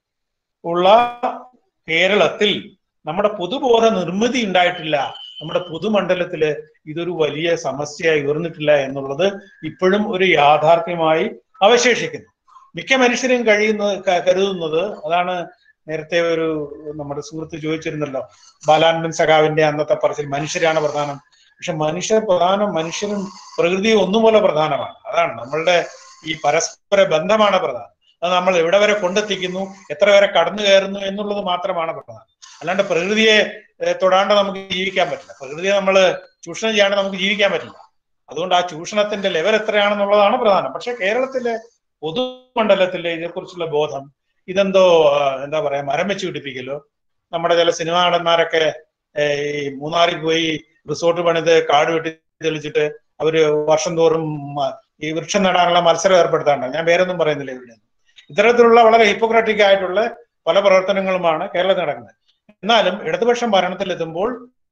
ഉള്ള കേരളത്തിൽ നമ്മുടെ പൊതുബോധ നിർമ്മിതി ഉണ്ടായിട്ടില്ല നമ്മുടെ പൊതുമണ്ഡലത്തില് ഇതൊരു വലിയ സമസ്യയായി ഉയർന്നിട്ടില്ല എന്നുള്ളത് ഇപ്പോഴും ഒരു യാഥാർത്ഥ്യമായി അവശേഷിക്കുന്നു മിക്ക മനുഷ്യരും കഴിയുന്നത് കരുതുന്നത് അതാണ് നേരത്തെ ഒരു നമ്മുടെ സുഹൃത്ത് ചോദിച്ചിരുന്നല്ലോ ബാലാനന്ദൻ സഖാവിന്റെ അന്നത്തെ പറച്ചിൽ മനുഷ്യരാണ് പ്രധാനം പക്ഷെ മനുഷ്യർ പ്രധാനം മനുഷ്യനും പ്രകൃതിയും ഒന്നുപോലെ പ്രധാനമാണ് അതാണ് നമ്മളുടെ ഈ പരസ്പര ബന്ധമാണ് പ്രധാനം അത് നമ്മൾ എവിടെ വരെ കൊണ്ടെത്തിക്കുന്നു എത്ര വരെ കടന്നു കയറുന്നു എന്നുള്ളത് മാത്രമാണ് പ്രധാനം അല്ലാണ്ട് പ്രകൃതിയെ തൊടാണ്ട് നമുക്ക് ജീവിക്കാൻ പറ്റില്ല പ്രകൃതിയെ നമ്മൾ ചൂഷണം ചെയ്യാണ്ട് നമുക്ക് ജീവിക്കാൻ പറ്റില്ല അതുകൊണ്ട് ആ ചൂഷണത്തിന്റെ ലെവൽ എത്രയാണെന്നുള്ളതാണ് പ്രധാനം പക്ഷെ കേരളത്തിലെ പൊതുമണ്ഡലത്തിലെ ഇതിനെക്കുറിച്ചുള്ള ബോധം ഇതെന്തോ എന്താ പറയാ മരം വെച്ച് പിടിപ്പിക്കലോ നമ്മുടെ ചില സിനിമാ നടന്മാരൊക്കെ ഈ മൂന്നാറിൽ പോയി റിസോർട്ട് പണിത് കാട് വെട്ടി തെളിച്ചിട്ട് അവര് വർഷം തോറും ഈ വൃക്ഷം നടാനുള്ള മത്സരം ഏർപ്പെടുത്താറുണ്ട് ഞാൻ വേറൊന്നും പറയുന്നില്ല ഇവിടെ ഇത്തരത്തിലുള്ള വളരെ ഹിപ്പോക്രാറ്റിക് ആയിട്ടുള്ള പല പ്രവർത്തനങ്ങളുമാണ് കേരളത്തിൽ നടക്കുന്നത് എന്നാലും ഇടതുപക്ഷം ഭരണത്തിലെത്തുമ്പോൾ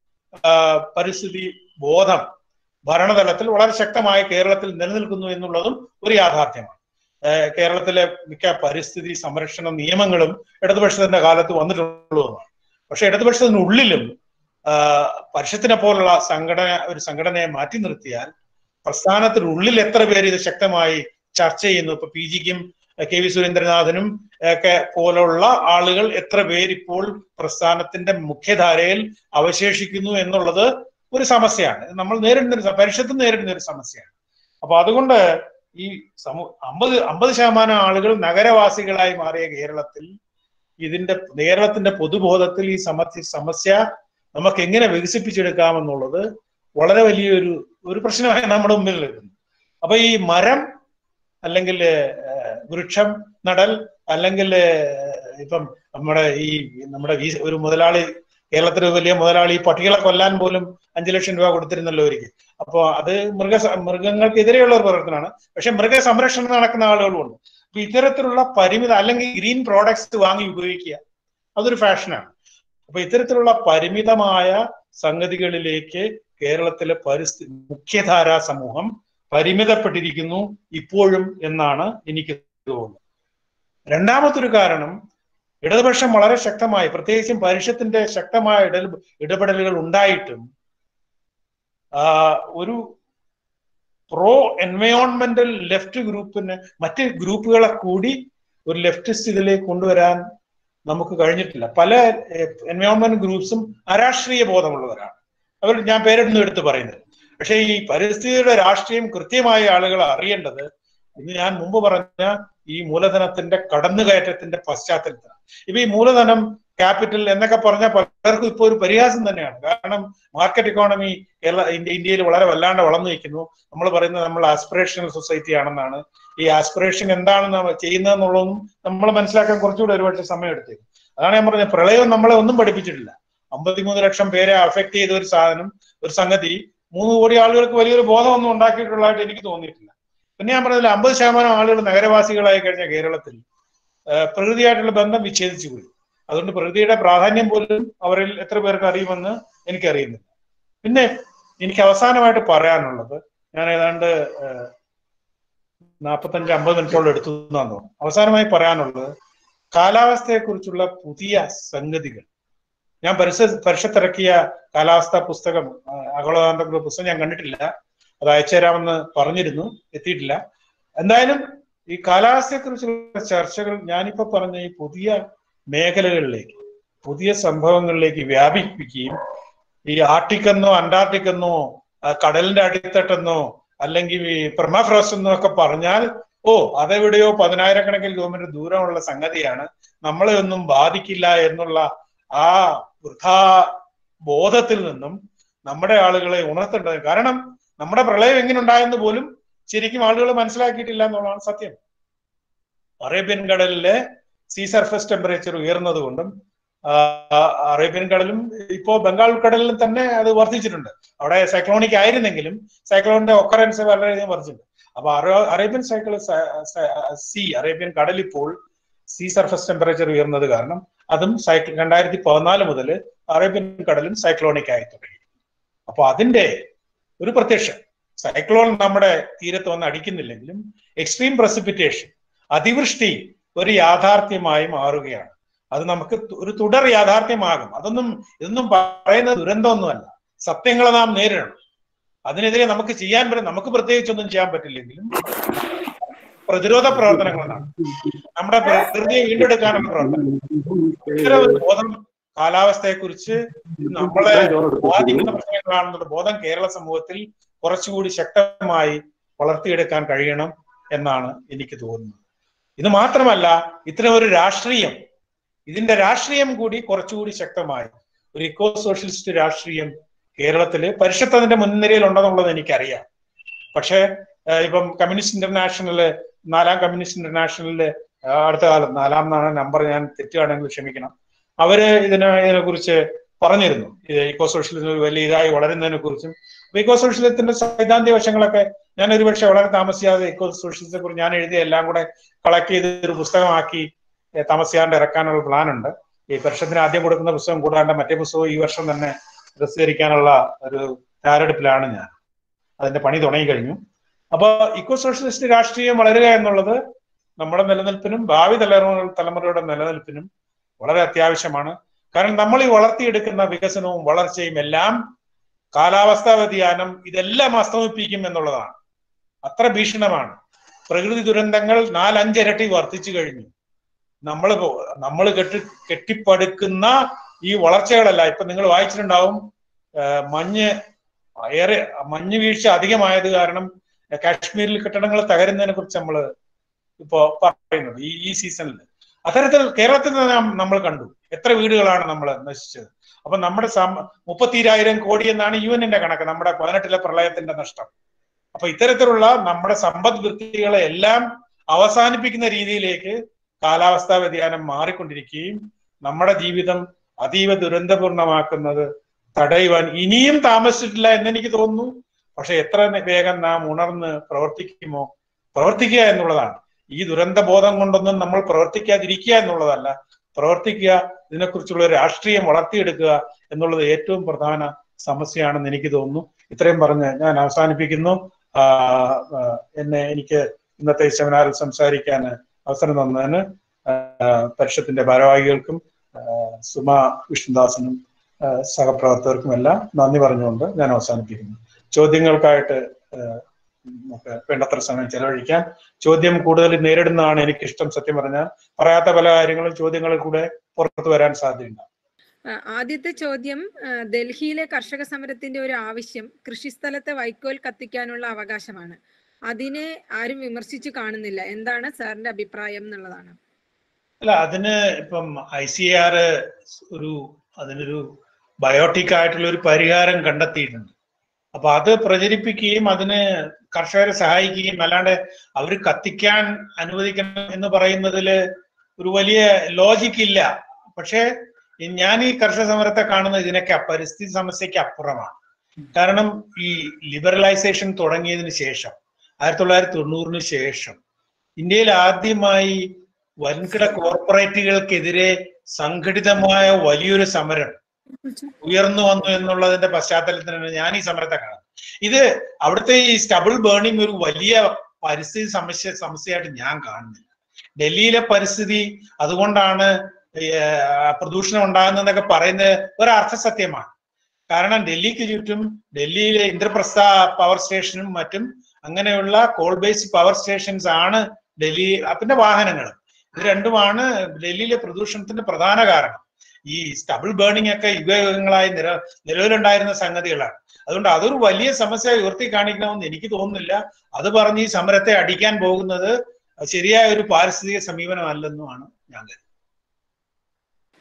പരിസ്ഥിതി ബോധം ഭരണതലത്തിൽ വളരെ ശക്തമായി കേരളത്തിൽ നിലനിൽക്കുന്നു എന്നുള്ളതും ഒരു യാഥാർത്ഥ്യമാണ് കേരളത്തിലെ മിക്ക പരിസ്ഥിതി സംരക്ഷണ നിയമങ്ങളും ഇടതുപക്ഷത്തിന്റെ കാലത്ത് വന്നിട്ടുള്ളതുമാണ് പക്ഷെ ഇടതുപക്ഷത്തിനുള്ളിലും പരിഷത്തിനെ പോലുള്ള സംഘടന ഒരു സംഘടനയെ മാറ്റി നിർത്തിയാൽ പ്രസ്ഥാനത്തിനുള്ളിൽ എത്ര പേര് ഇത് ശക്തമായി ചർച്ച ചെയ്യുന്നു ഇപ്പൊ പി ജിക്കും കെ വി സുരേന്ദ്രനാഥനും ഒക്കെ പോലുള്ള ആളുകൾ എത്ര പേര് ഇപ്പോൾ പ്രസ്ഥാനത്തിന്റെ മുഖ്യധാരയിൽ അവശേഷിക്കുന്നു എന്നുള്ളത് ഒരു സമസ്യയാണ് നമ്മൾ നേരിടുന്ന ഒരു പരിഷത്ത് നേരിടുന്ന ഒരു സമസ്യയാണ് അപ്പൊ അതുകൊണ്ട് ഈ സമൂ അമ്പത് അമ്പത് ശതമാനം ആളുകൾ നഗരവാസികളായി മാറിയ കേരളത്തിൽ ഇതിന്റെ കേരളത്തിന്റെ പൊതുബോധത്തിൽ ഈ സമസ്യ സമസ്യ നമുക്ക് എങ്ങനെ വികസിപ്പിച്ചെടുക്കാമെന്നുള്ളത് വളരെ വലിയൊരു ഒരു പ്രശ്നമായി നമ്മുടെ മുമ്പിൽ നിൽക്കുന്നു അപ്പൊ ഈ മരം അല്ലെങ്കിൽ വൃക്ഷം നടൽ അല്ലെങ്കിൽ ഇപ്പം നമ്മുടെ ഈ നമ്മുടെ ഒരു മുതലാളി കേരളത്തിലെ വലിയ മുതലാളി പട്ടികളെ കൊല്ലാൻ പോലും അഞ്ചു ലക്ഷം രൂപ കൊടുത്തിരുന്നല്ലോ ഒരിക്കൽ അപ്പോ അത് മൃഗ മൃഗങ്ങൾക്കെതിരെയുള്ള ഒരു പ്രവർത്തനമാണ് പക്ഷെ മൃഗ സംരക്ഷണം നടക്കുന്ന ആളുകളുമുണ്ട് അപ്പൊ ഇത്തരത്തിലുള്ള പരിമിത അല്ലെങ്കിൽ ഗ്രീൻ പ്രോഡക്ട്സ് വാങ്ങി ഉപയോഗിക്കുക അതൊരു ഫാഷനാണ് അപ്പൊ ഇത്തരത്തിലുള്ള പരിമിതമായ സംഗതികളിലേക്ക് കേരളത്തിലെ പരിസ്ഥിതി മുഖ്യധാരാ സമൂഹം പരിമിതപ്പെട്ടിരിക്കുന്നു ഇപ്പോഴും എന്നാണ് എനിക്ക് തോന്നുന്നത് രണ്ടാമത്തൊരു കാരണം ഇടതുപക്ഷം വളരെ ശക്തമായി പ്രത്യേകിച്ചും പരിഷത്തിന്റെ ശക്തമായ ഇട ഇടപെടലുകൾ ഉണ്ടായിട്ടും ഒരു പ്രോ എൻവയോൺമെന്റൽ ലെഫ്റ്റ് ഗ്രൂപ്പിന് മറ്റ് ഗ്രൂപ്പുകളെ കൂടി ഒരു ലെഫ്റ്റിസ്റ്റ് ഇതിലേക്ക് കൊണ്ടുവരാൻ നമുക്ക് കഴിഞ്ഞിട്ടില്ല പല എൻവയോൺമെന്റ് ഗ്രൂപ്പ്സും അരാഷ്ട്രീയ ബോധമുള്ളവരാണ് അവർ ഞാൻ പേരെടുത്ത് എടുത്ത് പറയുന്നത് പക്ഷേ ഈ പരിസ്ഥിതിയുടെ രാഷ്ട്രീയം കൃത്യമായ ആളുകൾ അറിയേണ്ടത് ഇന്ന് ഞാൻ മുമ്പ് പറഞ്ഞ ഈ മൂലധനത്തിന്റെ കടന്നുകയറ്റത്തിന്റെ പശ്ചാത്തലത്തിലാണ് ഇപ്പൊ ഈ മൂലധനം ക്യാപിറ്റൽ എന്നൊക്കെ പറഞ്ഞാൽ പലർക്കും ഇപ്പോൾ ഒരു പരിഹാസം തന്നെയാണ് കാരണം മാർക്കറ്റ് ഇക്കോണമി കേരള ഇന്ത്യയിൽ വളരെ വല്ലാണ്ട് വളർന്നു നിൽക്കുന്നു നമ്മൾ പറയുന്നത് നമ്മൾ ആസ്പിറേഷണൽ സൊസൈറ്റി ആണെന്നാണ് ഈ ആസ്പിറേഷൻ എന്താണ് ചെയ്യുന്നതെന്നുള്ളതും നമ്മൾ മനസ്സിലാക്കാൻ കുറച്ചുകൂടെ ഒരുപക്ഷെ സമയം എടുത്തേക്കും അതാണ് ഞാൻ പറഞ്ഞത് പ്രളയം നമ്മളെ ഒന്നും പഠിപ്പിച്ചിട്ടില്ല അമ്പത്തിമൂന്ന് ലക്ഷം പേരെ അഫക്ട് ചെയ്ത ഒരു സാധനം ഒരു സംഗതി മൂന്ന് കോടി ആളുകൾക്ക് വലിയൊരു ബോധമൊന്നും ഉണ്ടാക്കിയിട്ടുള്ളതായിട്ട് എനിക്ക് തോന്നിയിട്ടില്ല പിന്നെ ഞാൻ പറഞ്ഞതിൽ അമ്പത് ശതമാനം ആളുകൾ നഗരവാസികളായി കഴിഞ്ഞ കേരളത്തിൽ പ്രകൃതിയായിട്ടുള്ള ബന്ധം വിച്ഛേദിച്ചു പോയി അതുകൊണ്ട് പ്രകൃതിയുടെ പ്രാധാന്യം പോലും അവരിൽ എത്ര പേർക്ക് അറിയുമെന്ന് എനിക്കറിയുന്നില്ല പിന്നെ എനിക്ക് അവസാനമായിട്ട് പറയാനുള്ളത് ഞാൻ ഏതാണ്ട് നാൽപ്പത്തഞ്ച് അമ്പത് മിനിറ്റോളം എടുത്തു എന്നാന്ന് തോന്നുന്നു അവസാനമായി പറയാനുള്ളത് കാലാവസ്ഥയെക്കുറിച്ചുള്ള പുതിയ സംഗതികൾ ഞാൻ പരിസ പരിഷത്തിറക്കിയ കാലാവസ്ഥാ പുസ്തകം ആഗോളകാന്ത പുസ്തകം ഞാൻ കണ്ടിട്ടില്ല അത് അയച്ചുതരാമെന്ന് പറഞ്ഞിരുന്നു എത്തിയിട്ടില്ല എന്തായാലും ഈ കാലാവസ്ഥയെക്കുറിച്ചുള്ള ചർച്ചകൾ ഞാനിപ്പോ പറഞ്ഞ ഈ പുതിയ മേഖലകളിലേക്ക് പുതിയ സംഭവങ്ങളിലേക്ക് വ്യാപിപ്പിക്കുകയും ഈ ആർട്ടിക്കെന്നോ അന്റാർട്ടിക്കെന്നോ കടലിന്റെ അടിത്തട്ടെന്നോ അല്ലെങ്കിൽ ഈ പെർമാഫ്രോസ്റ്റ് എന്നോ ഒക്കെ പറഞ്ഞാൽ ഓ അതെവിടെയോ പതിനായിരക്കണക്കിന് കിലോമീറ്റർ ദൂരമുള്ള സംഗതിയാണ് നമ്മളെ ഒന്നും ബാധിക്കില്ല എന്നുള്ള ആ വൃഥാ ബോധത്തിൽ നിന്നും നമ്മുടെ ആളുകളെ ഉണർത്തേണ്ടത് കാരണം നമ്മുടെ പ്രളയം എങ്ങനെ ഉണ്ടായെന്ന് പോലും ശരിക്കും ആളുകൾ മനസ്സിലാക്കിയിട്ടില്ല എന്നുള്ളതാണ് സത്യം അറേബ്യൻ കടലിലെ സീ സർഫസ് ടെമ്പറേച്ചർ ഉയർന്നത് കൊണ്ടും അറേബ്യൻ കടലും ഇപ്പോ ബംഗാൾ കടലിലും തന്നെ അത് വർദ്ധിച്ചിട്ടുണ്ട് അവിടെ സൈക്ലോണിക് ആയിരുന്നെങ്കിലും സൈക്ലോണിന്റെ ഒക്കറൻസ് വളരെയധികം വർദ്ധിച്ചിട്ടുണ്ട് അപ്പൊ അറേബ്യൻ സൈക്കിൾ സി അറേബ്യൻ കടൽ ഇപ്പോൾ സീ സർഫസ് ടെമ്പറേച്ചർ ഉയർന്നത് കാരണം അതും സൈക്ല രണ്ടായിരത്തി പതിനാല് മുതൽ അറേബ്യൻ കടലും സൈക്ലോണിക് ആയി തുടങ്ങി അപ്പൊ അതിന്റെ ഒരു പ്രത്യക്ഷം സൈക്ലോൺ നമ്മുടെ തീരത്ത് വന്ന് അടിക്കുന്നില്ലെങ്കിലും എക്സ്ട്രീം പ്രസിപ്പിറ്റേഷൻ അതിവൃഷ്ടി ഒരു യാഥാർത്ഥ്യമായി മാറുകയാണ് അത് നമുക്ക് ഒരു തുടർ യാഥാർത്ഥ്യമാകും അതൊന്നും ഇതൊന്നും പറയുന്നത് ദുരന്തമൊന്നുമല്ല സത്യങ്ങളെ നാം നേരിടണം അതിനെതിരെ നമുക്ക് ചെയ്യാൻ പറ്റും നമുക്ക് പ്രത്യേകിച്ചൊന്നും ചെയ്യാൻ പറ്റില്ലെങ്കിലും പ്രതിരോധ പ്രവർത്തനങ്ങളാണ് നമ്മുടെ പ്രകൃതിയെ വീണ്ടെടുക്കാനുള്ള പ്രവർത്തനം ഇത്തരം ഒരു ബോധം കാലാവസ്ഥയെക്കുറിച്ച് നമ്മളെ ബാധിക്കുന്ന പ്രശ്നങ്ങളാണെന്നുള്ള ബോധം കേരള സമൂഹത്തിൽ കുറച്ചുകൂടി ശക്തമായി വളർത്തിയെടുക്കാൻ കഴിയണം എന്നാണ് എനിക്ക് തോന്നുന്നത് ഇത് മാത്രമല്ല ഇത്തരം ഒരു രാഷ്ട്രീയം ഇതിന്റെ രാഷ്ട്രീയം കൂടി കുറച്ചുകൂടി ശക്തമായി ഒരു ഇക്കോ സോഷ്യലിസ്റ്റ് രാഷ്ട്രീയം കേരളത്തില് പരിഷത്ത് അതിന്റെ മുൻനിരയിൽ ഉണ്ടെന്നുള്ളത് എനിക്കറിയാം പക്ഷേ ഇപ്പം കമ്മ്യൂണിസ്റ്റ് ഇന്റർനാഷണല് നാലാം കമ്മ്യൂണിസ്റ്റ് ഇന്റർനാഷണലില് അടുത്ത കാലം നാലാം എന്നാണ് നമ്പർ ഞാൻ തെറ്റുകയാണെങ്കിൽ ക്ഷമിക്കണം അവര് ഇതിനെ ഇതിനെ കുറിച്ച് പറഞ്ഞിരുന്നു ഇത് ഇക്കോ സോഷ്യലിസം വലിയ ഇതായി വളരുന്നതിനെ കുറിച്ചും ഇക്കോ സോഷ്യലിസത്തിന്റെ സൈദ്ധാന്തിക വശങ്ങളൊക്കെ ഞാൻ ഒരുപക്ഷെ വളരെ താമസിയാതെ ഇക്കോ സോഷ്യലിസത്തെ കുറിച്ച് ഞാൻ എഴുതിയ എല്ലാം കൂടെ കളക്ട് ചെയ്ത് ഒരു പുസ്തകമാക്കി താമസിയാണ്ട് ഇറക്കാനുള്ള പ്ലാൻ ഉണ്ട് ഈ വർഷത്തിന് ആദ്യം കൊടുക്കുന്ന പുസ്തകം കൂടാണ്ട് മറ്റേ പുസ്തകം ഈ വർഷം തന്നെ പ്രസിദ്ധീകരിക്കാനുള്ള ഒരു തയ്യാറെടുപ്പിലാണ് ഞാൻ അതിന്റെ പണി തുടങ്ങി കഴിഞ്ഞു അപ്പൊ ഇക്കോ സോഷ്യലിസ്റ്റ് രാഷ്ട്രീയം വളരുക എന്നുള്ളത് നമ്മുടെ നിലനിൽപ്പിനും ഭാവി തലമുറ തലമുറയുടെ നിലനിൽപ്പിനും വളരെ അത്യാവശ്യമാണ് കാരണം നമ്മൾ ഈ വളർത്തിയെടുക്കുന്ന വികസനവും വളർച്ചയും എല്ലാം കാലാവസ്ഥാ വ്യതിയാനം ഇതെല്ലാം അസ്തമിപ്പിക്കും എന്നുള്ളതാണ് അത്ര ഭീഷണമാണ് പ്രകൃതി ദുരന്തങ്ങൾ നാലഞ്ചിരട്ടി വർദ്ധിച്ചു കഴിഞ്ഞു നമ്മൾ നമ്മൾ കെട്ടി കെട്ടിപ്പടുക്കുന്ന ഈ വളർച്ചകളല്ല ഇപ്പൊ നിങ്ങൾ വായിച്ചിട്ടുണ്ടാവും മഞ്ഞ് ഏറെ മഞ്ഞ് വീഴ്ച അധികമായത് കാരണം കാശ്മീരിൽ കെട്ടിടങ്ങൾ തകരുന്നതിനെ കുറിച്ച് നമ്മൾ ഇപ്പോ പറയുന്നത് ഈ ഈ സീസണിൽ അത്തരത്തിൽ കേരളത്തിൽ നമ്മൾ കണ്ടു എത്ര വീടുകളാണ് നമ്മൾ നശിച്ചത് അപ്പൊ നമ്മുടെ മുപ്പത്തിരായിരം കോടി എന്നാണ് യു എന്നിന്റെ കണക്ക് നമ്മുടെ പതിനെട്ടിലെ പ്രളയത്തിന്റെ നഷ്ടം അപ്പൊ ഇത്തരത്തിലുള്ള നമ്മുടെ സമ്പദ് വൃത്തികളെ എല്ലാം അവസാനിപ്പിക്കുന്ന രീതിയിലേക്ക് കാലാവസ്ഥാ വ്യതിയാനം മാറിക്കൊണ്ടിരിക്കുകയും നമ്മുടെ ജീവിതം അതീവ ദുരന്തപൂർണമാക്കുന്നത് തടയുവാൻ ഇനിയും താമസിച്ചിട്ടില്ല എന്നെനിക്ക് തോന്നുന്നു പക്ഷെ എത്ര വേഗം നാം ഉണർന്ന് പ്രവർത്തിക്കുമോ പ്രവർത്തിക്കുക എന്നുള്ളതാണ് ഈ ദുരന്ത ബോധം കൊണ്ടൊന്നും നമ്മൾ പ്രവർത്തിക്കാതിരിക്കുക എന്നുള്ളതല്ല പ്രവർത്തിക്കുക ഇതിനെക്കുറിച്ചുള്ള രാഷ്ട്രീയം വളർത്തിയെടുക്കുക എന്നുള്ളത് ഏറ്റവും പ്രധാന സമസ്യയാണെന്ന് എനിക്ക് തോന്നുന്നു ഇത്രയും പറഞ്ഞ് ഞാൻ അവസാനിപ്പിക്കുന്നു എന്നെ എനിക്ക് ഇന്നത്തെ സെമിനാറിൽ സംസാരിക്കാൻ അവസരം തന്നതിന് പരിഷത്തിന്റെ ഭാരവാഹികൾക്കും സുമ വിഷ്ണുദാസനും സഹപ്രവർത്തകർക്കും എല്ലാം നന്ദി പറഞ്ഞുകൊണ്ട് ഞാൻ അവസാനിപ്പിക്കുന്നു ചോദ്യങ്ങൾക്കായിട്ട് നമുക്ക് വേണ്ടത്ര സമയം ചെലവഴിക്കാം ചോദ്യം കൂടുതൽ നേരിടുന്നതാണ് എനിക്കിഷ്ടം സത്യം പറഞ്ഞാൽ പറയാത്ത പല കാര്യങ്ങളും ചോദ്യങ്ങളിൽ കൂടെ പുറത്തു വരാൻ സാധ്യതയുണ്ട് ആദ്യത്തെ ചോദ്യം ഡൽഹിയിലെ കർഷക സമരത്തിന്റെ ഒരു ആവശ്യം കൃഷിസ്ഥലത്തെ വൈക്കോൽ കത്തിക്കാനുള്ള അവകാശമാണ് അതിനെ ആരും വിമർശിച്ചു കാണുന്നില്ല എന്താണ് സാറിന്റെ അഭിപ്രായം എന്നുള്ളതാണ് അല്ല അതിന് ഇപ്പം ഐ സി ആർ ഒരു അതിനൊരു ബയോട്ടിക് ആയിട്ടുള്ള ഒരു പരിഹാരം കണ്ടെത്തിയിട്ടുണ്ട് അപ്പൊ അത് പ്രചരിപ്പിക്കുകയും അതിന് കർഷകരെ സഹായിക്കുകയും അല്ലാണ്ട് അവർ കത്തിക്കാൻ അനുവദിക്കണം എന്ന് പറയുന്നതിൽ ഒരു വലിയ ലോജിക്ക് ഇല്ല പക്ഷേ ഞാൻ ഈ കർഷക സമരത്തെ കാണുന്നത് ഇതിനൊക്കെ പരിസ്ഥിതി സമസ്യക്ക് അപ്പുറമാണ് കാരണം ഈ ലിബറലൈസേഷൻ തുടങ്ങിയതിന് ശേഷം ആയിരത്തി തൊള്ളായിരത്തി തൊണ്ണൂറിന് ശേഷം ഇന്ത്യയിൽ ആദ്യമായി വൻകിട കോർപ്പറേറ്റുകൾക്കെതിരെ സംഘടിതമായ വലിയൊരു സമരം ഉയർന്നു വന്നു എന്നുള്ളതിന്റെ പശ്ചാത്തലത്തിലാണ് ഞാൻ ഈ സമരത്തെ കാണുന്നത് ഇത് അവിടുത്തെ ഈ സ്റ്റബിൾ ബേണിംഗ് ഒരു വലിയ പരിസ്ഥിതി സമസ്യ സമസ്യയായിട്ട് ഞാൻ കാണുന്നില്ല ഡൽഹിയിലെ പരിസ്ഥിതി അതുകൊണ്ടാണ് പ്രദൂഷണം ഉണ്ടാകുന്നതെന്നൊക്കെ പറയുന്നത് ഒരു അർത്ഥസത്യമാണ് കാരണം ഡൽഹിക്ക് ചുറ്റും ഡൽഹിയിലെ ഇന്ദ്രപ്രസ്ഥ പവർ സ്റ്റേഷനും മറ്റും അങ്ങനെയുള്ള കോൾ ബേസ്ഡ് പവർ സ്റ്റേഷൻസ് ആണ് ഡൽഹി പിന്നെ വാഹനങ്ങൾ ഇത് രണ്ടുമാണ് ഡൽഹിയിലെ പ്രദൂഷണത്തിന്റെ പ്രധാന കാരണം ഈ സ്റ്റബിൾ ബേണിംഗ് ഒക്കെ യുഗയുഗങ്ങളായി നില നിലവിലുണ്ടായിരുന്ന സംഗതികളാണ് അതുകൊണ്ട് അതൊരു വലിയ സമസ്യ ഉയർത്തി കാണിക്കണമെന്ന് എനിക്ക് തോന്നുന്നില്ല അത് പറഞ്ഞ് ഈ സമരത്തെ അടിക്കാൻ പോകുന്നത് ശരിയായ ഒരു പാരിസ്ഥിതിക സമീപനമല്ലെന്നുമാണ് ഞാൻ കരുതുന്നത്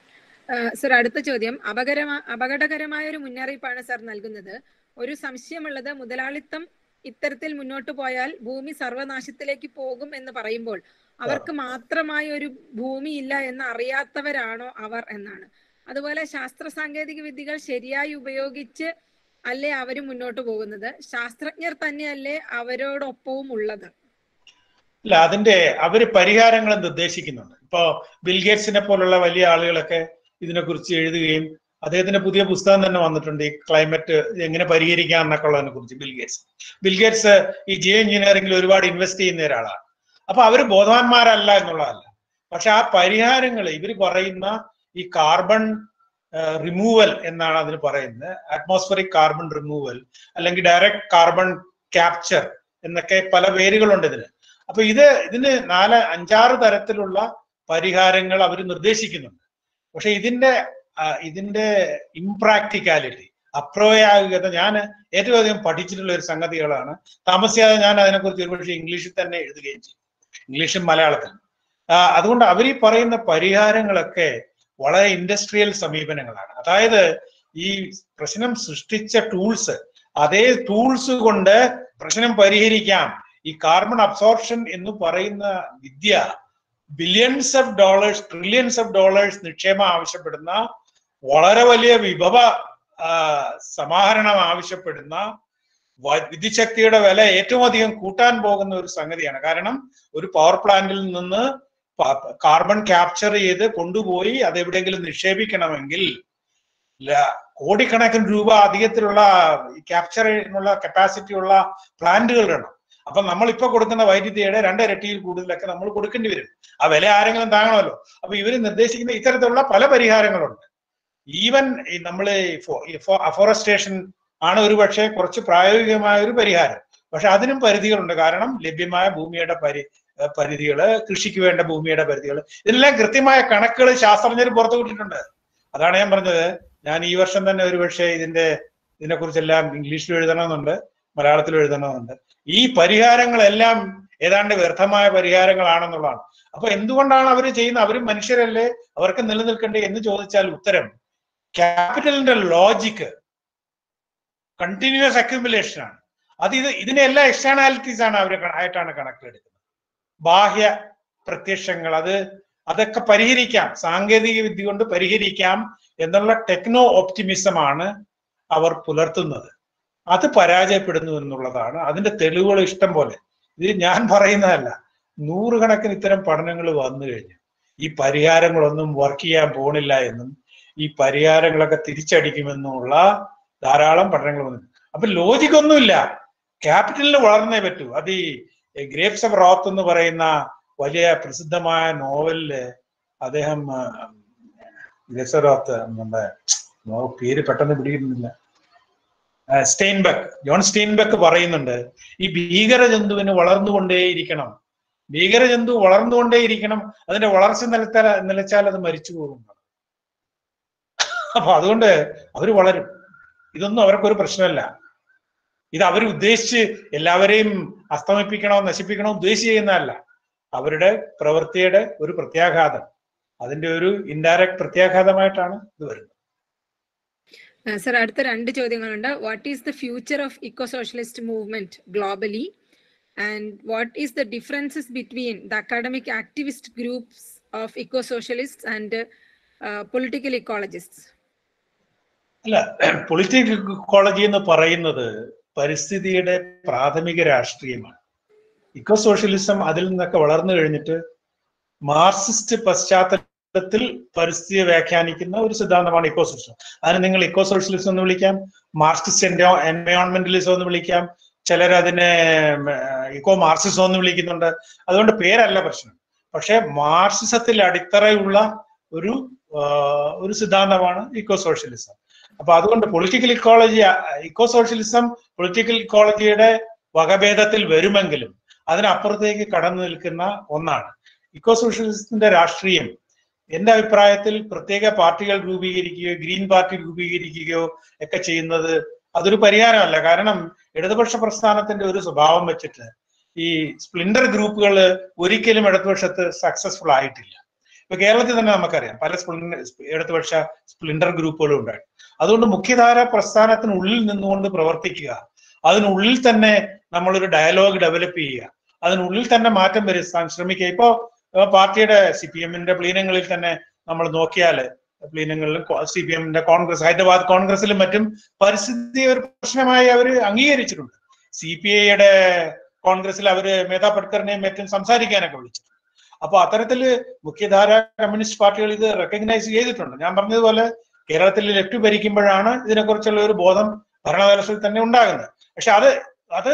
സർ അടുത്ത ചോദ്യം അപകരമാ അപകടകരമായ ഒരു മുന്നറിയിപ്പാണ് സർ നൽകുന്നത് ഒരു സംശയമുള്ളത് മുതലാളിത്തം ഇത്തരത്തിൽ മുന്നോട്ട് പോയാൽ ഭൂമി സർവനാശത്തിലേക്ക് പോകും എന്ന് പറയുമ്പോൾ അവർക്ക് മാത്രമായി ഒരു ഭൂമി ഇല്ല എന്ന് അറിയാത്തവരാണോ അവർ എന്നാണ് അതുപോലെ ശാസ്ത്ര സാങ്കേതിക വിദ്യകൾ ശരിയായി ഉപയോഗിച്ച് അല്ലേ അവർ മുന്നോട്ട് പോകുന്നത് ശാസ്ത്രജ്ഞർ തന്നെയല്ലേ അവരോടൊപ്പവും ഉള്ളത് അല്ല അതിന്റെ അവര് പരിഹാരങ്ങൾ നിർദ്ദേശിക്കുന്നുണ്ട് ഇപ്പോ ബിൽഗേറ്റ്സിനെ പോലുള്ള വലിയ ആളുകളൊക്കെ ഇതിനെക്കുറിച്ച് എഴുതുകയും അദ്ദേഹത്തിന്റെ പുതിയ പുസ്തകം തന്നെ വന്നിട്ടുണ്ട് ഈ ക്ലൈമറ്റ് എങ്ങനെ പരിഹരിക്കാം എന്നൊക്കെ ഉള്ളതിനെ കുറിച്ച് ബിൽഗേറ്റ്സ് ബിൽഗേറ്റ്സ് ഈ ജിയോ എഞ്ചിനീയറിംഗിൽ ഒരുപാട് ഇൻവെസ്റ്റ് ചെയ്യുന്ന ഒരാളാണ് അപ്പൊ അവര് ബോധവാന്മാരല്ല എന്നുള്ളതല്ല പക്ഷെ ആ പരിഹാരങ്ങൾ ഇവർ പറയുന്ന ഈ കാർബൺ റിമൂവൽ എന്നാണ് അതിന് പറയുന്നത് അറ്റ്മോസ്ഫറിക് കാർബൺ റിമൂവൽ അല്ലെങ്കിൽ ഡയറക്റ്റ് കാർബൺ ക്യാപ്ചർ എന്നൊക്കെ പല പേരുകളുണ്ട് ഇതിന് അപ്പൊ ഇത് ഇതിന് നാല് അഞ്ചാറ് തരത്തിലുള്ള പരിഹാരങ്ങൾ അവർ നിർദ്ദേശിക്കുന്നുണ്ട് പക്ഷെ ഇതിന്റെ ഇതിന്റെ ഇംപ്രാക്ടിക്കാലിറ്റി അപ്രായോഗികത ഞാൻ ഏറ്റവും അധികം പഠിച്ചിട്ടുള്ള ഒരു സംഗതികളാണ് താമസിയാതെ ഞാൻ അതിനെക്കുറിച്ച് ഒരുപക്ഷെ ഇംഗ്ലീഷിൽ തന്നെ എഴുതുകയും ചെയ്യും ഇംഗ്ലീഷും മലയാളത്തിലും അതുകൊണ്ട് അവർ ഈ പറയുന്ന പരിഹാരങ്ങളൊക്കെ വളരെ ഇൻഡസ്ട്രിയൽ സമീപനങ്ങളാണ് അതായത് ഈ പ്രശ്നം സൃഷ്ടിച്ച ടൂൾസ് അതേ ടൂൾസ് കൊണ്ട് പ്രശ്നം പരിഹരിക്കാം ഈ കാർബൺ അബ്സോർപ്ഷൻ എന്ന് പറയുന്ന വിദ്യ billions of dollars trillions of dollars നിക്ഷേപം ആവശ്യപ്പെടുന്ന വളരെ വലിയ വിഭവ സമാഹരണം ആവശ്യപ്പെടുന്ന വിദ്യുശക്തിയുടെ വില ഏറ്റവും അധികം കൂട്ടാൻ പോകുന്ന ഒരു സംഗതിയാണ് കാരണം ഒരു പവർ പ്ലാന്റിൽ നിന്ന് കാർബൺ ക്യാപ്ചർ ചെയ്ത് കൊണ്ടുപോയി അത് എവിടെയെങ്കിലും നിക്ഷേപിക്കണമെങ്കിൽ കോടിക്കണക്കിന് രൂപ അധികത്തിലുള്ള ക്യാപ്ചറിനുള്ള കപ്പാസിറ്റി ഉള്ള പ്ലാന്റുകൾ വേണം അപ്പൊ നമ്മൾ ഇപ്പൊ കൊടുക്കുന്ന വൈദ്യുതിയുടെ രണ്ടിരട്ടിയിൽ കൂടുതലൊക്കെ നമ്മൾ കൊടുക്കേണ്ടി വരും ആ വില ആരെങ്കിലും താങ്ങണമല്ലോ അപ്പൊ ഇവര് നിർദ്ദേശിക്കുന്ന ഇത്തരത്തിലുള്ള പല പരിഹാരങ്ങളുണ്ട് ഈവൻ നമ്മൾ അഫോറസ്റ്റേഷൻ ആണ് ഒരു പക്ഷേ കുറച്ച് പ്രായോഗികമായ ഒരു പരിഹാരം പക്ഷെ അതിനും പരിധികളുണ്ട് കാരണം ലഭ്യമായ ഭൂമിയുടെ പരി പരിധികള് കൃഷിക്ക് വേണ്ട ഭൂമിയുടെ പരിധികൾ ഇതിനെല്ലാം കൃത്യമായ കണക്കുകൾ ശാസ്ത്രജ്ഞർ പുറത്തു വിട്ടിട്ടുണ്ട് അതാണ് ഞാൻ പറഞ്ഞത് ഞാൻ ഈ വർഷം തന്നെ ഒരു പക്ഷേ ഇതിന്റെ ഇതിനെക്കുറിച്ചെല്ലാം ഇംഗ്ലീഷിൽ എഴുതണമെന്നുണ്ട് മലയാളത്തിൽ എഴുതണമെന്നുണ്ട് ഈ പരിഹാരങ്ങളെല്ലാം ഏതാണ്ട് വ്യർത്ഥമായ പരിഹാരങ്ങളാണെന്നുള്ളതാണ് അപ്പൊ എന്തുകൊണ്ടാണ് അവർ ചെയ്യുന്നത് അവർ മനുഷ്യരല്ലേ അവർക്ക് നിലനിൽക്കണ്ടേ എന്ന് ചോദിച്ചാൽ ഉത്തരം ക്യാപിറ്റലിന്റെ ലോജിക്ക് കണ്ടിന്യൂസ് അക്യുമുലേഷൻ ആണ് അത് ഇത് ഇതിന്റെ എല്ലാ എക്സ്റ്റേണാലിറ്റീസ് ആണ് അവർ ആയിട്ടാണ് കണക്കിലെടുക്കുന്നത് ബാഹ്യ പ്രത്യക്ഷങ്ങൾ അത് അതൊക്കെ പരിഹരിക്കാം സാങ്കേതിക വിദ്യ കൊണ്ട് പരിഹരിക്കാം എന്നുള്ള ടെക്നോ ഓപ്റ്റിമിസം ആണ് അവർ പുലർത്തുന്നത് അത് പരാജയപ്പെടുന്നു എന്നുള്ളതാണ് അതിന്റെ തെളിവുകൾ ഇഷ്ടം പോലെ ഇത് ഞാൻ പറയുന്നതല്ല നൂറുകണക്കിന് ഇത്തരം പഠനങ്ങൾ വന്നു കഴിഞ്ഞു ഈ പരിഹാരങ്ങളൊന്നും വർക്ക് ചെയ്യാൻ പോണില്ല എന്നും ഈ പരിഹാരങ്ങളൊക്കെ തിരിച്ചടിക്കുമെന്നുള്ള ധാരാളം പഠനങ്ങൾ വന്നു അപ്പൊ ലോജിക് ഒന്നുമില്ല ക്യാപിറ്റലിൽ വളർന്നേ പറ്റൂ അത് ഈ ഗ്രേപ്സ് ഓഫ് റോത്ത് എന്ന് പറയുന്ന വലിയ പ്രസിദ്ധമായ നോവലില് അദ്ദേഹം ഗ്രേപ്സ് ഓഫ് റോത്ത് നമ്മുടെ പേര് പെട്ടെന്ന് പിടിക്കുന്നില്ല സ്റ്റെയിൻബക്ക് ജോൺ സ്റ്റെയിൻബക്ക് പറയുന്നുണ്ട് ഈ ഭീകര ജന്തുവിന് വളർന്നുകൊണ്ടേയിരിക്കണം ഭീകര ജന്തു വളർന്നുകൊണ്ടേയിരിക്കണം അതിന്റെ വളർച്ച നിലത്താൽ നിലച്ചാൽ അത് മരിച്ചു പോകും അപ്പൊ അതുകൊണ്ട് അവർ വളരും ഇതൊന്നും അവർക്കൊരു പ്രശ്നമല്ല ഇത് അവർ ഉദ്ദേശിച്ച് എല്ലാവരെയും അസ്തമിപ്പിക്കണോ നശിപ്പിക്കണോ ഉദ്ദേശിച്ച് ചെയ്യുന്നതല്ല അവരുടെ പ്രവൃത്തിയുടെ ഒരു പ്രത്യാഘാതം അതിന്റെ ഒരു ഇൻഡയറക്ട് പ്രത്യാഘാതമായിട്ടാണ് ഇത് വരുന്നത് സർ അടുത്ത രണ്ട് ചോദ്യങ്ങളുണ്ട് what is the future of eco socialist movement globally and what is the differences between the academic activist groups of eco socialist and political ecologist അല്ല പൊളിറ്റിക്കൽ ഇക്കോളജി എന്ന് പറയുന്നത് പരിസ്ഥിതിയുടെ പ്രാഥമിക രാഷ്ട്രീയമാണ് ഇക്കോ സോഷ്യലിസം അതിൽ നിന്നൊക്കെ വളർന്നു കഴിഞ്ഞിട്ട് മാർക്സിസ്റ്റ് പശ്ചാത്തലത്തിൽ പരിസ്ഥിതിയെ വ്യാഖ്യാനിക്കുന്ന ഒരു സിദ്ധാന്തമാണ് ഇക്കോ സോഷ്യലിസം അതിന് നിങ്ങൾ ഇക്കോ സോഷ്യലിസം എന്ന് വിളിക്കാം മാർക്സിസ്റ്റ് എൻവയോൺമെന്റലിസം എന്ന് വിളിക്കാം ചിലർ അതിനെ ഇക്കോ മാർക്സിസം എന്ന് വിളിക്കുന്നുണ്ട് അതുകൊണ്ട് പേരല്ല പ്രശ്നം പക്ഷെ മാർക്സിസത്തിൽ അടിത്തറയുള്ള ഒരു ഒരു സിദ്ധാന്തമാണ് ഇക്കോ സോഷ്യലിസം അപ്പൊ അതുകൊണ്ട് political ecology eco socialism political ഇക്കോളജിയുടെ വകഭേദത്തിൽ വരുമെങ്കിലും അതിനപ്പുറത്തേക്ക് കടന്നു നിൽക്കുന്ന ഒന്നാണ് ഇക്കോ സോഷ്യലിസത്തിന്റെ രാഷ്ട്രീയം എന്റെ അഭിപ്രായത്തിൽ പ്രത്യേക പാർട്ടികൾ രൂപീകരിക്കുകയോ ഗ്രീൻ പാർട്ടി രൂപീകരിക്കുകയോ ഒക്കെ ചെയ്യുന്നത് അതൊരു പരിഹാരമല്ല കാരണം ഇടതുപക്ഷ പ്രസ്ഥാനത്തിന്റെ ഒരു സ്വഭാവം വെച്ചിട്ട് ഈ സ്പ്ലിൻഡർ ഗ്രൂപ്പുകൾ ഒരിക്കലും ഇടതുപക്ഷത്ത് സക്സസ്ഫുൾ ആയിട്ടില്ല ഇപ്പൊ കേരളത്തിൽ തന്നെ നമുക്കറിയാം പല സ്പ്ലിൻ- ഇടതുപക്ഷ സ്പ്ലിൻഡർ ഗ്രൂപ്പുകളും ഉണ്ടായി അതുകൊണ്ട് മുഖ്യധാര പ്രസ്ഥാനത്തിനുള്ളിൽ നിന്നുകൊണ്ട് പ്രവർത്തിക്കുക അതിനുള്ളിൽ തന്നെ നമ്മളൊരു ഡയലോഗ് ഡെവലപ്പ് ചെയ്യുക അതിനുള്ളിൽ തന്നെ മാറ്റം വരുത്താൻ ശ്രമിക്കുക ഇപ്പോ ഏഹ് പാർട്ടിയുടെ സി പി എമ്മിന്റെ പ്ലീനങ്ങളിൽ തന്നെ നമ്മൾ നോക്കിയാല് പ്ലീനങ്ങളിലും സി പി എമ്മിന്റെ കോൺഗ്രസ് ഹൈദരാബാദ് കോൺഗ്രസിലും മറ്റും പരിസ്ഥിതി ഒരു പ്രശ്നമായി അവർ അംഗീകരിച്ചിട്ടുണ്ട് സി പി ഐയുടെ കോൺഗ്രസിൽ അവര് മേധാ പട്കറിനെയും മറ്റും സംസാരിക്കാനൊക്കെ വിളിച്ചു അപ്പൊ അത്തരത്തില് മുഖ്യധാര കമ്മ്യൂണിസ്റ്റ് പാർട്ടികൾ ഇത് റെക്കഗ്നൈസ് ചെയ്തിട്ടുണ്ട് ഞാൻ പറഞ്ഞതുപോലെ കേരളത്തിൽ ലെഫ്റ്റ് ഭരിക്കുമ്പോഴാണ് ഇതിനെക്കുറിച്ചുള്ള ഒരു ബോധം ഭരണതലത്തിൽ തന്നെ ഉണ്ടാകുന്നത് പക്ഷെ അത് അത്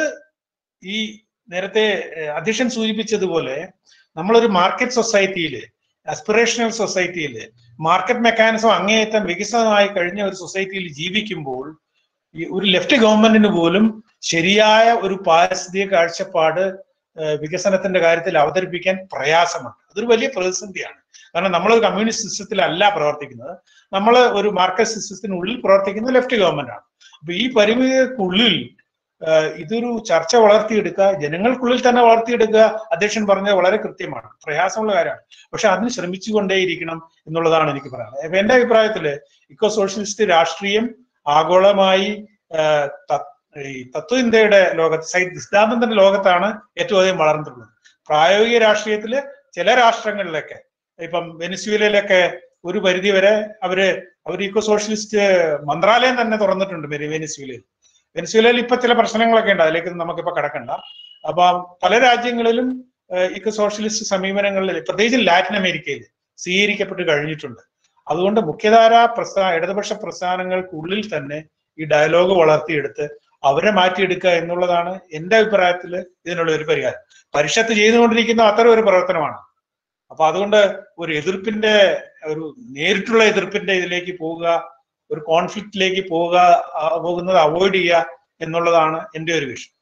ഈ നേരത്തെ ഏഹ്, അധ്യക്ഷൻ സൂചിപ്പിച്ചതുപോലെ നമ്മളൊരു മാർക്കറ്റ് സൊസൈറ്റിയില് അസ്പിറേഷണൽ സൊസൈറ്റിയില് മാർക്കറ്റ് മെക്കാനിസം അങ്ങേയറ്റം വികസിതമായി കഴിഞ്ഞ ഒരു സൊസൈറ്റിയിൽ ജീവിക്കുമ്പോൾ ഈ ഒരു ലെഫ്റ്റ് ഗവൺമെന്റിന് പോലും ശരിയായ ഒരു പാരിസ്ഥിതിക കാഴ്ചപ്പാട് ഏഹ്, വികസനത്തിന്റെ കാര്യത്തിൽ അവതരിപ്പിക്കാൻ പ്രയാസമുണ്ട് അതൊരു വലിയ പ്രതിസന്ധിയാണ് കാരണം നമ്മൾ ഒരു കമ്മ്യൂണിസ്റ്റ് സിസ്റ്റത്തിലല്ല പ്രവർത്തിക്കുന്നത് നമ്മൾ ഒരു മാർക്കറ്റ് സിസ്റ്റത്തിനുള്ളിൽ പ്രവർത്തിക്കുന്ന ലെഫ്റ്റ് ഗവൺമെന്റ് ആണ് അപ്പൊ ഈ പരിമിതികൾക്കുള്ളിൽ ഏഹ്, ഇതൊരു ചർച്ച വളർത്തിയെടുക്കുക ജനങ്ങൾക്കുള്ളിൽ തന്നെ വളർത്തിയെടുക്കുക അധ്യക്ഷൻ പറഞ്ഞത് വളരെ കൃത്യമാണ് പ്രയാസമുള്ള കാര്യമാണ് പക്ഷെ അതിന് ശ്രമിച്ചുകൊണ്ടേയിരിക്കണം എന്നുള്ളതാണ് എനിക്ക് പറയാനുള്ളത് അപ്പൊ എന്റെ അഭിപ്രായത്തില് ഇക്കോ സോഷ്യലിസ്റ്റ് രാഷ്ട്രീയം ആഗോളമായി ഏഹ്, ത- ഈ തത്വചിന്തയുടെ ലോകത്ത് സൈ- സിദ്ധാന്തത്തിന്റെ ലോകത്താണ് ഏറ്റവും അധികം വളർന്നിട്ടുള്ളത് പ്രായോഗിക രാഷ്ട്രീയത്തില് ചില രാഷ്ട്രങ്ങളിലൊക്കെ ഇപ്പം വെനിസ്വേലയിലൊക്കെ ഒരു പരിധി വരെ അവര് അവർ ഇക്കോ സോഷ്യലിസ്റ്റ് മന്ത്രാലയം തന്നെ തുറന്നിട്ടുണ്ട് വെനി- വെനിസ്വേലയിൽ വെനിസ്വേലയിൽ ഇപ്പൊ ചില പ്രശ്നങ്ങളൊക്കെ ഉണ്ട് അതിലേക്ക് നമുക്കിപ്പോ കടക്കണ്ട അപ്പൊ പല രാജ്യങ്ങളിലും ഇക്കോ സോഷ്യലിസ്റ്റ് സമീപനങ്ങളിൽ പ്രത്യേകിച്ച് ലാറ്റിൻ അമേരിക്കയിൽ സ്വീകരിക്കപ്പെട്ട് കഴിഞ്ഞിട്ടുണ്ട് അതുകൊണ്ട് മുഖ്യധാര പ്രസ്ഥാന ഇടതുപക്ഷ പ്രസ്ഥാനങ്ങൾക്കുള്ളിൽ തന്നെ ഈ ഡയലോഗ് വളർത്തിയെടുത്ത് അവരെ മാറ്റിയെടുക്കുക എന്നുള്ളതാണ് എന്റെ അഭിപ്രായത്തിൽ ഇതിനുള്ള ഒരു പരിഹാരം പരിഷത്ത് ചെയ്തുകൊണ്ടിരിക്കുന്ന അത്തരം ഒരു പ്രവർത്തനമാണ് അപ്പൊ അതുകൊണ്ട് ഒരു എതിർപ്പിന്റെ ഒരു നേരിട്ടുള്ള എതിർപ്പിന്റെ ഇതിലേക്ക് പോവുക ഒരു കോൺഫ്ലിക്റ്റിലേക്ക് പോവുക ആ, പോകുന്നത് അവോയ്ഡ് ചെയ്യുക എന്നുള്ളതാണ് എന്റെ ഒരു വിഷയം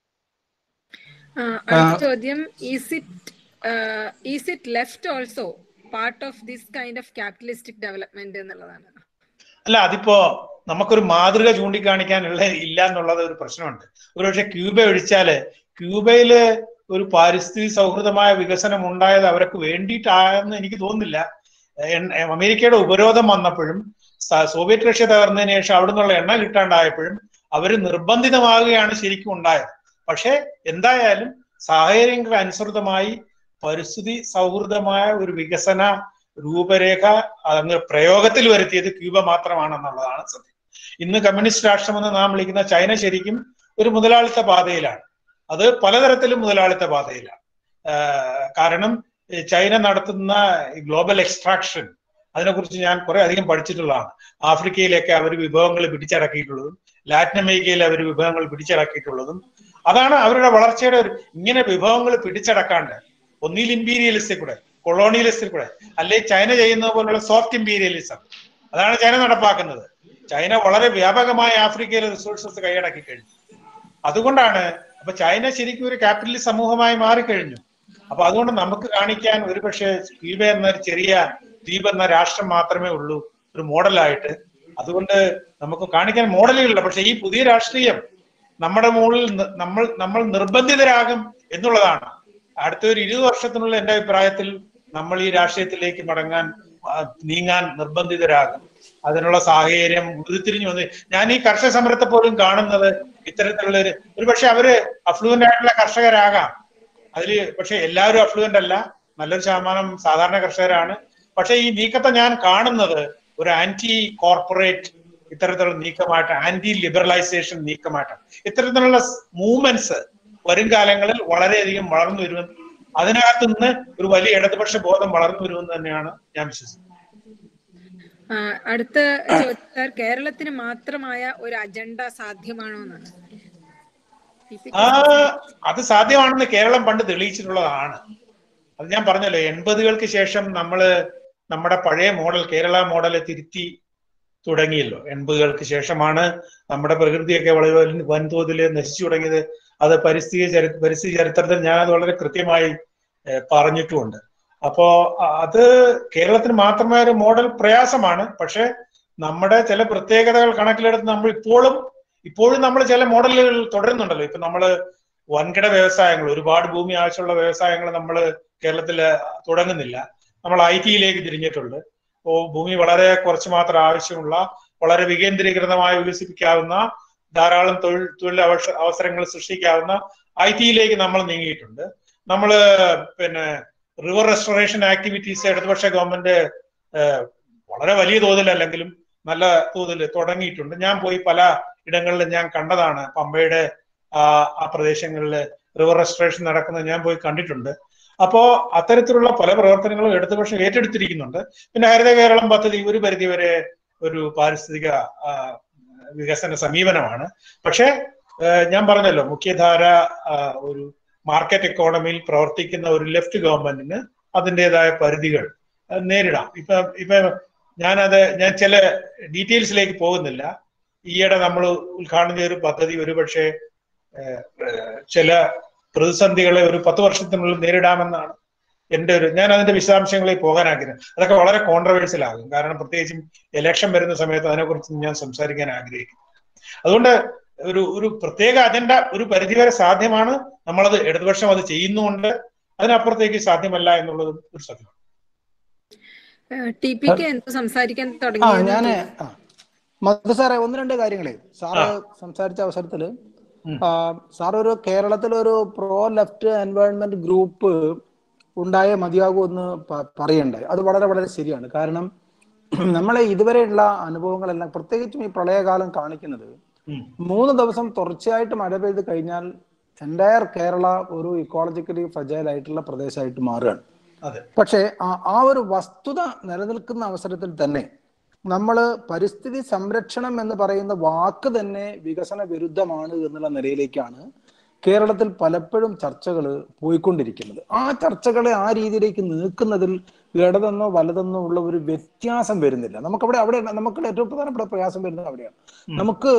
ആ, അടുത്ത ചോദ്യം is it is it left also part of this kind of capitalistic development എന്നുള്ളതാണ് അല്ല അതിപ്പോ നമുക്കൊരു മാതൃക ചൂണ്ടിക്കാണിക്കാനുള്ള ഇല്ല എന്നുള്ളത് ഒരു പ്രശ്നമുണ്ട് ഒരുപക്ഷെ ക്യൂബ ഒഴിച്ചാല് ക്യൂബയില് ഒരു പാരിസ്ഥിതി സൗഹൃദമായ വികസനം ഉണ്ടായത് അവർക്ക് വേണ്ടിയിട്ടായെന്ന് എനിക്ക് തോന്നുന്നില്ല എൻ- അമേരിക്കയുടെ ഉപരോധം വന്നപ്പോഴും സ- സോവിയറ്റ് റഷ്യ തകർന്നതിന് ശേഷം അവിടെ നിന്നുള്ള എണ്ണ കിട്ടാണ്ടായപ്പോഴും അവര് നിർബന്ധിതമാകുകയാണ് ശരിക്കും ഉണ്ടായത് പക്ഷെ എന്തായാലും സാഹചര്യങ്ങൾക്ക് അനുസൃതമായി പരിസ്ഥിതി സൗഹൃദമായ ഒരു വികസന രൂപരേഖ അങ്ങ് പ്രയോഗത്തിൽ വരുത്തിയത് ക്യൂബ മാത്രമാണെന്നുള്ളതാണ് സത്യം ഇന്ന് കമ്മ്യൂണിസ്റ്റ് രാഷ്ട്രമെന്ന് നാം വിളിക്കുന്ന ചൈന ശരിക്കും ഒരു മുതലാളിത്ത പാതയിലാണ് അത് പലതരത്തിലും മുതലാളിത്ത പാതയിലാണ് ആഹ് കാരണം ഈ ചൈന നടത്തുന്ന ഗ്ലോബൽ എക്സ്ട്രാക്ഷൻ അതിനെക്കുറിച്ച് ഞാൻ കുറെ അധികം പഠിച്ചിട്ടുള്ളതാണ് ആഫ്രിക്കയിലൊക്കെ അവർ വിഭവങ്ങൾ പിടിച്ചടക്കിയിട്ടുള്ളതും ലാറ്റിൻ അമേരിക്കയിൽ അവർ വിഭവങ്ങൾ പിടിച്ചടക്കിയിട്ടുള്ളതും അതാണ് അവരുടെ വളർച്ചയുടെ ഒരു ഇങ്ങനെ വിഭവങ്ങൾ പിടിച്ചടക്കാണ്ട് ഒന്നിൽ ഇമ്പീരിയലിസ്റ്റിൽ കൂടെ കൊളോണിയലിസ്റ്റിൽ കൂടെ അല്ലെ ചൈന ചെയ്യുന്നത് പോലുള്ള സോഫ്റ്റ് ഇമ്പീരിയലിസം അതാണ് ചൈന നടപ്പാക്കുന്നത് ചൈന വളരെ വ്യാപകമായി ആഫ്രിക്കയിലെ റിസോഴ്സസ് കൈയടക്കി കഴിഞ്ഞു അതുകൊണ്ടാണ് അപ്പൊ ചൈന ശരിക്കും ഒരു ക്യാപിറ്റലിസ്റ്റ് സമൂഹമായി മാറിക്കഴിഞ്ഞു അപ്പൊ അതുകൊണ്ട് നമുക്ക് കാണിക്കാൻ ഒരുപക്ഷെ ക്യൂബ എന്ന ഒരു ചെറിയ ദ്വീപ് എന്ന രാഷ്ട്രം മാത്രമേ ഉള്ളൂ ഒരു മോഡലായിട്ട് അതുകൊണ്ട് നമുക്ക് കാണിക്കാൻ മോഡലുകളില്ല പക്ഷെ ഈ പുതിയ രാഷ്ട്രീയം നമ്മുടെ മുകളിൽ നി- നമ്മൾ നമ്മൾ നിർബന്ധിതരാകും എന്നുള്ളതാണ് അടുത്ത ഒരു ഇരുപത് വർഷത്തിനുള്ള എന്റെ അഭിപ്രായത്തിൽ നമ്മൾ ഈ രാഷ്ട്രീയത്തിലേക്ക് മടങ്ങാൻ ആ, നീങ്ങാൻ നിർബന്ധിതരാകും അതിനുള്ള സാഹചര്യം ഉരുത്തിരിഞ്ഞു വന്ന് ഞാൻ ഈ കർഷക സമരത്തെ പോലും കാണുന്നത് ഇത്തരത്തിലുള്ള ഒരു ഒരു പക്ഷെ അവര് അഫ്ലുവന്റ് ആയിട്ടുള്ള കർഷകരാകാം അതില് പക്ഷെ എല്ലാവരും അഫ്ലുവന്റ് അല്ല നല്ലൊരു ശതമാനം സാധാരണ കർഷകരാണ് പക്ഷെ ഈ നീക്കത്തെ ഞാൻ കാണുന്നത് ഒരു ആന്റി കോർപ്പറേറ്റ് ഇത്തരത്തിലുള്ള നീക്കമായിട്ട് ആന്റി ലിബറലൈസേഷൻ നീക്കമായിട്ടാണ് ഇത്തരത്തിലുള്ള മൂവ്മെന്റ്സ് വരും കാലങ്ങളിൽ വളരെയധികം വളർന്നു വരുമെന്ന് അതിനകത്ത് നിന്ന് ഒരു വലിയ ഇടതുപക്ഷ ബോധം വളർന്നു വരുമെന്ന് തന്നെയാണ് ഞാൻ വിശ്വസിക്കുന്നത് ആ, അടുത്ത ചോദ്യം സർ കേരളത്തിന് മാത്രമായ ഒരു അജണ്ട സാധ്യമാണോ എന്നാണ് ആ അത് സാധ്യമാണെന്ന് കേരളം പണ്ട് തെളിയിച്ചിട്ടുള്ളതാണ് അത് ഞാൻ പറഞ്ഞല്ലോ എൺപതുകൾക്ക് ശേഷം നമ്മള് നമ്മുടെ പഴയ മോഡൽ കേരള മോഡൽ തിരുത്തി തുടങ്ങിയല്ലോ എൺപതുകൾക്ക് ശേഷമാണ് നമ്മുടെ പ്രകൃതിയൊക്കെ വളരെ വൻ- വൻതോതിൽ നശിച്ചു തുടങ്ങിയത് അത് പരിസ്ഥിതി ചരി പരിസ്ഥിതി ചരിത്രത്തിൽ ഞാൻ അത് വളരെ കൃത്യമായി ഏഹ്, പറഞ്ഞിട്ടുമുണ്ട് അപ്പോ അ- അത് കേരളത്തിന് മാത്രമായ ഒരു മോഡൽ പ്രയാസമാണ് പക്ഷെ നമ്മുടെ ചില പ്രത്യേകതകൾ കണക്കിലെടുത്ത് നമ്മൾ ഇപ്പോഴും ഇപ്പോഴും നമ്മൾ ചില മോഡലുകൾ തുടരുന്നുണ്ടല്ലോ ഇപ്പൊ നമ്മള് വൻകിട വ്യവസായങ്ങൾ ഒരുപാട് ഭൂമി ആവശ്യമുള്ള വ്യവസായങ്ങൾ നമ്മൾ കേരളത്തിൽ തുടങ്ങുന്നില്ല നമ്മൾ ഐ ടിയിലേക്ക് തിരിഞ്ഞിട്ടുണ്ട് ഓ ഭൂമി വളരെ കുറച്ച് മാത്രം ആവശ്യമുള്ള വളരെ വികേന്ദ്രീകൃതമായി വികസിപ്പിക്കാവുന്ന ധാരാളം തൊഴിൽ തൊഴിൽ അവസ- അവസരങ്ങൾ സൃഷ്ടിക്കാവുന്ന ഐ ടിയിലേക്ക് നമ്മൾ നീങ്ങിയിട്ടുണ്ട് നമ്മൾ പിന്നെ റിവർ റെസ്റ്റോറേഷൻ ആക്ടിവിറ്റീസ് ഇടതുപക്ഷ ഗവൺമെന്റ് ഏഹ്, വളരെ വലിയ തോതിലല്ലെങ്കിലും നല്ല തോതിൽ തുടങ്ങിയിട്ടുണ്ട് ഞാൻ പോയി പല ഇടങ്ങളിലും ഞാൻ കണ്ടതാണ് പമ്പയുടെ ആ ആ പ്രദേശങ്ങളിൽ റിവർ റെസ്റ്റോറേഷൻ നടക്കുന്നത് ഞാൻ പോയി കണ്ടിട്ടുണ്ട് അപ്പോ അത്തരത്തിലുള്ള പല പ്രവർത്തനങ്ങളും ഇടതുപക്ഷം ഏറ്റെടുത്തിരിക്കുന്നുണ്ട് പിന്നെ ഹരിത കേരളം പദ്ധതി ഒരു പരിധിവരെ ഒരു പാരിസ്ഥിതിക ആ, വികസന സമീപനമാണ് പക്ഷേ ഏഹ്, ഞാൻ പറഞ്ഞല്ലോ മുഖ്യധാര ആ, ഒരു മാർക്കറ്റ് എക്കോണമിയിൽ പ്രവർത്തിക്കുന്ന ഒരു ലെഫ്റ്റ് ഗവൺമെന്റിന് അതിൻ്റെതായ പരിധികൾ അത് നേരിടാം ഇപ്പൊ ഇപ്പൊ ഞാനത് ഞാൻ ചില ഡീറ്റെയിൽസിലേക്ക് പോകുന്നില്ല ഈയിടെ നമ്മൾ ഉദ്ഘാടനം ചെയ്ത ഒരു പദ്ധതി ഒരുപക്ഷെ ഏഹ്, ഏഹ്, ചില പ്രതിസന്ധികളെ ഒരു പത്ത് വർഷത്തിനുള്ളിൽ നേരിടാമെന്നാണ് എന്റെ ഒരു ഞാൻ അതിന്റെ വിശദാംശങ്ങളിലേക്ക് പോകാൻ ആഗ്രഹം അതൊക്കെ വളരെ കോൺട്രവേഴ്സ്യൽ ആകും കാരണം പ്രത്യേകിച്ചും ഇലക്ഷൻ വരുന്ന സമയത്ത് അതിനെക്കുറിച്ച് ഞാൻ സംസാരിക്കാൻ ആഗ്രഹിക്കുന്നു അതുകൊണ്ട് ഒരു ഒരു പ്രത്യേക അജണ്ട ഒരു പരിധിവരെ സാധ്യമാണ് നമ്മളത് ഇടതുപക്ഷം അത് ചെയ്യുന്നുണ്ട് അതിനപ്പുറത്തേക്ക് സാധ്യമല്ല എന്നുള്ളതും ഒരു സത്യമാണ് ടി പിക്ക് എന്ത് സംസാരിക്കാൻ ആ തുടങ്ങി ഞാന് ആ മധു സാറേ ഒന്ന് രണ്ട് കാര്യങ്ങളെ സാറ് സംസാരിച്ച അവസരത്തില് ഉം. ആ, സാർ ഒരു കേരളത്തിലൊരു പ്രോ ലെഫ്റ്റ് എൻവയോൺമെന്റ് ഗ്രൂപ്പ് ഉണ്ടായേ മതിയാകൂ എന്ന് പ- പറയണ്ടായി അത് വളരെ വളരെ ശരിയാണ് കാരണം നമ്മളെ ഇതുവരെയുള്ള അനുഭവങ്ങളെല്ലാം പ്രത്യേകിച്ചും ഈ പ്രളയകാലം കാണിക്കുന്നത് ഉം. മൂന്ന് ദിവസം തുടർച്ചയായിട്ട് മഴ പെയ്ത് കഴിഞ്ഞാൽ എൻറ്റയർ കേരള ഒരു ഇക്കോളജിക്കലി ഫ്രജൈൽ ആയിട്ടുള്ള പ്രദേശമായിട്ട് മാറുകയാണ് അതെ പക്ഷേ ആ- ആ ഒരു വസ്തുത നിലനിൽക്കുന്ന അവസരത്തിൽ തന്നെ നമ്മൾ പരിസ്ഥിതി സംരക്ഷണം എന്ന് പറയുന്ന വാക്ക് തന്നെ വികസന വിരുദ്ധമാണ് എന്നുള്ള നിലയിലേക്കാണ് കേരളത്തിൽ പലപ്പോഴും ചർച്ചകൾ പോയിക്കൊണ്ടിരിക്കുന്നത് ആ ചർച്ചകളെ ആ രീതിയിലേക്ക് നീക്കുന്നതിൽ ഇടതെന്നോ വലതെന്നോ ഉള്ള ഒരു വ്യത്യാസം വരുന്നില്ല നമുക്കവിടെ അവിടെ നമുക്ക് ഏറ്റവും പ്രധാനപ്പെട്ട പ്രയാസം വരുന്നത് അവിടെയാണ് നമുക്ക്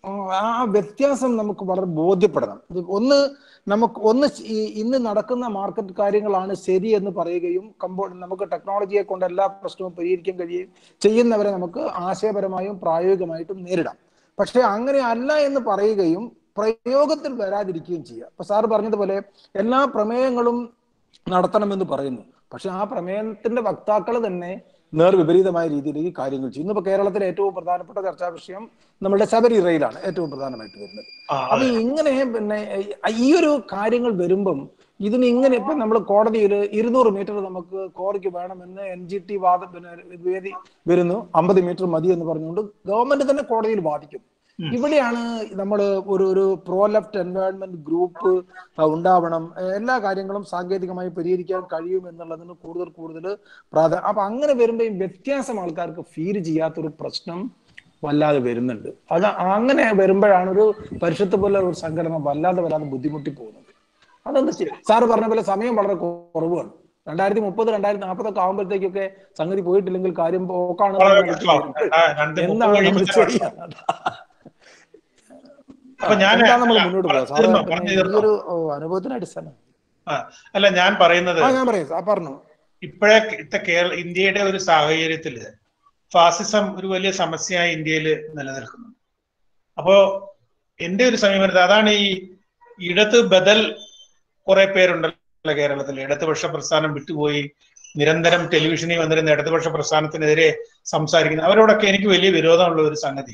ആ വ്യത്യാസം നമുക്ക് വളരെ ബോധ്യപ്പെടണം ഇത് ഒന്ന് നമുക്ക് ഒന്ന് ഈ ഇന്ന് നടക്കുന്ന മാർക്കറ്റ് കാര്യങ്ങളാണ് ശരി എന്ന് പറയുകയും കമ്പോ നമുക്ക് ടെക്നോളജിയെ കൊണ്ട് എല്ലാ പ്രശ്നവും പരിഹരിക്കാൻ കഴിയുകയും ചെയ്യുന്നവരെ നമുക്ക് ആശയപരമായും പ്രായോഗികമായിട്ടും നേരിടാം പക്ഷെ അങ്ങനെ അല്ല എന്ന് പറയുകയും പ്രയോഗത്തിൽ വരാതിരിക്കുകയും ചെയ്യുക ഇപ്പൊ സാറ് പറഞ്ഞതുപോലെ എല്ലാ പ്രമേയങ്ങളും നടത്തണമെന്ന് പറയുന്നു പക്ഷെ ആ പ്രമേയത്തിന്റെ വക്താക്കൾ തന്നെ നേർവിപരീതമായ രീതിയിലേക്ക് കാര്യങ്ങൾ ചെയ്യും ഇന്നിപ്പോ കേരളത്തിലെ ഏറ്റവും പ്രധാനപ്പെട്ട ചർച്ചാ വിഷയം നമ്മുടെ ശബരി റെയിലാണ് ഏറ്റവും പ്രധാനമായിട്ട് വരുന്നത് ആ, അപ്പൊ അതെ. ഇങ്ങനെ പിന്നെ ഈ ഒരു കാര്യങ്ങൾ വരുമ്പം ഇതിന് ഇങ്ങനെ ഇപ്പൊ നമ്മൾ കോടതിയിൽ ഇരുന്നൂറ് മീറ്റർ നമുക്ക് കോറിക്ക് വേണമെന്ന് എൻ ജി ടി വാദ പിന്നെ വേദി വരുന്നു അമ്പത് മീറ്റർ മതി എന്ന് പറഞ്ഞുകൊണ്ട് ഗവൺമെന്റ് തന്നെ കോടതിയിൽ വാദിക്കും ഉം. ഇവിടെയാണ് നമ്മൾ ഒരു ഒരു പ്രോ ലെഫ്റ്റ് എൻവയോൺമെന്റ് ഗ്രൂപ്പ് ഉണ്ടാവണം എല്ലാ കാര്യങ്ങളും സാങ്കേതികമായി പരിഹരിക്കാൻ കഴിയും എന്നുള്ളതിന് കൂടുതൽ കൂടുതൽ പ്രാധാന്യം അപ്പൊ അങ്ങനെ വരുമ്പോൾ ഈ വ്യത്യാസം ആൾക്കാർക്ക് ഫീൽ ചെയ്യാത്തൊരു പ്രശ്നം വല്ലാതെ വരുന്നുണ്ട് അത് അങ്ങനെ വരുമ്പോഴാണ് ഒരു പരിഷത്ത് പോലെ ഒരു സംഘടന വല്ലാതെ വല്ലാതെ ബുദ്ധിമുട്ടി പോകുന്നത് അതെന്താ ശരി സാറ് പറഞ്ഞ പോലെ സമയം വളരെ കുറവാണ് രണ്ടായിരത്തി മുപ്പത് രണ്ടായിരത്തി നാൽപ്പതൊക്കെ ആകുമ്പോഴത്തേക്കൊക്കെ സംഗതി പോയിട്ടില്ലെങ്കിൽ കാര്യം പോക്കാണ് വളരെ എന്ന് കഷ്ടമാണ്. ആ, രണ്ട് മുപ്പത് എന്താണ് നമ്മൾ കഴിയുമ്പോൾ ചെയ്യുക അപ്പൊ ഞാൻ എന്താണ് നമ്മൾ മുന്നോട്ട് പോകുക സാറ് തീർന്നോ? പിന്നെ പറഞ്ഞു ഈ തീർന്നോ? ഒരു ഓ, അനുഭവത്തിന് അടിസ്ഥാനം ആ, അല്ല ഞാൻ പറയുന്നത് ആ ഞാൻ പറയാം ആ പറഞ്ഞു ഇപ്പോഴേ ഇത്തെ കേരള ഇന്ത്യയുടെ ഒരു സാഹചര്യത്തില് ഫാസിസം ഒരു വലിയ സമസ്യയായി ഇന്ത്യയിൽ നിലനിൽക്കുന്നു അപ്പോ എന്റെ ഒരു സമീപനത്തിൽ അതാണ് ഈ ഇടത് ബദൽ കുറെ പേരുണ്ടല്ലോ കേരളത്തിൽ ഇടതുപക്ഷ പ്രസ്ഥാനം വിട്ടുപോയി നിരന്തരം ടെലിവിഷനിൽ വന്നിരുന്ന ഇടതുപക്ഷ പ്രസ്ഥാനത്തിനെതിരെ സംസാരിക്കുന്ന അവരോടൊക്കെ എനിക്ക് വലിയ വിരോധമുള്ള ഒരു സംഗതി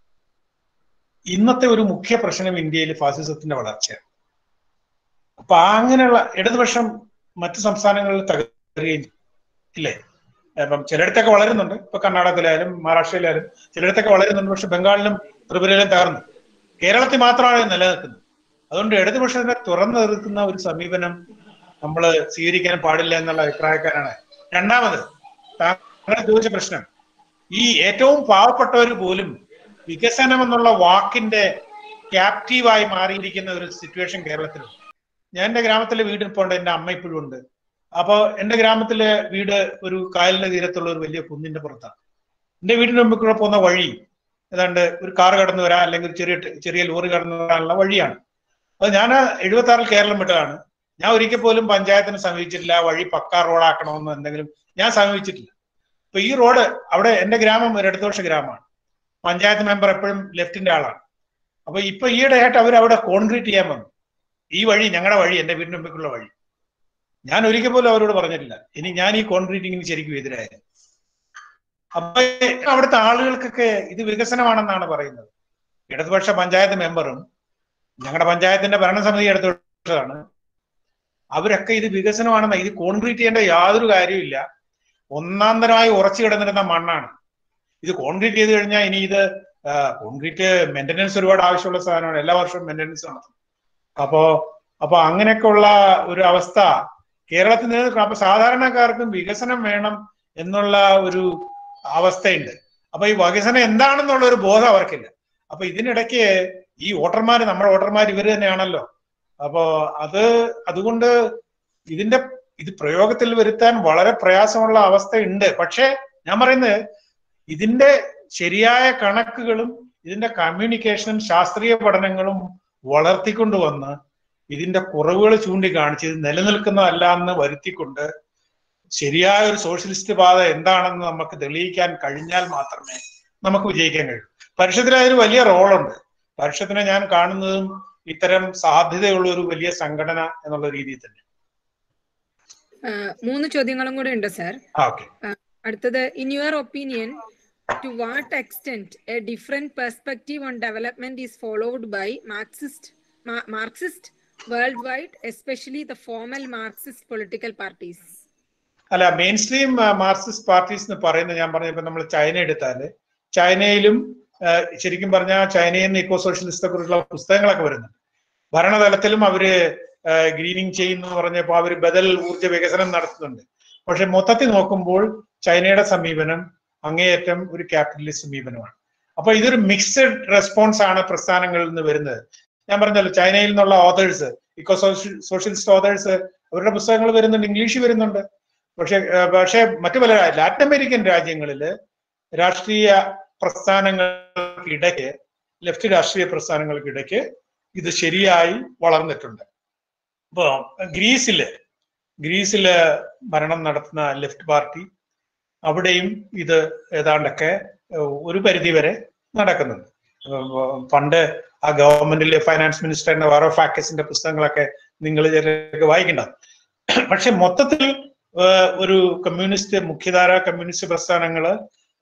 ഇന്നത്തെ ഒരു മുഖ്യ പ്രശ്നം ഇന്ത്യയിൽ ഫാസിസത്തിന്റെ വളർച്ചയാണ് അപ്പൊ ആ അങ്ങനെയുള്ള ഇടതുപക്ഷം മറ്റു സംസ്ഥാനങ്ങളിൽ തകരുകയും ചെയ്യും. ഇല്ലേ അപ്പം ചിലയിടത്തൊക്കെ വളരുന്നുണ്ട് ഇപ്പൊ കർണാടകത്തിലായാലും മഹാരാഷ്ട്രയിലായാലും ചിലയിടത്തൊക്കെ വളരുന്നുണ്ട് പക്ഷെ ബംഗാളിലും ത്രിപുരയിലും തകർന്നു കേരളത്തിൽ മാത്രമാണ് ഇത് നിലനിൽക്കുന്നത് അതുകൊണ്ട് ഇടതുപക്ഷത്തിനെ തുറന്നു നിർത്തുന്ന ഒരു സമീപനം നമ്മൾ സ്വീകരിക്കാൻ പാടില്ല എന്നുള്ള അഭിപ്രായക്കാരാണ് രണ്ടാമത് താങ്കൾ ചോദിച്ച പ്രശ്നം ഈ ഏറ്റവും പാവപ്പെട്ടവർ പോലും വികസനം എന്നുള്ള വാക്കിന്റെ ക്യാപ്റ്റീവായി മാറിയിരിക്കുന്ന ഒരു സിറ്റുവേഷൻ കേരളത്തിലുണ്ട് ഞാൻ എന്റെ ഗ്രാമത്തിലെ വീട് ഇപ്പോൾ ഉണ്ട് എന്റെ അമ്മ ഇപ്പോഴും ഉണ്ട് അപ്പൊ എന്റെ ഗ്രാമത്തിലെ വീട് ഒരു കായലിന്റെ തീരത്തുള്ള ഒരു വലിയ കുന്നിന്റെ പുറത്താണ് എന്റെ വീടിന് മുമ്പിൽ കൂടെ പോകുന്ന വഴി ഏതാണ്ട് ഒരു കാർ കടന്നു വരാൻ അല്ലെങ്കിൽ ഒരു ചെറിയ ചെറിയ ലോറി കടന്നു വരാനുള്ള വഴിയാണ് അത് ഞാൻ എഴുപത്തി ആറിൽ കേരളം വിട്ടതാണ് ഞാൻ ഒരിക്കൽ പോലും പഞ്ചായത്തിനെ സമീപിച്ചിട്ടില്ല ആ വഴി പക്കാ റോഡാക്കണമെന്ന് എന്തെങ്കിലും ഞാൻ സമീപിച്ചിട്ടില്ല അപ്പൊ ഈ റോഡ് അവിടെ എന്റെ ഗ്രാമം ഒരു ഇടതുപക്ഷ ഗ്രാമമാണ് പഞ്ചായത്ത് മെമ്പർ എപ്പോഴും ലെഫ്റ്റിന്റെ ആളാണ് അപ്പൊ ഇപ്പൊ ഈയിടെ ആയിട്ട് അവർ അവിടെ കോൺക്രീറ്റ് ചെയ്യാൻ വന്നു ഈ വഴി ഞങ്ങളുടെ വഴി എന്റെ വീടിന് മുമ്പിലുള്ള വഴി ഞാൻ ഒരിക്കൽ പോലും അവരോട് പറഞ്ഞിട്ടില്ല ഇനി ഞാൻ ഈ കോൺക്രീറ്റിങ്ങിന് ശരിക്കും എതിരായ അപ്പൊ അവിടുത്തെ ആളുകൾക്കൊക്കെ ഇത് വികസനമാണെന്നാണ് പറയുന്നത് ഇടതുപക്ഷ പഞ്ചായത്ത് മെമ്പറും ഞങ്ങളുടെ പഞ്ചായത്തിന്റെ ഭരണസമിതി ഇടതുപക്ഷമാണ് അവരൊക്കെ ഇത് വികസനമാണെന്ന ഇത് കോൺക്രീറ്റ് ചെയ്യേണ്ട യാതൊരു കാര്യമില്ല ഒന്നാം തരമായി ഉറച്ചു കിടന്നിരുന്ന മണ്ണാണ് ഇത് കോൺക്രീറ്റ് ചെയ്ത് കഴിഞ്ഞാൽ ഇനി ഇത് കോൺക്രീറ്റ് മെയിൻ്റനൻസ് ഒരുപാട് ആവശ്യമുള്ള സാധനമാണ് എല്ലാ വർഷവും മെയിൻ്റനൻസ് നടത്തും അപ്പോ അപ്പൊ അങ്ങനെയൊക്കെയുള്ള ഒരു അവസ്ഥ കേരളത്തിൽ നിലനിൽക്കണം അപ്പൊ സാധാരണക്കാർക്കും വികസനം വേണം എന്നുള്ള ഒരു അവസ്ഥയുണ്ട് അപ്പൊ ഈ വികസനം എന്താണെന്നുള്ള ഒരു ബോധം അവർക്കില്ല അപ്പൊ ഇതിനിടയ്ക്ക് ഈ വോട്ടർമാർ നമ്മുടെ വോട്ടർമാർ ഇവര് തന്നെയാണല്ലോ അപ്പോ അത് അതുകൊണ്ട് ഇതിന്റെ ഇത് പ്രയോഗത്തിൽ വരുത്താൻ വളരെ പ്രയാസമുള്ള അവസ്ഥയുണ്ട് പക്ഷെ ഞാൻ പറയുന്നത് ഇതിന്റെ ശരിയായ കണക്കുകളും ഇതിന്റെ കമ്മ്യൂണിക്കേഷനും ശാസ്ത്രീയ പഠനങ്ങളും വളർത്തിക്കൊണ്ടുവന്ന് ഇതിന്റെ കുറവുകൾ ചൂണ്ടിക്കാണിച്ച് ഇത് നിലനിൽക്കുന്നതല്ല എന്ന് വരുത്തിക്കൊണ്ട് ശരിയായ ഒരു സോഷ്യലിസ്റ്റ് പാത എന്താണെന്ന് നമുക്ക് തെളിയിക്കാൻ കഴിഞ്ഞാൽ മാത്രമേ നമുക്ക് വിജയിക്കാൻ കഴിയൂ പരിഷത്തിന് അതിന് വലിയ റോളുണ്ട് പരിഷത്തിനെ ഞാൻ കാണുന്നതും ഇത്തരം സാധ്യതയുള്ള ഒരു വലിയ സംഘടന എന്നുള്ള രീതിയിൽ തന്നെ മൂന്ന് ചോദ്യങ്ങളും കൂടെ ഉണ്ട് സാർ ഓക്കെ അടുത്തത് in your opinion to what extent a different perspective on development is followed by Marxist Marxist worldwide especially the formal Marxist political parties അല്ല മെയിൻ സ്ട്രീം മാർക്സിസ്റ്റ് പാർട്ടീസ് എന്ന് പറയുന്നത് ഞാൻ പറഞ്ഞപ്പോ നമ്മൾ ചൈന എടുത്താല് ചൈനയിലും ശരിക്കും പറഞ്ഞാൽ ചൈനയിൽ നിന്ന് ഇക്കോ സോഷ്യലിസ്റ്റെ കുറിച്ചുള്ള പുസ്തകങ്ങളൊക്കെ വരുന്നുണ്ട് ഭരണതലത്തിലും അവര് ഗ്രീനിങ് ചെയ്യുന്നു പറഞ്ഞപ്പോൾ അവർ ബദൽ ഊർജ്ജ വികസനം നടത്തുന്നുണ്ട് പക്ഷെ മൊത്തത്തിൽ നോക്കുമ്പോൾ ചൈനയുടെ സമീപനം അങ്ങേയറ്റം ഒരു ക്യാപിറ്റലിസ്റ്റ് സമീപനമാണ് അപ്പൊ ഇതൊരു മിക്സഡ് റെസ്പോൺസ് ആണ് പ്രസ്ഥാനങ്ങളിൽ നിന്ന് വരുന്നത് ഞാൻ പറഞ്ഞല്ലോ ചൈനയിൽ നിന്നുള്ള ഓതേഴ്സ് ഇക്കോ സോഷ്യലിസ്റ്റ് ഓതേഴ്സ് അവരുടെ പുസ്തകങ്ങൾ വരുന്നുണ്ട് ഇംഗ്ലീഷിൽ വരുന്നുണ്ട് പക്ഷെ പക്ഷെ മറ്റു പല ലാറ്റിൻ അമേരിക്കൻ രാജ്യങ്ങളിൽ രാഷ്ട്രീയ പ്രസ്ഥാനങ്ങൾക്കിടയ്ക്ക് ലെഫ്റ്റ് രാഷ്ട്രീയ പ്രസ്ഥാനങ്ങൾക്കിടയ്ക്ക് ഇത് ശരിയായി വളർന്നിട്ടുണ്ട് ഇപ്പോ ഗ്രീസില് ഗ്രീസില് ഭരണം നടത്തുന്ന ലെഫ്റ്റ് പാർട്ടി അവിടെയും ഇത് ഏതാണ്ടൊക്കെ ഒരു പരിധി വരെ നടക്കുന്നുണ്ട് പണ്ട് ആ ഗവൺമെന്റിലെ ഫൈനാൻസ് മിനിസ്റ്ററിന്റെ വാറോ ഫാക്കസിന്റെ പുസ്തകങ്ങളൊക്കെ നിങ്ങൾ ചിലർക്ക് വായിക്കണ്ടാവും പക്ഷെ മൊത്തത്തിൽ ഒരു കമ്മ്യൂണിസ്റ്റ് മുഖ്യധാര കമ്മ്യൂണിസ്റ്റ് പ്രസ്ഥാനങ്ങള്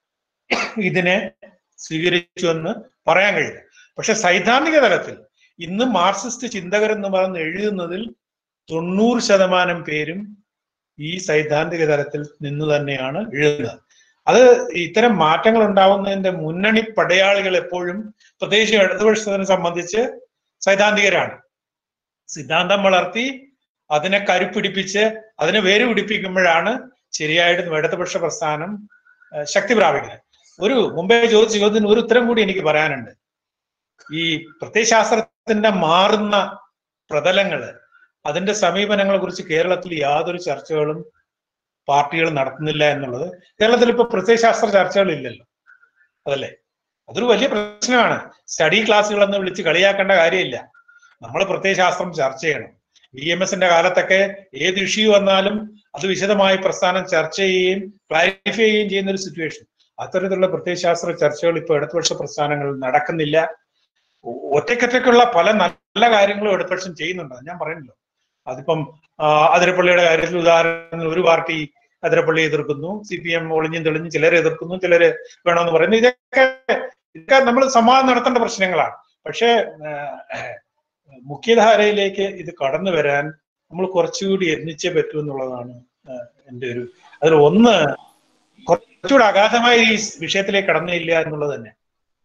ഇതിനെ സ്വീകരിച്ചു എന്ന് പറയാൻ കഴിയില്ല പക്ഷെ സൈദ്ധാന്തിക തലത്തിൽ ഇന്ന് മാർക്സിസ്റ്റ് ചിന്തകരെന്ന് പറഞ്ഞ് എഴുതുന്നതിൽ തൊണ്ണൂറ് ശതമാനം പേരും ഈ സൈദ്ധാന്തിക തലത്തിൽ നിന്ന് തന്നെയാണ് എഴുതുന്നത് അത് ഇത്തരം മാറ്റങ്ങൾ ഉണ്ടാവുന്നതിന്റെ മുന്നണി പടയാളികൾ എപ്പോഴും പ്രത്യേകിച്ച് ഇടതുപക്ഷത്തിനെ സംബന്ധിച്ച് സൈദ്ധാന്തികരാണ് സിദ്ധാന്തം വളർത്തി അതിനെ കരുപ്പിടിപ്പിച്ച് അതിനെ വേര് പിടിപ്പിക്കുമ്പോഴാണ് ശരിയായിട്ട് ഇടതുപക്ഷ പ്രസ്ഥാനം ശക്തി പ്രാപിക്കുന്നത് ഒരു മുമ്പേ ചോദിച്ച ചോദ്യത്തിന് ഒരു ഉത്തരം കൂടി എനിക്ക് പറയാനുണ്ട് ഈ പ്രത്യയശാസ്ത്രത്തിന്റെ മാറുന്ന പ്രതലങ്ങള് അതിന്റെ സമീപനങ്ങളെ കുറിച്ച് കേരളത്തിൽ യാതൊരു ചർച്ചകളും പാർട്ടികൾ നടത്തുന്നില്ല എന്നുള്ളത് കേരളത്തിൽ ഇപ്പൊ പ്രത്യയശാസ്ത്ര ചർച്ചകൾ ഇല്ലല്ലോ അതല്ലേ അതൊരു വലിയ പ്രശ്നമാണ് സ്റ്റഡി ക്ലാസ്സുകൾ എന്ന് വിളിച്ച് കളിയാക്കേണ്ട കാര്യമില്ല നമ്മൾ പ്രത്യയശാസ്ത്രം ചർച്ച ചെയ്യണം വി എം എസിന്റെ കാലത്തൊക്കെ ഏത് ഇഷ്യൂ വന്നാലും അത് വിശദമായി പ്രസ്ഥാനം ചർച്ച ചെയ്യുകയും ക്ലാരിഫൈ ചെയ്യുകയും ചെയ്യുന്ന ഒരു സിറ്റുവേഷൻ അത്തരത്തിലുള്ള പ്രത്യയശാസ്ത്ര ചർച്ചകൾ ഇപ്പോൾ ഇടതുപക്ഷ പ്രസ്ഥാനങ്ങളിൽ നടക്കുന്നില്ല ഒറ്റയ്ക്കൊറ്റയ്ക്കുള്ള പല നല്ല കാര്യങ്ങളും ഇടതുപക്ഷം ചെയ്യുന്നുണ്ട് ഞാൻ പറയുന്നല്ലോ അതിപ്പം അതിരപ്പള്ളിയുടെ കാര്യത്തിൽ ഉദാഹരണത്തിന് ഒരു പാർട്ടി അതിരപ്പള്ളി എതിർക്കുന്നു സി പി എം ഒളിഞ്ഞും തെളിഞ്ഞും ചിലരെ എതിർക്കുന്നു ചിലര് വേണമെന്ന് പറയുന്നു ഇതൊക്കെ ഇതൊക്കെ നമ്മൾ സമാധാനം നടത്തേണ്ട പ്രശ്നങ്ങളാണ് പക്ഷേ മുഖ്യധാരയിലേക്ക് ഇത് കടന്നു വരാൻ നമ്മൾ കുറച്ചുകൂടി യത്നിച്ചേ പറ്റൂ എന്നുള്ളതാണ് എൻ്റെ ഒരു അതിൽ ഒന്ന് കുറച്ചുകൂടി അഗാധമായ ഈ വിഷയത്തിലേക്ക് കടന്നില്ല എന്നുള്ളത് തന്നെ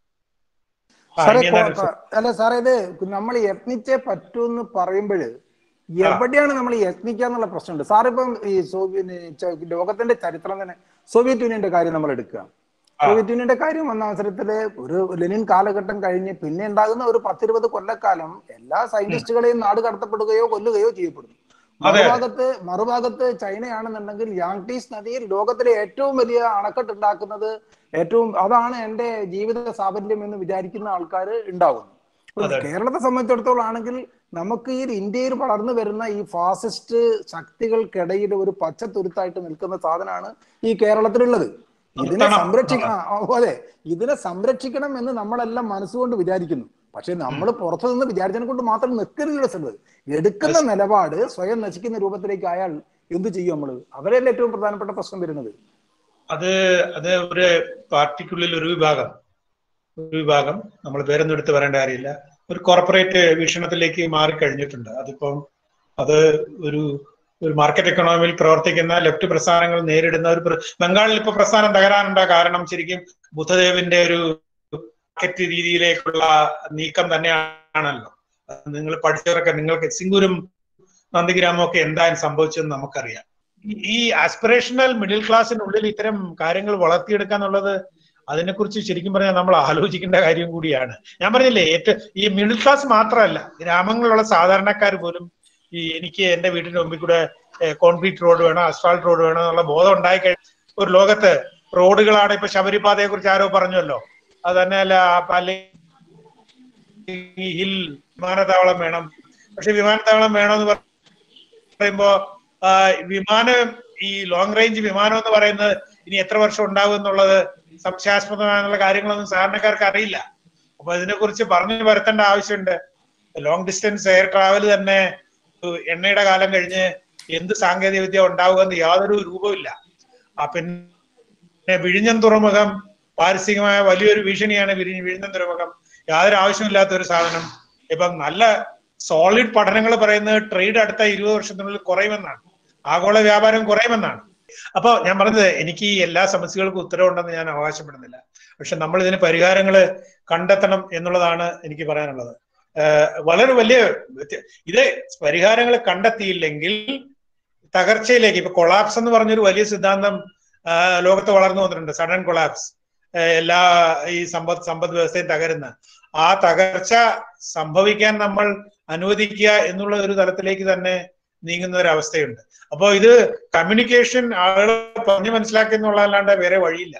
സാറേ അല്ല സാറേ ഇത് നമ്മൾ യത്നിച്ചേ പറ്റൂ എന്ന് പറയുമ്പോൾ എവിടെയാണ് നമ്മൾ യത്നിക്കാന്നുള്ള പ്രശ്നമുണ്ട് സാർ ഇപ്പം ഈ സോവിയറ്റ് ലോകത്തിന്റെ ചരിത്രം തന്നെ സോവിയറ്റ് യൂണിയന്റെ കാര്യം നമ്മൾ എടുക്കുക സോവിയറ്റ് യൂണിയന്റെ കാര്യം വന്ന അവസരത്തില് ഒരു ലെനിൻ കാലഘട്ടം കഴിഞ്ഞ് പിന്നെ ഉണ്ടാകുന്ന ഒരു പത്തിരുപത് കൊല്ലക്കാലം എല്ലാ സയന്റിസ്റ്റുകളെയും നാട് കടത്തപ്പെടുകയോ കൊല്ലുകയോ ചെയ്യപ്പെടുന്നു മറുഭാഗത്ത് മറുഭാഗത്ത് ചൈനയാണെന്നുണ്ടെങ്കിൽ യാങ്ടീസ് നദിയിൽ ലോകത്തിലെ ഏറ്റവും വലിയ അണക്കെട്ട് ഉണ്ടാക്കുന്നത് ഏറ്റവും അതാണ് എന്റെ ജീവിത സാഫല്യം എന്ന് വിചാരിക്കുന്ന ആൾക്കാർ ഉണ്ടാവുന്നു കേരളത്തെ സംബന്ധിച്ചിടത്തോളം ആണെങ്കിൽ നമുക്ക് ഈ ഇന്ത്യയിൽ വളർന്നു വരുന്ന ഈ ഫാസിസ്റ്റ് ശക്തികൾക്കിടയിൽ ഒരു പച്ചത്തുരുത്തായിട്ട് നിൽക്കുന്ന സാധനമാണ് ഈ കേരളത്തിലുള്ളത് ഇതിനെ സംരക്ഷിക്കണം അതെ ഇതിനെ സംരക്ഷിക്കണം എന്ന് നമ്മളെല്ലാം മനസ്സുകൊണ്ട് വിചാരിക്കുന്നു പക്ഷെ നമ്മൾ പുറത്തു നിന്ന് വിചാരിച്ചതിനെ കൊണ്ട് മാത്രം നിൽക്കരുത് സ്ഥലത്ത് എടുക്കുന്ന നിലപാട് സ്വയം നശിക്കുന്ന രൂപത്തിലേക്ക് അയാൾ എന്ത് ചെയ്യും നമ്മള് അവരല്ലേ ഏറ്റവും പ്രധാനപ്പെട്ട പ്രശ്നം വരുന്നത് അത് അത് ഒരു പാർട്ടിക്കുള്ളിൽ ഒരു വിഭാഗം ഒരു വിഭാഗം നമ്മൾ പേരൊന്നും എടുത്ത് പറയേണ്ട കാര്യമില്ല ഒരു കോർപ്പറേറ്റ് വീക്ഷണത്തിലേക്ക് മാറിക്കഴിഞ്ഞിട്ടുണ്ട് അതിപ്പം അത് ഒരു ഒരു മാർക്കറ്റ് എക്കണോമിയിൽ പ്രവർത്തിക്കുന്ന ലെഫ്റ്റ് പ്രസ്ഥാനങ്ങൾ നേരിടുന്ന ഒരു പ്ര- ബംഗാളിൽ ഇപ്പൊ പ്രസ്ഥാനം തകരാനുണ്ട കാരണം ശരിക്കും ബുദ്ധദേവിന്റെ ഒരു മാർക്കറ്റ് രീതിയിലേക്കുള്ള നീക്കം തന്നെയാണല്ലോ നിങ്ങൾ പഠിച്ചവരൊക്കെ നിങ്ങൾക്ക് സിംഗൂരും നന്ദിഗ്രാമം ഒക്കെ എന്തായാലും സംഭവിച്ചതെന്ന് നമുക്കറിയാം ഈ- ഈ ആസ്പിറേഷണൽ മിഡിൽ ക്ലാസ്സിനുള്ളിൽ ഇത്തരം കാര്യങ്ങൾ വളർത്തിയെടുക്കുക എന്നുള്ളത് അതിനെക്കുറിച്ച് ശരിക്കും പറഞ്ഞാൽ നമ്മൾ ആലോചിക്കേണ്ട കാര്യം കൂടിയാണ് ഞാൻ പറഞ്ഞില്ലേ ഏറ്റവും ഈ മിഡിൽ ക്ലാസ് മാത്രമല്ല ഗ്രാമങ്ങളിലുള്ള സാധാരണക്കാർ പോലും ഈ എനിക്ക് എന്റെ വീടിന്റെ മുമ്പിൽ കൂടെ കോൺക്രീറ്റ് റോഡ് വേണം അസ്ഫാൾട്ട് റോഡ് വേണം എന്നുള്ള ബോധം ഉണ്ടായി കഴിഞ്ഞ ഒരു ലോകത്ത് റോഡുകളാണ് ഇപ്പൊ ശബരിപാതയെ കുറിച്ച് ആരോ പറഞ്ഞല്ലോ അത് തന്നെയല്ല അല്ലെങ്കിൽ ഹിൽ വിമാനത്താവളം വേണം പക്ഷെ വിമാനത്താവളം വേണമെന്ന് പറയുമ്പോ ആ, വിമാനം ഈ ലോങ് റേഞ്ച് വിമാനം എന്ന് പറയുന്നത് ഇനി എത്ര വർഷം ഉണ്ടാവും എന്നുള്ളത് സംശയാസ്പദമായുള്ള കാര്യങ്ങളൊന്നും സാധാരണക്കാർക്ക് അറിയില്ല അപ്പൊ ഇതിനെക്കുറിച്ച് പറഞ്ഞു വരുത്തേണ്ട ആവശ്യമുണ്ട് ലോങ് ഡിസ്റ്റൻസ് എയർ ട്രാവൽ തന്നെ ഒരു എണ്ണയുടെ കാലം കഴിഞ്ഞ് എന്ത് സാങ്കേതിക വിദ്യ ഉണ്ടാവുമെന്ന് യാതൊരു രൂപമില്ല ആ പിന്നെ വിഴിഞ്ഞം തുറമുഖം പാരിസ്ഥിതികമായ വലിയൊരു ഭീഷണിയാണ് വിഴി- വിഴിഞ്ഞം തുറമുഖം യാതൊരു ആവശ്യമില്ലാത്ത ഒരു സാധനം ഇപ്പം നല്ല സോളിഡ് പഠനങ്ങൾ പറയുന്നത് ട്രേഡ് അടുത്ത ഇരുപത് വർഷത്തിനുള്ളിൽ കുറയുമെന്നാണ് ആഗോള വ്യാപാരം കുറയുമെന്നാണ് അപ്പൊ ഞാൻ പറഞ്ഞത് എനിക്ക് ഈ എല്ലാ സമസ്യകൾക്കും ഉത്തരവുണ്ടെന്ന് ഞാൻ അവകാശപ്പെടുന്നില്ല പക്ഷെ നമ്മൾ ഇതിന് പരിഹാരങ്ങൾ കണ്ടെത്തണം എന്നുള്ളതാണ് എനിക്ക് പറയാനുള്ളത് ഏഹ് വളരെ വലിയ വ്യത്യ- ഇത് പരിഹാരങ്ങൾ കണ്ടെത്തിയില്ലെങ്കിൽ തകർച്ചയിലേക്ക് ഇപ്പൊ കൊളാപ്സ് എന്ന് പറഞ്ഞൊരു വലിയ സിദ്ധാന്തം ആ, ലോകത്ത് വളർന്നു വന്നിട്ടുണ്ട് സഡൻ കൊളാപ്സ് എല്ലാ ഈ സമ്പദ് സമ്പദ് വ്യവസ്ഥയും തകരുന്ന ആ തകർച്ച സംഭവിക്കാൻ നമ്മൾ അനുവദിക്കുക എന്നുള്ള ഒരു തലത്തിലേക്ക് തന്നെ നീങ്ങുന്ന ഒരു അവസ്ഥയുണ്ട് അപ്പോൾ ഇത് കമ്മ്യൂണിക്കേഷൻ ആളുകൾ പറഞ്ഞു മനസ്സിലാക്കി എന്നുള്ളതല്ലാണ്ട് വേറെ വഴിയില്ല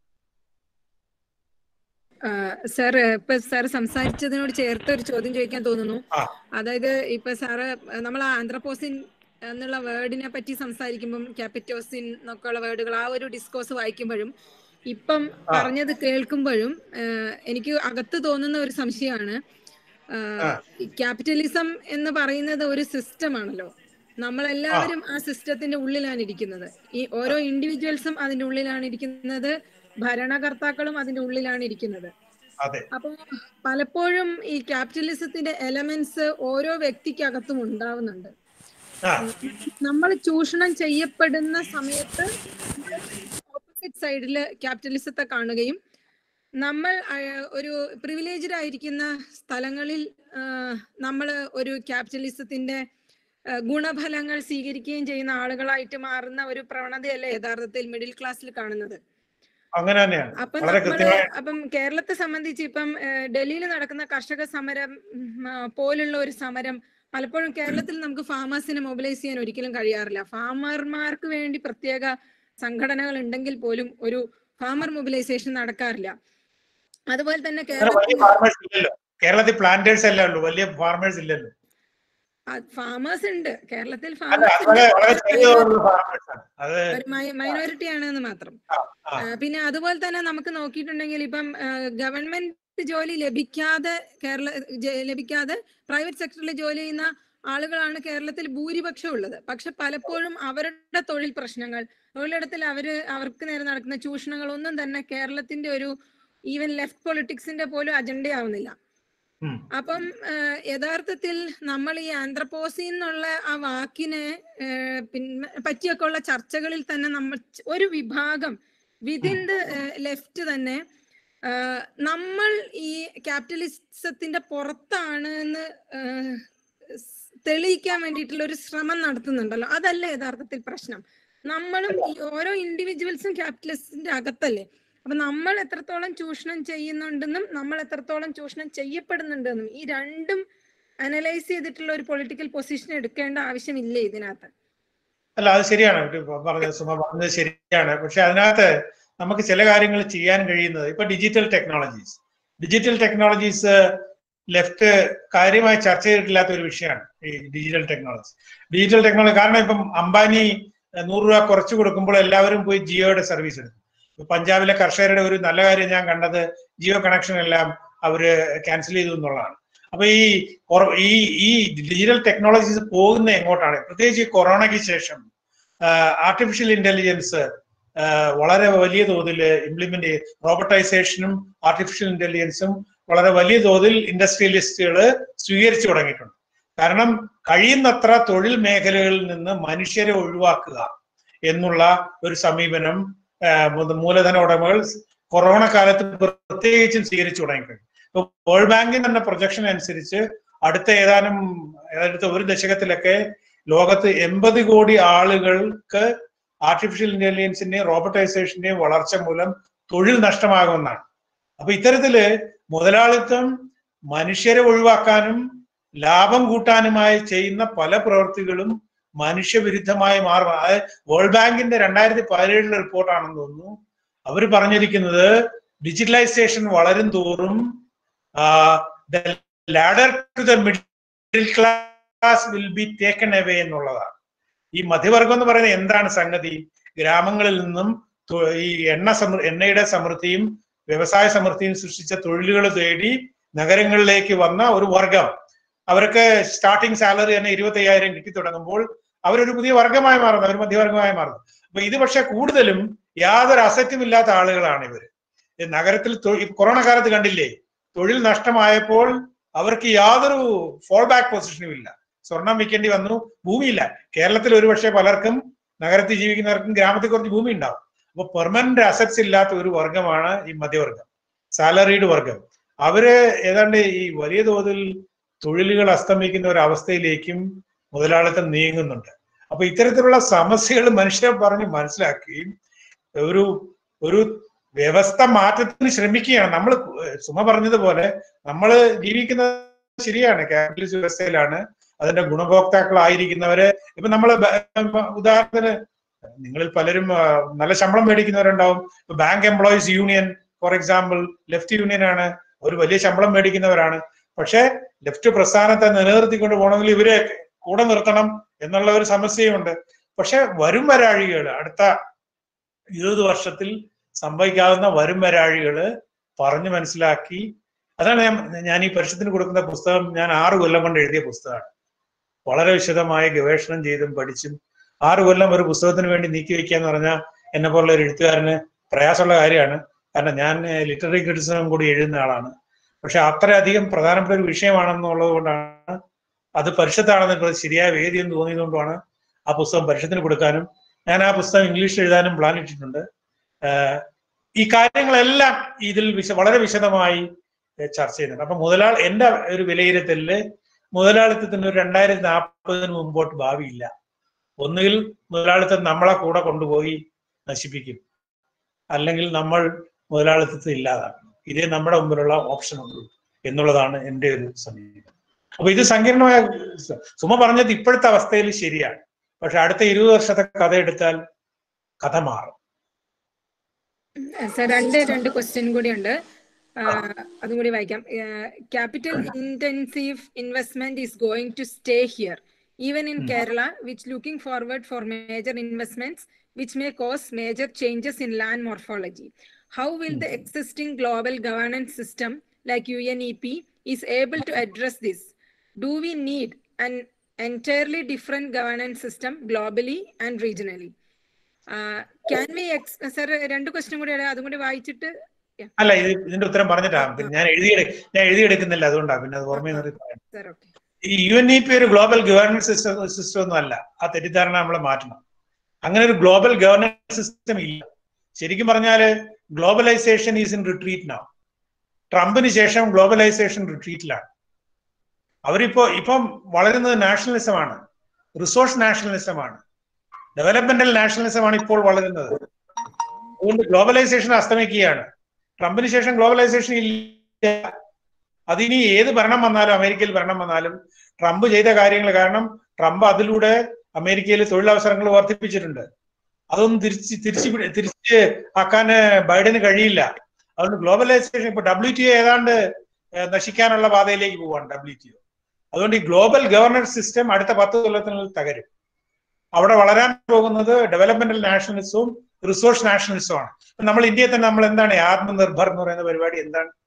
സാർ ഇപ്പൊ സാർ സംസാരിച്ചതിനോട് ചേർത്ത് ഒരു ചോദ്യം ചോദിക്കാൻ തോന്നുന്നു ആ. അതായത് ഇപ്പൊ സാറ് നമ്മൾ ആന്ത്രപ്പോസിൻ എന്നുള്ള വേർഡിനെ പറ്റി സംസാരിക്കുമ്പം ക്യാപിറ്റോസിൻ എന്നൊക്കെയുള്ള വേർഡുകൾ ആ ഒരു ഡിസ്കോസ് വായിക്കുമ്പോഴും ഇപ്പം പറഞ്ഞത് കേൾക്കുമ്പോഴും ഏഹ്, എനിക്ക് അകത്ത് തോന്നുന്ന ഒരു സംശയമാണ് ആ. ക്യാപിറ്റലിസം എന്ന് പറയുന്നത് ഒരു സിസ്റ്റം ആണല്ലോ നമ്മളെല്ലാവരും ആ സിസ്റ്റത്തിന്റെ ഉള്ളിലാണ് ഇരിക്കുന്നത് ഈ ഓരോ ഇൻഡിവിജ്വൽസും അതിന്റെ ഉള്ളിലാണ് ഇരിക്കുന്നത് ഭരണകർത്താക്കളും അതിന്റെ ഉള്ളിലാണ് ഇരിക്കുന്നത് അതെ അപ്പൊ പലപ്പോഴും ഈ ക്യാപിറ്റലിസത്തിന്റെ എലമെന്റ്സ് ഓരോ വ്യക്തിക്കകത്തും ഉണ്ടാവുന്നുണ്ട് ആ നമ്മൾ ചൂഷണം ചെയ്യപ്പെടുന്ന സമയത്ത് ഓപ്പോസിറ്റ് സൈഡിൽ ക്യാപിറ്റലിസത്തെ കാണുകയും നമ്മൾ അഹ്, ഒരു പ്രിവിലേജ്ഡ് ആയിരിക്കുന്ന സ്ഥലങ്ങളിൽ നമ്മൾ ഒരു ക്യാപിറ്റലിസത്തിന്റെ അഹ്, ഗുണഫലങ്ങൾ സ്വീകരിക്കുകയും ചെയ്യുന്ന ആളുകളായിട്ട് മാറുന്ന ഒരു പ്രവണതയല്ലേ യഥാർത്ഥത്തിൽ മിഡിൽ ക്ലാസ്സിൽ കാണുന്നത് അങ്ങനെ തന്നെയാണ് അപ്പൊ വളരെ നമ്മള് കൃത്യമായ അപ്പം കേരളത്തെ സംബന്ധിച്ച് ഇപ്പം ഡൽഹിയിൽ നടക്കുന്ന കർഷക സമരം ഉം, ആ, പോലുള്ള ഒരു സമരം പലപ്പോഴും കേരളത്തിൽ നമുക്ക് ഫാമേഴ്സിനെ മൊബിലൈസ് ചെയ്യാൻ ഒരിക്കലും കഴിയാറില്ല ഫാമർമാർക്ക് വേണ്ടി പ്രത്യേക സംഘടനകൾ ഉണ്ടെങ്കിൽ പോലും ഒരു ഫാമർ മൊബിലൈസേഷൻ നടക്കാറില്ല അതുപോലെ തന്നെ അങ്ങനെ വലിയ കേരളത്തിൽ ഫാർമേഴ്സ് ഇല്ലല്ലോ കേരളത്തിൽ പ്ലാന്റേഴ്സ് അല്ലേ ഉള്ളൂ വലിയ ഫാർമേഴ്സ് ഇല്ലല്ലോ ഫാമേഴ്സ് ഉണ്ട് കേരളത്തിൽ അല്ല അത് വളരെ വളരെ ചെറിയ ഫാമേഴ്സ് തോതിലുള്ള ഫാർമേഴ്സ് ആണ് അത് ഒരു മൈനോറിറ്റി ആണെന്ന് മാത്രം ആ, ആ. ആ, പിന്നെ അതുപോലെ തന്നെ നമുക്ക് നോക്കിയിട്ടുണ്ടെങ്കിൽ ഇപ്പം ഗവൺമെന്റ് ജോലി ലഭിക്കാതെ കേരള ജ- ലഭിക്കാതെ പ്രൈവറ്റ് സെക്ടറിൽ ജോലി ചെയ്യുന്ന ആളുകളാണ് കേരളത്തിൽ ഭൂരിപക്ഷം ഉള്ളത് പക്ഷെ പലപ്പോഴും അവരുടെ തൊഴിൽ പ്രശ്നങ്ങൾ തൊഴിലിടത്തിൽ അവര് അവർക്ക് നേരെ നടക്കുന്ന ചൂഷണങ്ങൾ ഒന്നും തന്നെ കേരളത്തിന്റെ ഒരു ഈവൻ ലെഫ്റ്റ് പൊളിറ്റിക്സിന്റെ പോലും അജണ്ടയാവുന്നില്ല ഉം. അപ്പം ഏഹ്, യഥാർത്ഥത്തിൽ നമ്മൾ ഈ ആന്ത്രപ്പോസി എന്നുള്ള ആ വാക്കിനെ ഏഹ്, പിന്നെ പറ്റിയൊക്കെ ഉള്ള ചർച്ചകളിൽ തന്നെ നമ്മൾ ച- ഒരു വിഭാഗം വിതിൻ ദ ലെഫ്റ്റ് തന്നെ ഏഹ്, നമ്മൾ ഈ ക്യാപിറ്റലിസത്തിന്റെ പുറത്താണ് എന്ന് ഏഹ്, സ് തെളിയിക്കാൻ വേണ്ടിയിട്ടുള്ള ഒരു ശ്രമം നടത്തുന്നുണ്ടല്ലോ അതല്ല യഥാർത്ഥത്തിൽ പ്രശ്നം നമ്മളും ഈ ഓരോ ഇൻഡിവിജ്വൽസും ക്യാപിറ്റലിസ്റ്റിന്റെ അകത്തല്ലേ അപ്പൊ നമ്മൾ എത്രത്തോളം ചൂഷണം ചെയ്യുന്നുണ്ടെന്നും നമ്മൾ എത്രത്തോളം ചൂഷണം ചെയ്യപ്പെടുന്നുണ്ടെന്നും ഈ രണ്ടും അനലൈസ് ചെയ്തിട്ടുള്ള ഒരു പൊളിറ്റിക്കൽ പൊസിഷൻ എടുക്കേണ്ട ആവശ്യമില്ലേ ഇതിനകത്ത് അല്ല അത് ശരിയാണ് ഒരു പറഞ്ഞത് സുമ പറഞ്ഞത് ശരിയാണ് പക്ഷെ അതിനകത്ത് നമുക്ക് ചില കാര്യങ്ങൾ ചെയ്യാൻ കഴിയുന്നത് ഇപ്പൊ digital technologies digital technologies left കാര്യമായി ചർച്ച ചെയ്തിട്ടില്ലാത്ത ഒരു വിഷയമാണ് ഈ ഡിജിറ്റൽ ടെക്നോളജി ഡിജിറ്റൽ ടെക്നോളജി കാരണം ഇപ്പം അംബാനി ഏഹ്, നൂറ് രൂപ കുറച്ച് കൊടുക്കുമ്പോൾ എല്ലാവരും പോയി ജിയോയുടെ സർവീസ് എടുക്കും ഇപ്പൊ പഞ്ചാബിലെ കർഷകരുടെ ഒരു നല്ല കാര്യം ഞാൻ കണ്ടത് ജിയോ കണക്ഷൻ എല്ലാം അവര് ക്യാൻസൽ ചെയ്തു എന്നുള്ളതാണ് അപ്പൊ ഈ കൊറ- ഈ ഈ ഡിജിറ്റൽ ടെക്നോളജീസ് പോകുന്ന എങ്ങോട്ടാണ് പ്രത്യേകിച്ച് ഈ കൊറോണയ്ക്ക് ശേഷം ആർട്ടിഫിഷ്യൽ ഇന്റലിജൻസ് വളരെ വലിയ തോതിൽ ഇംപ്ലിമെന്റ് ചെയ്ത് റോബോട്ടൈസേഷനും ആർട്ടിഫിഷ്യൽ ഇന്റലിജൻസും വളരെ വലിയ തോതിൽ ഇൻഡസ്ട്രിയലിസ്റ്റുകൾ സ്വീകരിച്ചു തുടങ്ങിയിട്ടുണ്ട് കാരണം കഴിയുന്നത്ര തൊഴിൽ മേഖലകളിൽ നിന്ന് മനുഷ്യരെ ഒഴിവാക്കുക എന്നുള്ള ഒരു സമീപനം ആ, മൂ- മൂലധന ഉടമകൾ കൊറോണ കാലത്ത് പ്രത്യേകിച്ചും സ്വീകരിച്ചു തുടങ്ങിയിട്ടുണ്ട് ഇപ്പൊ വേൾഡ് ബാങ്കിന്റെ തന്നെ പ്രൊജക്ഷൻ അനുസരിച്ച് അടുത്ത ഏതാനും അടുത്ത ഒരു ദശകത്തിലൊക്കെ ലോകത്ത് എൺപത് കോടി ആളുകൾക്ക് ആർട്ടിഫിഷ്യൽ ഇന്റലിജൻസിന്റെയും റോബോട്ടൈസേഷന്റെയും വളർച്ച മൂലം തൊഴിൽ നഷ്ടമാകുമെന്നാണ് അപ്പൊ ഇത്തരത്തില് മുതലാളിത്തം മനുഷ്യരെ ഒഴിവാക്കാനും ലാഭം കൂട്ടാനുമായി ചെയ്യുന്ന പല പ്രവൃത്തികളും മനുഷ്യവിരുദ്ധമായി മാറും അതായത് വേൾഡ് ബാങ്കിന്റെ രണ്ടായിരത്തി പതിനേഴിലെ റിപ്പോർട്ടാണെന്ന് തോന്നുന്നു അവർ പറഞ്ഞിരിക്കുന്നത് ഡിജിറ്റലൈസേഷൻ വളരും തോറും ladder to the middle class will be taken away എന്നുള്ളതാണ് ഈ മധ്യവർഗം എന്ന് പറയുന്നത് എന്താണ് സംഗതി ഗ്രാമങ്ങളിൽ നിന്നും തൊ- ഈ എണ്ണ സമൃ എണ്ണയുടെ സമൃദ്ധിയും വ്യവസായ സമൃദ്ധിയും സൃഷ്ടിച്ച തൊഴിലുകൾ തേടി നഗരങ്ങളിലേക്ക് വന്ന ഒരു വർഗം അവർക്ക് സ്റ്റാർട്ടിംഗ് സാലറി തന്നെ ഇരുപത്തി അയ്യായിരം കിട്ടി തുടങ്ങുമ്പോൾ അവരൊരു പുതിയ വർഗമായി മാറുന്നു അവർ മധ്യവർഗമായി മാറുന്നു അപ്പൊ ഇത് പക്ഷെ കൂടുതലും യാതൊരു അസറ്റും ഇല്ലാത്ത ആളുകളാണ് ഇവർ നഗരത്തിൽ തൊ- ഈ കൊറോണ കാലത്ത് കണ്ടില്ലേ തൊഴിൽ നഷ്ടമായപ്പോൾ അവർക്ക് യാതൊരു ഫോൾ ബാക്ക് പൊസിഷനും ഇല്ല സ്വർണം വിൽക്കേണ്ടി വന്നു ഭൂമിയില്ല കേരളത്തിൽ ഒരുപക്ഷെ പലർക്കും നഗരത്തിൽ ജീവിക്കുന്നവർക്കും ഗ്രാമത്തിൽ കുറച്ച് ഭൂമി ഉണ്ടാവും അപ്പൊ പെർമനന്റ് അസറ്റ്സ് ഇല്ലാത്ത ഒരു വർഗമാണ് ഈ മധ്യവർഗം സാലറീഡ് വർഗം അവര് ഏതാണ്ട് ഈ വലിയ തോതിൽ തൊഴിലുകൾ അസ്തമിക്കുന്ന ഒരു അവസ്ഥയിലേക്കും മുതലാളിത്തം നീങ്ങുന്നുണ്ട് അപ്പൊ ഇത്തരത്തിലുള്ള സമസ്യകൾ മനുഷ്യരെ പറഞ്ഞ് മനസ്സിലാക്കുകയും ഒരു ഒരു വ്യവസ്ഥ മാറ്റത്തിന് ശ്രമിക്കുകയാണ് നമ്മൾ സുമ പറഞ്ഞതുപോലെ നമ്മൾ ജീവിക്കുന്നത് ശരിയാണ് ക്യാപിറ്റലിസ്റ്റ് വ്യവസ്ഥയിലാണ് അതിന്റെ ഗുണഭോക്താക്കളായിരിക്കുന്നവര് ഇപ്പൊ നമ്മൾ ഉദാഹരണത്തിന് നിങ്ങളിൽ പലരും ആ, നല്ല ശമ്പളം മേടിക്കുന്നവരുണ്ടാവും ഇപ്പൊ bank employees union for example left union ആണ് ഒരു വലിയ ശമ്പളം മേടിക്കുന്നവരാണ് പക്ഷെ ലെഫ്റ്റ് പ്രസ്ഥാനത്തെ നിലനിർത്തിക്കൊണ്ട് പോകണമെങ്കിൽ ഇവരെ കൂടെ നിർത്തണം എന്നുള്ള ഒരു സമസ്യയുണ്ട് പക്ഷെ വരും വരാഴികൾ അടുത്ത ഇരുപത് വർഷത്തിൽ സംഭവിക്കാവുന്ന വരും വരാഴികള് പറഞ്ഞു മനസ്സിലാക്കി അതാണ് ഞാൻ ഞാൻ ഈ പരിഷത്തിന് കൊടുക്കുന്ന പുസ്തകം ഞാൻ ആറ് കൊല്ലം കൊണ്ട് എഴുതിയ പുസ്തകമാണ് വളരെ വിശദമായി ഗവേഷണം ചെയ്തും പഠിച്ചും ആറ് കൊല്ലം ഒരു പുസ്തകത്തിന് വേണ്ടി നീക്കി വെക്കുക എന്ന് പറഞ്ഞാൽ എന്നെ പോലുള്ള ഒരു എഴുത്തുകാരന് പ്രയാസമുള്ള കാര്യമാണ് കാരണം ഞാൻ ലിറ്റററി ക്രിറ്റിസിസം കൂടി എഴുതുന്ന ആളാണ് പക്ഷെ അത്രയധികം പ്രധാനപ്പെട്ട ഒരു വിഷയമാണെന്നുള്ളത് കൊണ്ടാണ് അത് പരിഷത്താണെന്ന് ഇപ്പോൾ ശരിയായ വേദി എന്ന് തോന്നിയതുകൊണ്ടാണ് ആ പുസ്തകം പരിഷത്തിന് കൊടുക്കാനും ഞാൻ ആ പുസ്തകം ഇംഗ്ലീഷിൽ എഴുതാനും പ്ലാൻ ഇട്ടിട്ടുണ്ട് ആഹ് ഈ കാര്യങ്ങളെല്ലാം ഇതിൽ വിശ വളരെ വിശദമായി ഏഹ് ചർച്ച ചെയ്യുന്നുണ്ട് അപ്പൊ മുതലാൾ എന്റെ ഒരു വിലയിരുത്തലില് മുതലാളിത്തത്തിന് ഒരു രണ്ടായിരത്തി നാൽപ്പതിന് മുമ്പോട്ട് ഭാവിയില്ല ഒന്നുകിൽ മുതലാളിത്തം നമ്മളെ കൂടെ കൊണ്ടുപോയി നശിപ്പിക്കും അല്ലെങ്കിൽ നമ്മൾ മുതലാളിത്തത്തെ ഇല്ലാതാക്കും ഇതേ നമ്മുടെ മുമ്പിലുള്ള ഓപ്ഷൻ ഉള്ളൂ എന്നുള്ളതാണ് എൻ്റെ ഒരു സമീപനം അപ്പൊ ഇത് സങ്കീർണമായ സുമ പറഞ്ഞത് ഇപ്പോഴത്തെ അവസ്ഥയിൽ ശരിയാണ് പക്ഷെ അടുത്ത ഇരുപത് വർഷത്തെ കഥ എടുത്താൽ കഥ മാറും സർ രണ്ട് രണ്ട് ക്വസ്റ്റ്യൻ കൂടിയുണ്ട് ആ, അതും കൂടി വായിക്കാം capital intensive investment is going to stay here even in Kerala which looking forward for major investments which may cause major changes in land morphology how will the existing global governance system like U N E P is able to address this do we need an entirely different governance system globally and regionally. Uh, can we, ex- sir, രണ്ട് question കൂടി ഉണ്ട്. അതും കൂടി വായിച്ചിട്ട് അല്ല ഇത് ഇതിന്റെ ഉത്തരം പറഞ്ഞിട്ടാ പിന്നെ ഞാൻ എഴുതിയെടു ഞാൻ എഴുതിയെടുക്കുന്നില്ല അതുകൊണ്ടാണ് പിന്നെ അത് ഓർമ്മയിൽ നിർത്തി സർ ഓക്കെ ഈ യു എൻ ഇ പി ഒരു ഗ്ലോബൽ ഗവേണൻസ് സിസ്റ്റം സിസ്റ്റം ഒന്നും അല്ല ആ തെറ്റിദ്ധാരണ നമ്മൾ മാറ്റണം അങ്ങനെ ഒരു ഗ്ലോബൽ ഗവേണൻസ് സിസ്റ്റം ഇല്ല ശരിക്കും പറഞ്ഞാല് globalisation is in retreat now ട്രംപിന് ശേഷം ഗ്ലോബലൈസേഷൻ റിട്രീറ്റിലാണ് അവരിപ്പോ ഇപ്പം വളരുന്നത് നാഷണലിസമാണ് റിസോഴ്സ് നാഷണലിസമാണ് ഡെവലപ്മെന്റൽ നാഷണലിസമാണ് ഇപ്പോൾ വളരുന്നത് അതുകൊണ്ട് ഗ്ലോബലൈസേഷൻ അസ്തമിക്കുകയാണ് ട്രംപിന് ശേഷം ഗ്ലോബലൈസേഷൻ ഇല്ല അതിനി ഏത് ഭരണം വന്നാലും അമേരിക്കയിൽ ഭരണം വന്നാലും ട്രംപ് ചെയ്ത കാര്യങ്ങൾ കാരണം ട്രംപ് അതിലൂടെ അമേരിക്കയിൽ തൊഴിലവസരങ്ങൾ വർദ്ധിപ്പിച്ചിട്ടുണ്ട് അതൊന്നും തിരിച്ച് തിരിച്ച് പിടി- തിരിച്ച് ആക്കാൻ ബൈഡന് കഴിയില്ല അതുകൊണ്ട് ഗ്ലോബലൈസേഷൻ ഇപ്പൊ ഡബ്ല്യു ടി ഏതാണ്ട് ഏഹ്, നശിക്കാനുള്ള പാതയിലേക്ക് പോവാണ് ഡബ്ല്യു ടി അതുകൊണ്ട് ഈ ഗ്ലോബൽ ഗവർണൻസ് സിസ്റ്റം അടുത്ത പത്ത് കൊല്ലത്തിനുള്ളിൽ തകരും അവിടെ വളരാൻ പോകുന്നത് ഡെവലപ്മെന്റൽ നാഷണലിസവും റിസോഴ്സ് നാഷണലിസവും ആണ് ഇപ്പൊ നമ്മൾ ഇന്ത്യയിൽ തന്നെ നമ്മൾ എന്താണ് ഈ ആത്മനിർഭർ എന്ന് പറയുന്ന പരിപാടി എന്താണ്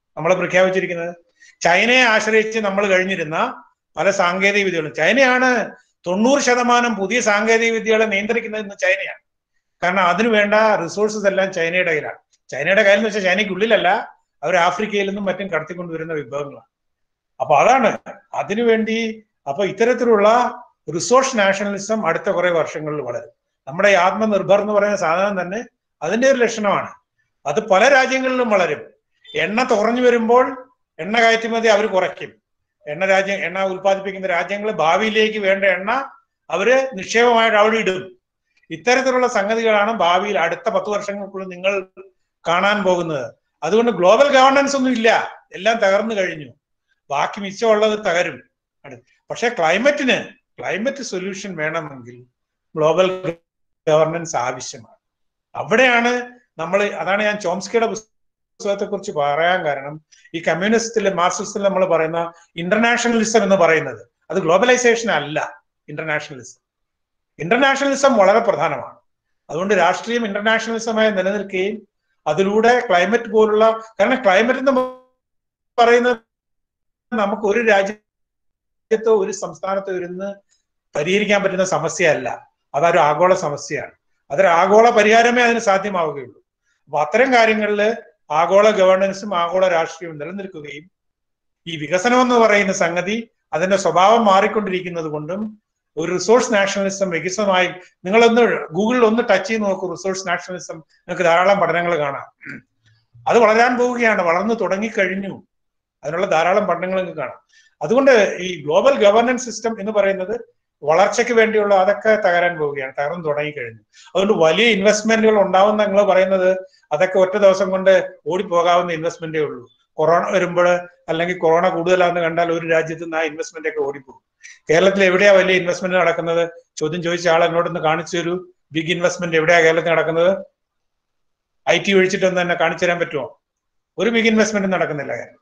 നമ്മളെ പ്രഖ്യാപിച്ചിരിക്കുന്നത് ചൈനയെ ആശ്രയിച്ച് നമ്മൾ കഴിഞ്ഞിരുന്ന പല സാങ്കേതിക വിദ്യകളും ചൈനയാണ് തൊണ്ണൂറ് ശതമാനം പുതിയ സാങ്കേതിക വിദ്യകളെ നിയന്ത്രിക്കുന്നത് ഇന്ന് ചൈനയാണ് കാരണം അതിനു വേണ്ട റിസോഴ്സസ് എല്ലാം ചൈനയുടെ കയ്യിലാണ് ചൈനയുടെ കയ്യിൽ എന്ന് വെച്ചാൽ ചൈനയ്ക്കുള്ളിലല്ല അവർ ആഫ്രിക്കയിൽ നിന്നും മറ്റും കടത്തിക്കൊണ്ടുവരുന്ന വിഭവങ്ങളാണ് അപ്പൊ അതാണ് അതിനുവേണ്ടി അപ്പൊ ഇത്തരത്തിലുള്ള റിസോഴ്സ് നാഷണലിസം അടുത്ത കുറെ വർഷങ്ങളിൽ വളരും നമ്മുടെ ഈ ആത്മനിർഭർ എന്ന് പറയുന്ന സാധനം തന്നെ അതിന്റെ ഒരു ലക്ഷണമാണ് അത് പല രാജ്യങ്ങളിലും വളരും എണ്ണ തുറഞ്ഞു വരുമ്പോൾ എണ്ണ കയറ്റുമതി അവർ കുറയ്ക്കും എണ്ണ രാജ്യം എണ്ണ ഉൽപ്പാദിപ്പിക്കുന്ന രാജ്യങ്ങൾ ഭാവിയിലേക്ക് വേണ്ട എണ്ണ അവര് നിക്ഷേപമായിട്ട് അവിടെ ഇടും ഇത്തരത്തിലുള്ള സംഗതികളാണ് ഭാവിയിൽ അടുത്ത പത്ത് വർഷങ്ങൾക്കുള്ളിൽ നിങ്ങൾ കാണാൻ പോകുന്നത് അതുകൊണ്ട് ഗ്ലോബൽ ഗവർണൻസ് ഒന്നും ഇല്ല എല്ലാം തകർന്നു കഴിഞ്ഞു ബാക്കി മിച്ചമുള്ളത് തകരും പക്ഷെ ക്ലൈമറ്റിന് ക്ലൈമറ്റ് സൊല്യൂഷൻ വേണമെങ്കിൽ ഗ്ലോബൽ ഗവർണൻസ് ആവശ്യമാണ് അവിടെയാണ് നമ്മൾ അതാണ് ഞാൻ ചോംസ്കിയുടെ പുസ്തകത്തെ കുറിച്ച് പറയാൻ കാരണം ഈ കമ്മ്യൂണിസ്റ്റിലെ മാർക്സിസ്റ്റിൽ നമ്മൾ പറയുന്ന ഇന്റർനാഷണലിസം എന്ന് പറയുന്നത് അത് ഗ്ലോബലൈസേഷൻ അല്ല ഇന്റർനാഷണലിസം ഇന്റർനാഷണലിസം വളരെ പ്രധാനമാണ് അതുകൊണ്ട് രാഷ്ട്രീയം ഇന്റർനാഷണലിസമായി നിലനിൽക്കുകയും അതിലൂടെ ക്ലൈമറ്റ് പോലുള്ള കാരണം ക്ലൈമറ്റ് എന്ന് പറയുന്നത് നമുക്ക് ഒരു രാജ്യത്തോ ഒരു സംസ്ഥാനത്തോ ഇരുന്ന് പരിഹരിക്കാൻ പറ്റുന്ന സമസ്യയല്ല അതൊരു ആഗോള സമസ്യയാണ് അതൊരു ആഗോള പരിഹാരമേ അതിന് സാധ്യമാവുകയുള്ളൂ അപ്പൊ അത്തരം കാര്യങ്ങളിൽ ആഗോള ഗവേണൻസും ആഗോള രാഷ്ട്രീയവും നിലനിൽക്കുകയും ഈ വികസനം എന്ന് പറയുന്ന സംഗതി അതിന്റെ സ്വഭാവം മാറിക്കൊണ്ടിരിക്കുന്നത് കൊണ്ടും ഒരു റിസോഴ്സ് നാഷണലിസം വികസനമായി നിങ്ങളൊന്ന് ഗൂഗിളിൽ ഒന്ന് ടച്ച് ചെയ്ത് നോക്കൂ റിസോഴ്സ് നാഷണലിസം നിങ്ങൾക്ക് ധാരാളം പഠനങ്ങൾ കാണാം അത് വളരാൻ പോവുകയാണ് വളർന്നു തുടങ്ങിക്കഴിഞ്ഞു അതിനുള്ള ധാരാളം പഠനങ്ങൾ നിങ്ങൾക്ക് കാണാം അതുകൊണ്ട് ഈ ഗ്ലോബൽ ഗവർണൻസ് സിസ്റ്റം എന്ന് പറയുന്നത് വളർച്ചയ്ക്ക് വേണ്ടിയുള്ള അതൊക്കെ തകരാൻ പോവുകയാണ് തകർന്നു തുടങ്ങിക്കഴിഞ്ഞു അതുകൊണ്ട് വലിയ ഇൻവെസ്റ്റ്മെന്റുകൾ ഉണ്ടാവുന്ന നിങ്ങൾ പറയുന്നത് അതൊക്കെ ഒറ്റ ദിവസം കൊണ്ട് ഓടിപ്പോകാവുന്ന ഇൻവെസ്റ്റ്മെന്റേ ഉള്ളൂ കൊറോണ വരുമ്പോൾ അല്ലെങ്കിൽ കൊറോണ കൂടുതലാണെന്ന് കണ്ടാൽ ഒരു രാജ്യത്ത് നിന്ന് ആ ഇൻവെസ്റ്റ്മെന്റ് ഒക്കെ ഓടിപ്പോകും കേരളത്തിൽ എവിടെയാ വലിയ ഇൻവെസ്റ്റ്മെന്റ് നടക്കുന്നത് ചോദ്യം ചോദിച്ച ആൾ എന്നോടൊന്ന് കാണിച്ചു തരൂ ബിഗ് ഇൻവെസ്റ്റ്മെന്റ് എവിടെയാ കേരളത്തിൽ നടക്കുന്നത് ഐ ടി ഒഴിച്ചിട്ടൊന്ന് തന്നെ കാണിച്ചു തരാൻ പറ്റുമോ ഒരു ബിഗ് ഇൻവെസ്റ്റ്മെന്റ് നടക്കുന്നില്ല കേരളത്തിൽ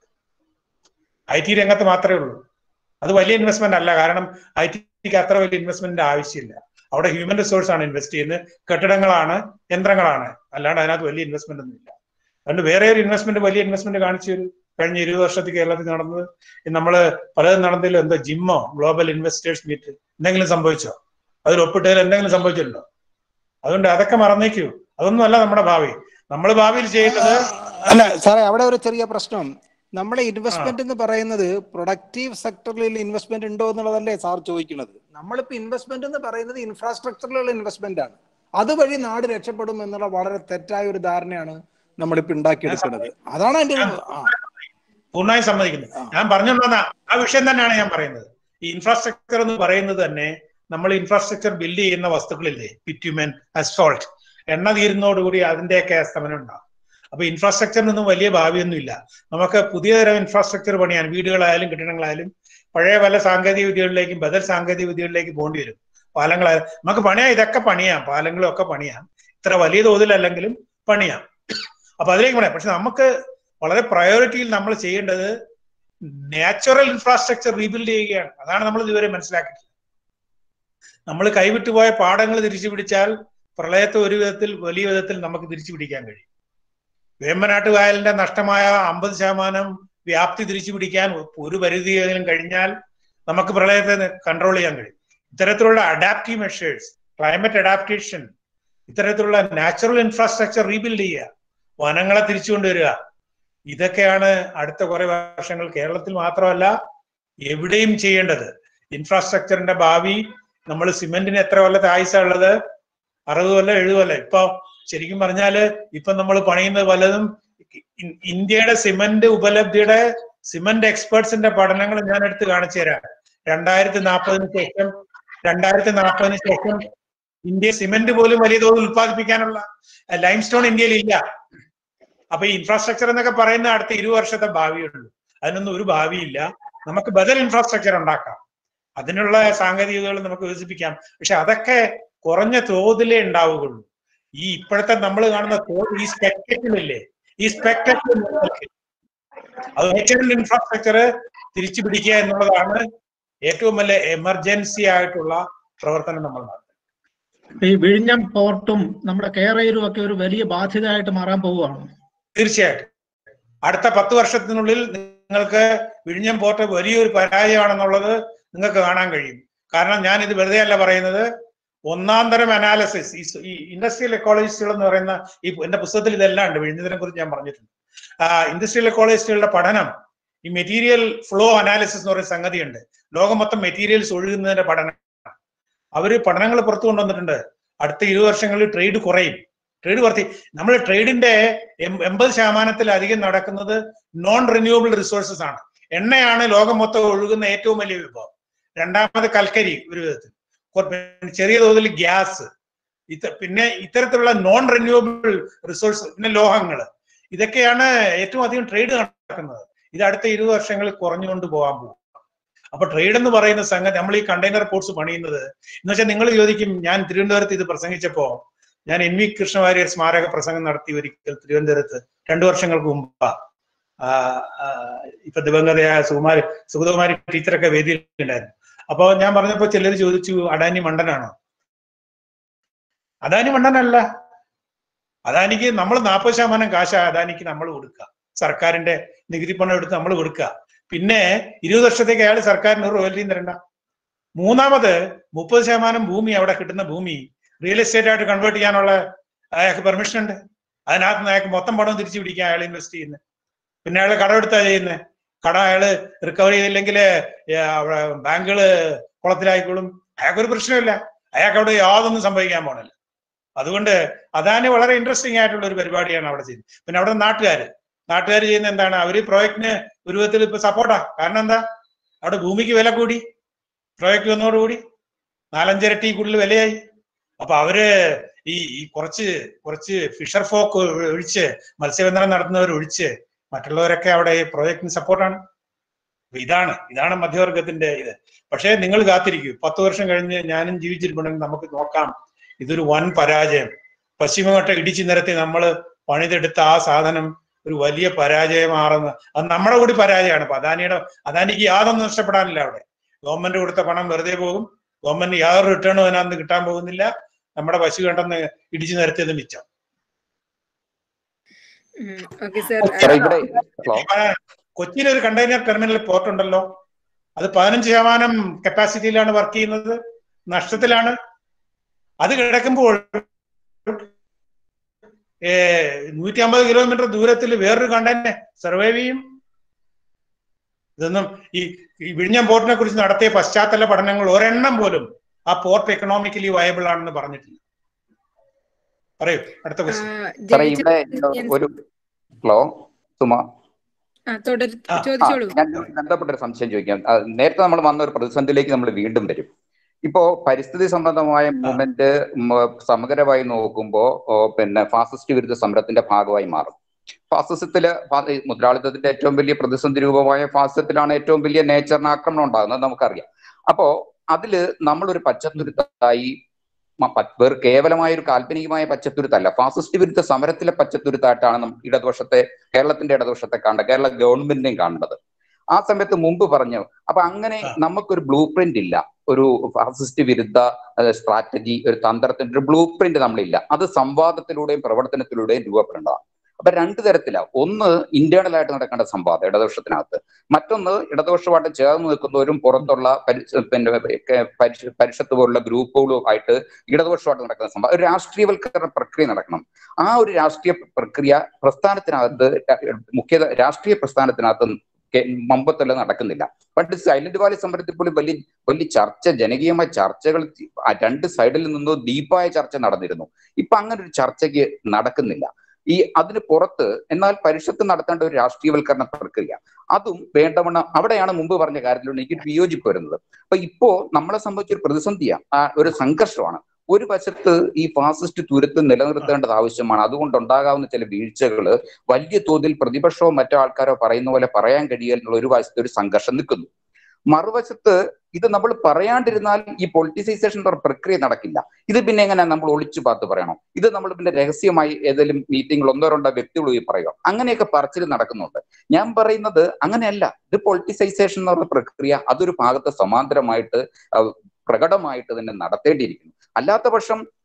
ഐ ടി രംഗത്ത് മാത്രമേ ഉള്ളൂ അത് വലിയ ഇൻവെസ്റ്റ്മെന്റ് അല്ല കാരണം ഐ ടിക്ക് അത്ര വലിയ ഇൻവെസ്റ്റ്മെന്റിന്റെ ആവശ്യമില്ല അവിടെ ഹ്യൂമൻ റിസോഴ്സ് ആണ് ഇൻവെസ്റ്റ് ചെയ്യുന്നത് കെട്ടിടങ്ങളാണ് യന്ത്രങ്ങളാണ് അല്ലാണ്ട് അതിനകത്ത് വലിയ ഇൻവെസ്റ്റ്മെന്റ് ഒന്നും ഇല്ല അതുകൊണ്ട് വേറെ ഒരു ഇൻവെസ്റ്റ്മെന്റ് വലിയ ഇൻവെസ്റ്റ്മെന്റ് കാണിച്ചു തരും കഴിഞ്ഞ ഇരുപത് വർഷത്തിൽ കേരളത്തിൽ നടന്നത് നമ്മള് പലതും നടന്നതിൽ എന്തോ ജിമ്മോ ഗ്ലോബൽ ഇൻവെസ്റ്റേഴ്സ് മീറ്റ് എന്തെങ്കിലും സംഭവിച്ചോ അതിൽ ഒപ്പിട്ടതിൽ എന്തെങ്കിലും സംഭവിച്ചിട്ടുണ്ടോ അതുകൊണ്ട് അതൊക്കെ മറന്നേക്കൂ അതൊന്നും അല്ല നമ്മുടെ ഭാവി നമ്മൾ ഭാവിയിൽ ചെയ്യുന്നത് അല്ല സാറേ അവിടെ ഒരു ചെറിയ പ്രശ്നം നമ്മുടെ ഇൻവെസ്റ്റ്മെന്റ് എന്ന് പറയുന്നത് പ്രൊഡക്റ്റീവ് സെക്ടറിൽ ഇൻവെസ്റ്റ്മെന്റ് ഉണ്ടോ എന്നുള്ളതല്ലേ സാർ ചോദിക്കുന്നത് നമ്മളിപ്പോ ഇൻവെസ്റ്റ്മെന്റ് എന്ന് പറയുന്നത് ഇൻഫ്രാസ്ട്രക്ചറിലുള്ള ഇൻവെസ്റ്റ്മെന്റ് ആണ് അതുവഴി നാട് രക്ഷപ്പെടും എന്നുള്ള വളരെ തെറ്റായ ഒരു ധാരണയാണ് നമ്മളിപ്പോ ഉണ്ടാക്കിയെടുക്കുന്നത് അതാണ് അതിന്റെ ഒരു- ആ. പൂർണ്ണമായും സമ്മതിക്കുന്നു ഞാൻ പറഞ്ഞോണ്ടാ ആ വിഷയം തന്നെയാണ് ഞാൻ പറയുന്നത് ഈ ഇൻഫ്രാസ്ട്രക്ചർ എന്ന് പറയുന്നത് തന്നെ നമ്മൾ ഇൻഫ്രാസ്ട്രക്ചർ ബിൽഡ് ചെയ്യുന്ന വസ്തുക്കളില്ലേ പിറ്റ്യുമൻ അസ്ഫോൾട്ട് എണ്ണ തീരുന്നതോടുകൂടി അതിന്റെയൊക്കെ അസ്തമനം ഉണ്ടാവും അപ്പൊ ഇൻഫ്രാസ്ട്രക്ചറിനൊന്നും വലിയ ഭാവിയൊന്നും ഇല്ല നമുക്ക് പുതിയ തരം ഇൻഫ്രാസ്ട്രക്ചർ പണിയാൻ വീടുകളായാലും കെട്ടിടങ്ങളായാലും പഴയ പല സാങ്കേതിക വിദ്യകളിലേക്കും ബദൽ സാങ്കേതിക വിദ്യകളിലേക്ക് പോകേണ്ടി വരും പാലങ്ങളായാലും നമുക്ക് പണിയാം ഇതൊക്കെ പണിയാം പാലങ്ങളും ഒക്കെ പണിയാം ഇത്ര വലിയ തോതിലല്ലെങ്കിലും പണിയാം അപ്പൊ അതിലേക്ക് പണിയാം പക്ഷെ നമുക്ക് വളരെ പ്രയോറിറ്റിയിൽ നമ്മൾ ചെയ്യേണ്ടത് നാച്ചുറൽ ഇൻഫ്രാസ്ട്രക്ചർ റീബിൽഡ് ചെയ്യുകയാണ് അതാണ് നമ്മൾ ഇതുവരെ മനസ്സിലാക്കിയിട്ടുള്ളത് നമ്മൾ കൈവിട്ടുപോയ പാടങ്ങൾ തിരിച്ചു പിടിച്ചാൽ പ്രളയത്തെ ഒരു വിധത്തിൽ വലിയ വിധത്തിൽ നമുക്ക് തിരിച്ചു പിടിക്കാൻ കഴിയും വേമ്പനാട്ട് കായലിന്റെ നഷ്ടമായ അമ്പത് ശതമാനം വ്യാപ്തി തിരിച്ചു പിടിക്കാൻ ഒരു പരിധിയെങ്കിലും കഴിഞ്ഞാൽ നമുക്ക് പ്രളയത്തെ കൺട്രോൾ ചെയ്യാൻ കഴിയും ഇത്തരത്തിലുള്ള അഡാപ്റ്റീവ് മെഷേഴ്സ് ക്ലൈമറ്റ് അഡാപ്റ്റേഷൻ ഇത്തരത്തിലുള്ള നാച്ചുറൽ ഇൻഫ്രാസ്ട്രക്ചർ റീബിൽഡ് ചെയ്യുക വനങ്ങളെ തിരിച്ചു കൊണ്ടുവരിക ഇതൊക്കെയാണ് അടുത്ത കുറെ വർഷങ്ങൾ കേരളത്തിൽ മാത്രമല്ല എവിടെയും ചെയ്യേണ്ടത് ഇൻഫ്രാസ്ട്രക്ചറിന്റെ ഭാവി നമ്മൾ സിമെന്റിന് എത്ര കൊല്ലത്തെ ആയുസാ ഉള്ളത് അറുപത് കൊല്ലം എഴുപത് കൊല്ലം ഇപ്പൊ ശരിക്കും പറഞ്ഞാല് ഇപ്പൊ നമ്മൾ പണിയുന്നത് പലതും ഇ- ഇന്ത്യയുടെ സിമന്റ് ഉപലബ്ധിയുടെ സിമന്റ് എക്സ്പേർട്സിന്റെ പഠനങ്ങൾ ഞാൻ എടുത്ത് കാണിച്ചു തരാം രണ്ടായിരത്തി നാൽപ്പതിന് ശേഷം രണ്ടായിരത്തി നാൽപ്പതിന് ശേഷം ഇന്ത്യ സിമന്റ് പോലും വലിയ തോതിൽ ഉത്പാദിപ്പിക്കാനുള്ള ലൈം സ്റ്റോൺ ഇന്ത്യയിൽ ഇല്ല അപ്പൊ ഈ ഇൻഫ്രാസ്ട്രക്ചർ എന്നൊക്കെ പറയുന്ന അടുത്ത ഇരു വർഷത്തെ ഭാവിയുള്ളൂ അതിനൊന്നും ഒരു ഭാവിയില്ല നമുക്ക് ബദൽ ഇൻഫ്രാസ്ട്രക്ചർ ഉണ്ടാക്കാം അതിനുള്ള സാങ്കേതികതകൾ നമുക്ക് വികസിപ്പിക്കാം പക്ഷെ അതൊക്കെ കുറഞ്ഞ തോതിലേ ഉണ്ടാവുകയുള്ളൂ ഈ ഇപ്പോഴത്തെ നമ്മൾ കാണുന്ന തോത് ഈ സ്പെക്ടക്കിൾ ഇല്ലേ ഈ സ്പെക്ടക്കിൾ അത് നാച്ചുറൽ ഇൻഫ്രാസ്ട്രക്ചർ തിരിച്ചു പിടിക്കുക എന്നുള്ളതാണ് ഏറ്റവും വലിയ എമർജൻസി ആയിട്ടുള്ള പ്രവർത്തനം നമ്മൾ നടത്തുന്നത് ഈ വിഴിഞ്ഞം പോർട്ടും നമ്മുടെ കേരളയിലും ഒക്കെ ഒരു വലിയ ബാധ്യതയായിട്ട് മാറാൻ പോവുകയാണ് തീർച്ചയായിട്ടും അടുത്ത പത്ത് വർഷത്തിനുള്ളിൽ നിങ്ങൾക്ക് വിഴിഞ്ഞം പോർട്ട് വലിയൊരു പരാജയമാണെന്നുള്ളത് നിങ്ങൾക്ക് കാണാൻ കഴിയും കാരണം ഞാൻ ഇത് വെറുതെ അല്ല പറയുന്നത് ഒന്നാം തരം അനാലിസിസ് ഈ ഇൻഡസ്ട്രിയൽ എക്കോളജിസ്റ്റുകൾ എന്ന് പറയുന്ന ഈ എന്റെ പുസ്തകത്തിൽ ഇതെല്ലാം ഉണ്ട് വിഴിഞ്ഞതിനെ കുറിച്ച് ഞാൻ പറഞ്ഞിട്ടുണ്ട് ഇൻഡസ്ട്രിയൽ എക്കോളജിസ്റ്റുകളുടെ പഠനം ഈ മെറ്റീരിയൽ ഫ്ലോ അനാലിസിസ് എന്ന് പറയുന്ന സംഗതിയുണ്ട് ലോകം മൊത്തം മെറ്റീരിയൽസ് ഒഴുകുന്നതിന്റെ പഠനം അവര് പഠനങ്ങൾ പുറത്തു കൊണ്ടുവന്നിട്ടുണ്ട് അടുത്ത ഇരുപത് വർഷങ്ങളിൽ ട്രേഡ് കുറയും ട്രേഡ് വർത്തി നമ്മൾ ട്രേഡിന്റെ എൺപത് ശതമാനത്തിലധികം നടക്കുന്നത് നോൺ റിന്യൂവബിൾ റിസോഴ്സസ് ആണ് എണ്ണയാണ് ലോകം മൊത്തം ഒഴുകുന്ന ഏറ്റവും വലിയ വിഭവം രണ്ടാമത് കൽക്കരി ഒരു വിധത്തിൽ കൊ- ചെറിയ തോതിൽ ഗ്യാസ് ഇത്ത പിന്നെ ഇത്തരത്തിലുള്ള നോൺ റിന്യൂവബിൾ റിസോഴ്സ് പിന്നെ ലോഹങ്ങൾ ഇതൊക്കെയാണ് ഏറ്റവും അധികം ട്രേഡ് നടക്കുന്നത് ഇത് അടുത്ത ഇരുപത് വർഷങ്ങളിൽ കുറഞ്ഞുകൊണ്ട് പോകാൻ പോകും അപ്പൊ ട്രേഡ് എന്ന് പറയുന്ന സംഗതി നമ്മൾ ഈ കണ്ടെയ്നർ പോർട്സ് പണിയുന്നത് എന്ന് വെച്ചാൽ നിങ്ങൾ ചോദിക്കും ഞാൻ തിരുവനന്തപുരത്ത് ഇത് പ്രസംഗിച്ചപ്പോ ഞാൻ എൻ വി കൃഷ്ണവാര്യർ സ്മാരക പ്രസംഗം നടത്തി ഒരിക്കൽ തിരുവനന്തപുരത്ത് രണ്ടു വർഷങ്ങൾക്ക് മുമ്പാ ആ, ആ, ഇപ്പൊ ദിവംഗതയായ സുകുമാരി സുഗതകുമാരി ടീച്ചറൊക്കെ വേദിയിൽ ഉണ്ടായിരുന്നു അപ്പൊ ഞാൻ പറഞ്ഞപ്പോ ചിലർ ചോദിച്ചു അഡാനി മണ്ടനാണോ അദാനി മണ്ടനല്ല അദാനിക്ക് നമ്മൾ നാൽപ്പത് ശതമാനം കാശ അദാനിക്ക് നമ്മൾ കൊടുക്കുക സർക്കാരിന്റെ നികുതി പണം എടുത്ത് നമ്മൾ കൊടുക്കുക പിന്നെ ഇരുപത് വർഷത്തേക്ക് അയാൾ സർക്കാരിന് ഒരു റോയൽറ്റിയും തരണ്ട മൂന്നാമത് മുപ്പത് ശതമാനം ഭൂമി അവിടെ കിട്ടുന്ന ഭൂമി റിയൽ എസ്റ്റേറ്റ് ആയിട്ട് കൺവേർട്ട് ചെയ്യാനുള്ള അയാൾക്ക് പെർമിഷൻ ഉണ്ട് അതിനകത്ത് നിന്ന് അയാൾക്ക് മൊത്തം പണം തിരിച്ചു പിടിക്കാൻ അയാൾ ഇൻവെസ്റ്റ് ചെയ്യുന്നത് പിന്നെ അയാൾ കടമെടുത്താ ചെയ്യുന്നത് കടം അയാള് റിക്കവർ ചെയ്തില്ലെങ്കിൽ ബാങ്കുകള് കുളത്തിലായിക്കോളും അയാൾക്കൊരു പ്രശ്നമില്ല അയാൾക്ക് അവിടെ യാതൊന്നും സംഭവിക്കാൻ പോണില്ല അതുകൊണ്ട് അദാനി വളരെ ഇൻട്രസ്റ്റിംഗ് ആയിട്ടുള്ള ഒരു പരിപാടിയാണ് അവിടെ ചെയ്യുന്നത് പിന്നെ അവിടെ നാട്ടുകാർ നാട്ടുകാർ ചെയ്യുന്ന എന്താണ് അവര് പ്രോജക്റ്റിന് ഒരു വിധത്തിൽ ഇപ്പൊ സപ്പോർട്ടാ കാരണം എന്താ അവിടെ ഭൂമിക്ക് വില കൂടി പ്രോജക്റ്റ് വന്നതോടുകൂടി നാലഞ്ചിരട്ടി കൂടുതൽ വിലയായി അപ്പൊ അവര് ഈ ഈ കുറച്ച് കുറച്ച് ഫിഷർ ഫോക്ക് ഒഴിച്ച് മത്സ്യബന്ധനം നടത്തുന്നവർ ഒഴിച്ച് മറ്റുള്ളവരൊക്കെ അവിടെ ഈ പ്രോജക്റ്റിന് സപ്പോർട്ടാണ് അപ്പൊ ഇതാണ് ഇതാണ് മധ്യവർഗത്തിന്റെ ഇത് പക്ഷേ നിങ്ങൾ കാത്തിരിക്കൂ പത്ത് വർഷം കഴിഞ്ഞ് ഞാനും ജീവിച്ചിരിപ്പുണ്ടെങ്കിൽ നമുക്ക് നോക്കാം ഇതൊരു വൻ പരാജയം പശ്ചിമഘട്ട ഇടിച്ചു നിരത്തി നമ്മൾ പണിതെടുത്ത ആ സാധനം ഒരു വലിയ പരാജയമാണെന്ന് അത് നമ്മുടെ കൂടി പരാജയമാണ് അപ്പൊ അദാനിയുടെ അദാനിക്ക് യാതൊന്നും നഷ്ടപ്പെടാനില്ല അവിടെ ഗവൺമെന്റ് കൊടുത്ത പണം വെറുതെ പോകും ഗവൺമെന്റ് യാതൊരു റിട്ടേണും അതിനകത്ത് കിട്ടാൻ പോകുന്നില്ല നമ്മുടെ പശു കണ്ടെന്ന് ഇടിച്ചു നിരത്തിയത് മിച്ചം ഓക്കെ സർ സാറേ ഇവിടെ ഹലോ കൊച്ചിയിൽ ഒരു കണ്ടെയ്നർ ടെർമിനൽ പോർട്ട് ഉണ്ടല്ലോ അത് പതിനഞ്ച് ശതമാനം കപ്പാസിറ്റിയിലാണ് വർക്ക് ചെയ്യുന്നത് നഷ്ടത്തിലാണ് അത് കിടക്കുമ്പോൾ നൂറ്റി അമ്പത് കിലോമീറ്റർ ദൂരത്തിൽ വേറൊരു കണ്ടെയ്നർ സർവൈവ് ചെയ്യും ഇതൊന്നും ഈ ഈ വിഴിഞ്ഞം പോർട്ടിനെ കുറിച്ച് നടത്തിയ പശ്ചാത്തല പഠനങ്ങൾ ഒരെണ്ണം പോലും ആ പോർട്ട് എക്കണോമിക്കലി വയബിൾ ആണെന്ന് പറഞ്ഞിട്ടില്ല പറയൂ അടുത്ത ക്വസ്റ്റ്യൻ സാറേ ഇവിടെ ഒരു ഹലോ സുമ തുടർ ആ, ആ, ചോദിച്ചോളൂ ഞാൻ ഇതുമായി ബന്ധപ്പെട്ട ഒരു സംശയം ചോദിക്കാം ആ, നേരത്തെ നമ്മൾ വന്ന ഒരു പ്രതിസന്ധിയിലേക്ക് നമ്മൾ വീണ്ടും വരും ഇപ്പോ പരിസ്ഥിതി സംബന്ധമായ മൂവ്മെന്റ് സമഗ്രമായി നോക്കുമ്പോ ഓ, പിന്നെ ഫാസിസ്റ്റ് വിരുദ്ധ സമരത്തിന്റെ ഭാഗമായി മാറും ഫാസിസത്തില് ഫാ- ഈ മുതലാളിത്തത്തിന്റെ ഏറ്റവും വലിയ പ്രതിസന്ധി രൂപമായ ഫാസിസത്തിലാണ് ഏറ്റവും വലിയ നേച്ചറിന് ആക്രമണം ഉണ്ടാകുന്നത് നമുക്കറിയാം അപ്പോ അതില് നമ്മളൊരു പച്ചത്തുരുത്തായി മ- പ- വേറെ കേവലമായ ഒരു കാൽപ്പനികമായ പച്ചത്തുരുത്തല്ല ഫാസിസ്റ്റ് വിരുദ്ധ സമരത്തിലെ പച്ചത്തുരുത്തായിട്ടാണ് നമുക്ക് ഇടതുപക്ഷത്തെ കേരളത്തിന്റെ ഇടതുപക്ഷത്തെ കാണേണ്ടത് കേരള ഗവൺമെന്റിനെയും കാണേണ്ടത് ആ സമയത്ത് മുമ്പ് പറഞ്ഞു അപ്പൊ അങ്ങനെ ആ. നമുക്കൊരു ബ്ലൂ പ്രിന്റ് ഇല്ല ഒരു ഫാസിസ്റ്റ് വിരുദ്ധ സ്ട്രാറ്റജി ഒരു തന്ത്രത്തിന്റെ ഒരു ബ്ലൂ പ്രിന്റ് നമ്മളില്ല അത് സംവാദത്തിലൂടെയും പ്രവർത്തനത്തിലൂടെയും രൂപപ്പെടേണ്ടതാണ് അപ്പൊ രണ്ട് തരത്തിലാണ് ഒന്ന് ഇന്റേണൽ ആയിട്ട് നടക്കേണ്ട സംവാദം ഇടതുപക്ഷത്തിനകത്ത് മറ്റൊന്ന് ഇടതുപക്ഷമായിട്ട് ചേർന്ന് നിൽക്കുന്നവരും പുറത്തുള്ള പരി- പിന്നെ ഒക്കെ പരിഷ- പരിഷത്ത് പോലുള്ള ഗ്രൂപ്പുകളും ആയിട്ട് ഇടതുപക്ഷമായിട്ട് നടക്കുന്ന സംഭവം ഒരു രാഷ്ട്രീയവൽക്കരണ പ്രക്രിയ നടക്കണം ആ ഒരു രാഷ്ട്രീയ പ്രക്രിയ പ്രസ്ഥാനത്തിനകത്ത് ര- മുഖ്യ രാഷ്ട്രീയ പ്രസ്ഥാനത്തിനകത്ത് കെ- മുമ്പത്തല്ല നടക്കുന്നില്ല പണ്ട് സൈലന്റ് വാലി സമരത്തിൽ പോലും വലിയ വലിയ ചർച്ച ജനകീയമായ ചർച്ചകൾ ആ രണ്ട് സൈഡിൽ നിന്നും ഡീപ്പായ ചർച്ച നടന്നിരുന്നു ഇപ്പൊ അങ്ങനെ ഒരു ചർച്ചയ്ക്ക് നടക്കുന്നില്ല ഈ അതിന് പുറത്ത് എന്നാൽ പരിഷത്ത് നടത്തേണ്ട ഒരു രാഷ്ട്രീയവൽക്കരണ പ്രക്രിയ അതും വേണ്ടവണ്ണം അവിടെയാണ് മുമ്പ് പറഞ്ഞ കാര്യത്തിലൂടെ എനിക്ക് വിയോജിപ്പ് വരുന്നത് അപ്പൊ ഇപ്പോ നമ്മളെ സംബന്ധിച്ച് ഒരു പ്രതിസന്ധിയാണ് ആ ഒരു സംഘർഷമാണ് ഒരു വശത്ത് ഈ ഫാസിസ്റ്റ് തുരുത്ത് നിലനിർത്തേണ്ടത് ആവശ്യമാണ് അതുകൊണ്ട് ഉണ്ടാകാവുന്ന ചില വീഴ്ചകൾ വലിയ തോതിൽ പ്രതിപക്ഷമോ മറ്റോ ആൾക്കാരോ പറയുന്ന പോലെ പറയാൻ കഴിയുന്നുള്ള ഒരു വശത്ത് ഒരു സംഘർഷം നിൽക്കുന്നു മറുവശത്ത് ഇത് നമ്മൾ പറയാണ്ടിരുന്നാൽ ഈ പൊളിറ്റിസൈസേഷൻ പ്രക്രിയ നടക്കില്ല ഇത് പിന്നെ എങ്ങനെ നമ്മൾ ഒളിച്ചു പാത്ത് പറയണോ ഇത് നമ്മൾ പിന്നെ രഹസ്യമായി ഏതെങ്കിലും മീറ്റിംഗിൽ ഒന്നോ രണ്ടോ വ്യക്തികൾ പോയി പറയുക അങ്ങനെയൊക്കെ പറച്ചിൽ നടക്കുന്നുണ്ട് ഞാൻ പറയുന്നത് അങ്ങനെയല്ല ഇത് പൊളിറ്റിസൈസേഷൻ എന്ന് പറഞ്ഞ പ്രക്രിയ അതൊരു ഭാഗത്ത് സമാന്തരമായിട്ട് അഹ് പ്രകടമായിട്ട് തന്നെ നടത്തേണ്ടിയിരിക്കുന്നു അല്ലാത്ത പക്ഷം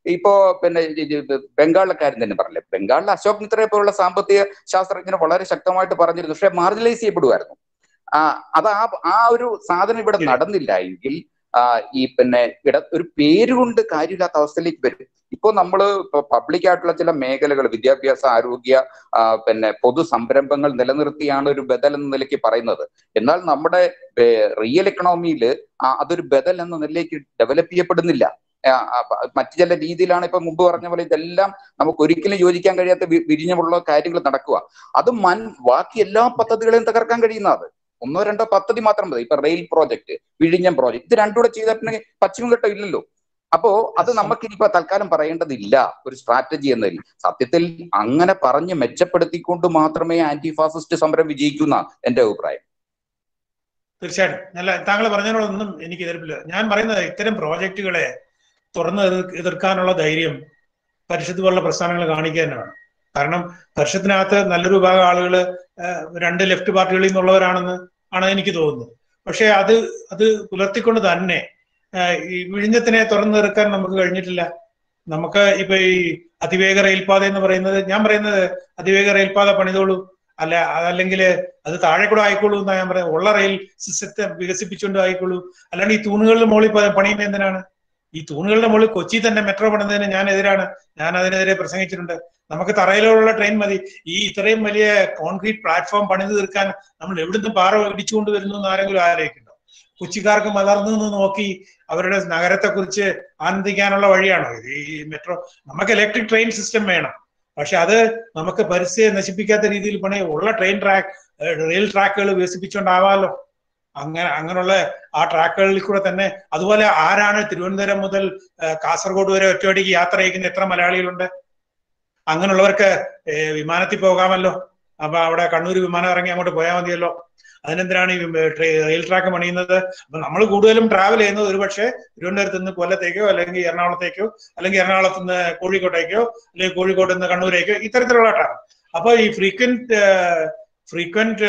ഇപ്പോ പിന്നെ ഈ- ഈ ബംഗാളിലെ കാര്യം തന്നെ പറഞ്ഞില്ലേ ബംഗാളിലെ അശോക് മിത്രയെ പോലുള്ള സാമ്പത്തിക ശാസ്ത്രജ്ഞർ വളരെ ശക്തമായിട്ട് പറഞ്ഞിരുന്നു പക്ഷെ മാർജിനലൈസ് ചെയ്യപ്പെടുമായിരുന്നു ആ അത് ആ ആ ഒരു സാധനം ഇവിടെ ശരി. നടന്നില്ല എങ്കിൽ ആ, ഈ പിന്നെ ഇട ഒരു പേരുകൊണ്ട് കാര്യമില്ലാത്ത അവസ്ഥയിലേക്ക് വരും ഇപ്പൊ നമ്മള് പബ്ലിക് ആയിട്ടുള്ള ചില മേഖലകൾ വിദ്യാഭ്യാസ ആരോഗ്യ ആ, പിന്നെ പൊതു സംരംഭങ്ങൾ നിലനിർത്തിയാണ് ഒരു ബദൽ എന്ന നിലയ്ക്ക് പറയുന്നത് എന്നാൽ നമ്മുടെ റിയൽ എക്കണോമിയിൽ അതൊരു ബദൽ എന്ന നിലയ്ക്ക് ഡെവലപ്പ് ചെയ്യപ്പെടുന്നില്ല ആ, ആ, പ- മറ്റു ചില രീതിയിലാണ് ഇപ്പൊ മുമ്പ് പറഞ്ഞ പോലെ ഇതെല്ലാം നമുക്ക് ഒരിക്കലും യോജിക്കാൻ കഴിയാത്ത വി- വിരിഞ്ഞമുള്ള കാര്യങ്ങൾ നടക്കുക അത് മൻ ബാക്കി എല്ലാ പദ്ധതികളെയും തകർക്കാൻ കഴിയുന്ന അത് ഒന്നോ രണ്ടോ പദ്ധതി മാത്രം മതി ഇപ്പൊ റെയിൽ പ്രോജക്ട് വിഴിഞ്ഞം പ്രോജക്ട് ഇത് രണ്ടുകൂടെ ചെയ്താൽ പിന്നെ പശ്ചിമഘട്ടം ഇല്ലല്ലോ അപ്പോ അത് നമുക്ക് ഇനിയിപ്പോ തൽക്കാലം പറയേണ്ടതില്ല ഒരു സ്ട്രാറ്റജി എന്നതിൽ സത്യത്തിൽ അങ്ങനെ പറഞ്ഞ് മെച്ചപ്പെടുത്തിക്കൊണ്ട് മാത്രമേ ആന്റി ഫാസിസ്റ്റ് സമരം വിജയിക്കൂ എന്നാ എന്റെ അഭിപ്രായം തീർച്ചയായിട്ടും നല്ല താങ്കൾ പറഞ്ഞതിനോടൊന്നും എനിക്ക് എതിർപ്പില്ല ഞാൻ പറയുന്നത് ഇത്തരം പ്രോജക്റ്റുകളെ തുറന്ന് എതിർ- എതിർക്കാനുള്ള ധൈര്യം പരിഷത്ത് പോലുള്ള പ്രസ്ഥാനങ്ങൾ കാണിക്കുക തന്നെ വേണം കാരണം പരിഷത്തിനകത്ത് നല്ലൊരു വിഭാഗം ആളുകൾ രണ്ട് ലെഫ്റ്റ് പാർട്ടികളിൽ നിന്നുള്ളവരാണെന്ന് ആണ് എനിക്ക് തോന്നുന്നത് പക്ഷെ അത് അത് പുലർത്തിക്കൊണ്ട് തന്നെ ആ, ഈ വിഴിഞ്ഞത്തിനെ തുറന്നു തീർക്കാൻ നമുക്ക് കഴിഞ്ഞിട്ടില്ല നമുക്ക് ഇപ്പൊ ഈ അതിവേഗ റെയിൽപാത എന്ന് പറയുന്നത് ഞാൻ പറയുന്നത് അതിവേഗ റെയിൽപാത പണിതോളൂ അല്ല അതല്ലെങ്കിൽ അത് താഴെ കൂടെ ആയിക്കോളൂ എന്നാ ഞാൻ പറയുന്നത് ഉള്ള റെയിൽ സിസ്റ്റത്തെ വികസിപ്പിച്ചുകൊണ്ട് ആയിക്കോളൂ അല്ലാണ്ട് ഈ തൂണുകളുടെ മുകളിൽ പ- പണിയുന്നത് എന്തിനാണ് ഈ തൂണുകളുടെ മുകളിൽ കൊച്ചി തന്നെ മെട്രോ പണിതതിന് ഞാൻ എതിരാണ് ഞാൻ അതിനെതിരെ പ്രസംഗിച്ചിട്ടുണ്ട് നമുക്ക് തറയിലുള്ള ട്രെയിൻ മതി ഈ ഇത്രയും വലിയ കോൺക്രീറ്റ് പ്ലാറ്റ്ഫോം പണിത് തീർക്കാൻ നമ്മൾ എവിടുന്ന് പാറ ഇടിച്ചുകൊണ്ട് വരുന്നു എന്ന് ആരെങ്കിലും ആലോചിക്കുന്നുണ്ടോ കൊച്ചിക്കാർക്ക് മലർന്നു നിന്ന് നോക്കി അവരുടെ നഗരത്തെ കുറിച്ച് ആനന്ദിക്കാനുള്ള വഴിയാണോ ഇത് ഈ മെട്രോ നമുക്ക് ഇലക്ട്രിക് ട്രെയിൻ സിസ്റ്റം വേണം പക്ഷെ അത് നമുക്ക് പരിസ്ഥിതിയെ നശിപ്പിക്കാത്ത രീതിയിൽ പണി ഉള്ള ട്രെയിൻ ട്രാക്ക് റെയിൽ ട്രാക്കുകൾ വികസിപ്പിച്ചുകൊണ്ടാവാമല്ലോ അങ്ങനെ അങ്ങനെയുള്ള ആ ട്രാക്കുകളിൽ കൂടെ തന്നെ അതുപോലെ ആരാണ് തിരുവനന്തപുരം മുതൽ ആ, കാസർഗോഡ് വരെ ഒറ്റയടിക്ക് യാത്ര അയക്കുന്ന എത്ര മലയാളികളുണ്ട് അങ്ങനെയുള്ളവർക്ക് ഏ, വിമാനത്തിൽ പോകാമല്ലോ അപ്പൊ അവിടെ കണ്ണൂർ വിമാനം ഇറങ്ങി അങ്ങോട്ട് പോയാൽ മതിയല്ലോ അതിനെന്തിനാണ് ഈ ട്രെ- റെയിൽ ട്രാക്ക് പണിയുന്നത് അപ്പൊ നമ്മൾ കൂടുതലും ട്രാവൽ ചെയ്യുന്നത് ഒരുപക്ഷെ തിരുവനന്തപുരത്ത് നിന്ന് കൊല്ലത്തേക്കോ അല്ലെങ്കിൽ എറണാകുളത്തേക്കോ അല്ലെങ്കിൽ എറണാകുളത്ത് നിന്ന് കോഴിക്കോട്ടേക്കോ അല്ലെങ്കിൽ കോഴിക്കോട്ട് നിന്ന് കണ്ണൂരേക്കോ ഇത്തരത്തിലുള്ള ട്രാവൽ അപ്പൊ ഈ ഫ്രീക്വന്റ് ഫ്രീക്വന്റ്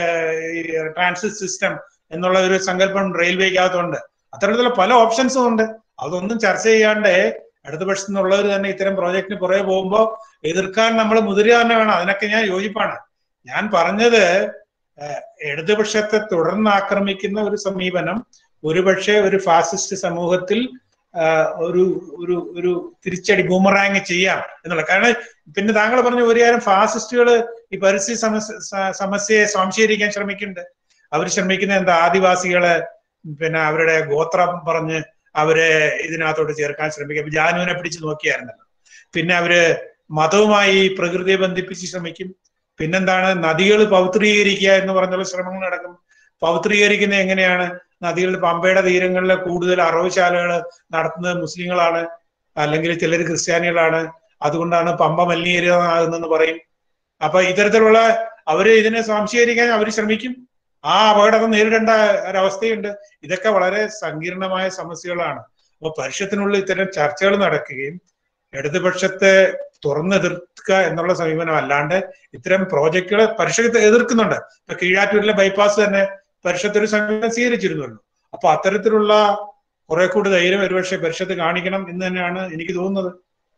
ട്രാൻസിറ്റ് സിസ്റ്റം എന്നുള്ള ഒരു സങ്കല്പം റെയിൽവേക്കകത്തുണ്ട് അത്തരത്തിലുള്ള പല ഓപ്ഷൻസും ഉണ്ട് അതൊന്നും ചർച്ച ചെയ്യാണ്ട് ഇടതുപക്ഷത്തു നിന്നുള്ളവർ തന്നെ ഇത്തരം പ്രോജക്റ്റിന് പുറകെ പോകുമ്പോൾ എതിർക്കാൻ നമ്മൾ മുതിരുക തന്നെ വേണം അതിനൊക്കെ ഞാൻ യോജിപ്പാണ് ഞാൻ പറഞ്ഞത് ഏഹ്, ഇടതുപക്ഷത്തെ തുടർന്ന് ആക്രമിക്കുന്ന ഒരു സമീപനം ഒരുപക്ഷെ ഒരു ഫാസിസ്റ്റ് സമൂഹത്തിൽ ആഹ്, ഒരു ഒരു ഒരു തിരിച്ചടി ബൂമറാങ് ചെയ്യാം എന്നുള്ള കാരണം പിന്നെ താങ്കൾ പറഞ്ഞ ഒരു കാര്യം ഫാസിസ്റ്റുകൾ ഈ പരിസ്ഥിതി സമസ്യ സ- സമസ്യയെ സ്വാംശീകരിക്കാൻ ശ്രമിക്കുന്നുണ്ട് അവർ ശ്രമിക്കുന്ന എന്താ ആദിവാസികളെ പിന്നെ അവരുടെ ഗോത്രം പറഞ്ഞ് അവരെ ഇതിനകത്തോട്ട് ചേർക്കാൻ ശ്രമിക്കും ജാനുവിനെ പിടിച്ച് നോക്കിയായിരുന്നല്ലോ പിന്നെ അവര് മതവുമായി പ്രകൃതിയെ ബന്ധിപ്പിച്ച് ശ്രമിക്കും പിന്നെന്താണ് നദികൾ പൗത്രീകരിക്കുക എന്ന് പറഞ്ഞുള്ള ശ്രമങ്ങൾ നടക്കും പൗത്രീകരിക്കുന്ന എങ്ങനെയാണ് നദികൾ പമ്പയുടെ തീരങ്ങളിലെ കൂടുതൽ അറവുശാലകൾ നടത്തുന്നത് മുസ്ലിങ്ങളാണ് അല്ലെങ്കിൽ ചിലർ ക്രിസ്ത്യാനികളാണ് അതുകൊണ്ടാണ് പമ്പ മലിനീകരണമാകുന്നെന്ന് പറയും അപ്പൊ ഇത്തരത്തിലുള്ള അവര് ഇതിനെ സ്വാംശീകരിക്കാൻ അവർ ശ്രമിക്കും ആ അപകടം നേരിടേണ്ട ഒരവസ്ഥയുണ്ട് ഇതൊക്കെ വളരെ സങ്കീർണമായ സമസ്യകളാണ് അപ്പൊ പരിഷത്തിനുള്ളിൽ ഇത്തരം ചർച്ചകൾ നടക്കുകയും ഇടതുപക്ഷത്തെ തുറന്നെതിർക്കുക എന്നുള്ള സമീപനം അല്ലാണ്ട് ഇത്തരം പ്രോജക്റ്റുകൾ പരിഷത്ത് എതിർക്കുന്നുണ്ട് ഇപ്പൊ കീഴാറ്റൂരിലെ ബൈപ്പാസ് തന്നെ പരിഷത്ത് ഒരു സമീപനം സ്വീകരിച്ചിരുന്നല്ലോ അപ്പൊ അത്തരത്തിലുള്ള കുറെ കൂടി ധൈര്യം ഒരുപക്ഷെ പരിഷത്ത് കാണിക്കണം എന്ന് തന്നെയാണ് എനിക്ക് തോന്നുന്നത്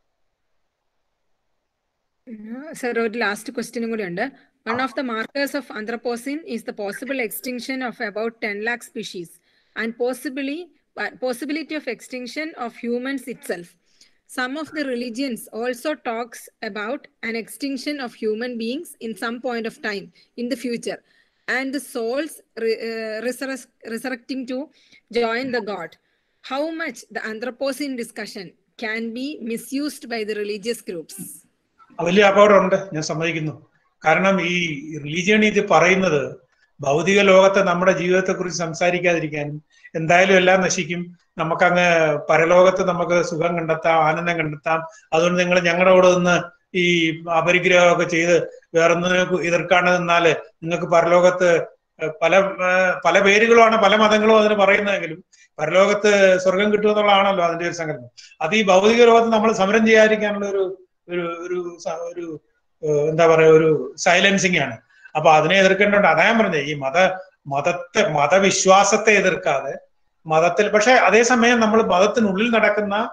സർ ഒരു ലാസ്റ്റ് ക്വസ്റ്റ്യനും കൂടി ഉണ്ട് one of the markers of anthropocene is the possible extinction of about ten lakh species and possibly possibility of extinction of humans itself. Some of the religions also talks about an extinction of human beings in some point of time in the future, and the souls re- uh, resurrec- resurrecting to join the God. How much the Anthropocene discussion can be misused by the religious groups? വലിയ അപകടമുണ്ട് ഞാൻ സമ്മതിക്കുന്നു കാരണം ഈ religion ഇത് പറയുന്നത് ഭൗതിക ലോകത്തെ നമ്മുടെ ജീവിതത്തെ കുറിച്ച് സംസാരിക്കാതിരിക്കാനും എന്തായാലും എല്ലാം നശിക്കും നമുക്കങ്ങ് പരലോകത്ത് നമുക്ക് സുഖം കണ്ടെത്താം ആനന്ദം കണ്ടെത്താം അതുകൊണ്ട് നിങ്ങൾ ഞങ്ങളുടെ കൂടെ നിന്ന് ഈ അപരിഗ്രഹമൊക്കെ ചെയ്ത് വേറൊന്നിനെ എതിർക്കാണ്ട് നിന്നാല് നിങ്ങൾക്ക് പരലോകത്ത് പല പല പേരുകളുമാണ് പല മതങ്ങളും അതിന് പറയുന്നതെങ്കിലും പരലോകത്ത് സ്വർഗം കിട്ടുമെന്നുള്ളതാണല്ലോ അതിന്റെ ഒരു സങ്കല്പം അത് ഈ ഭൗതിക ലോകത്ത് നമ്മൾ സമരം ചെയ്യാതിരിക്കാനുള്ള ഒരു ഒരു ഒരു സ- ഒരു ഏഹ് എന്താ പറയാ ഒരു സൈലൻസിങ് ആണ് അപ്പൊ അതിനെ എതിർക്കേണ്ടതുണ്ട് അതാ ഞാൻ പറഞ്ഞത് ഈ മത മതത്തെ മതവിശ്വാസത്തെ എതിർക്കാതെ മതത്തിൽ പക്ഷെ അതേസമയം നമ്മൾ മതത്തിനുള്ളിൽ നടക്കുന്ന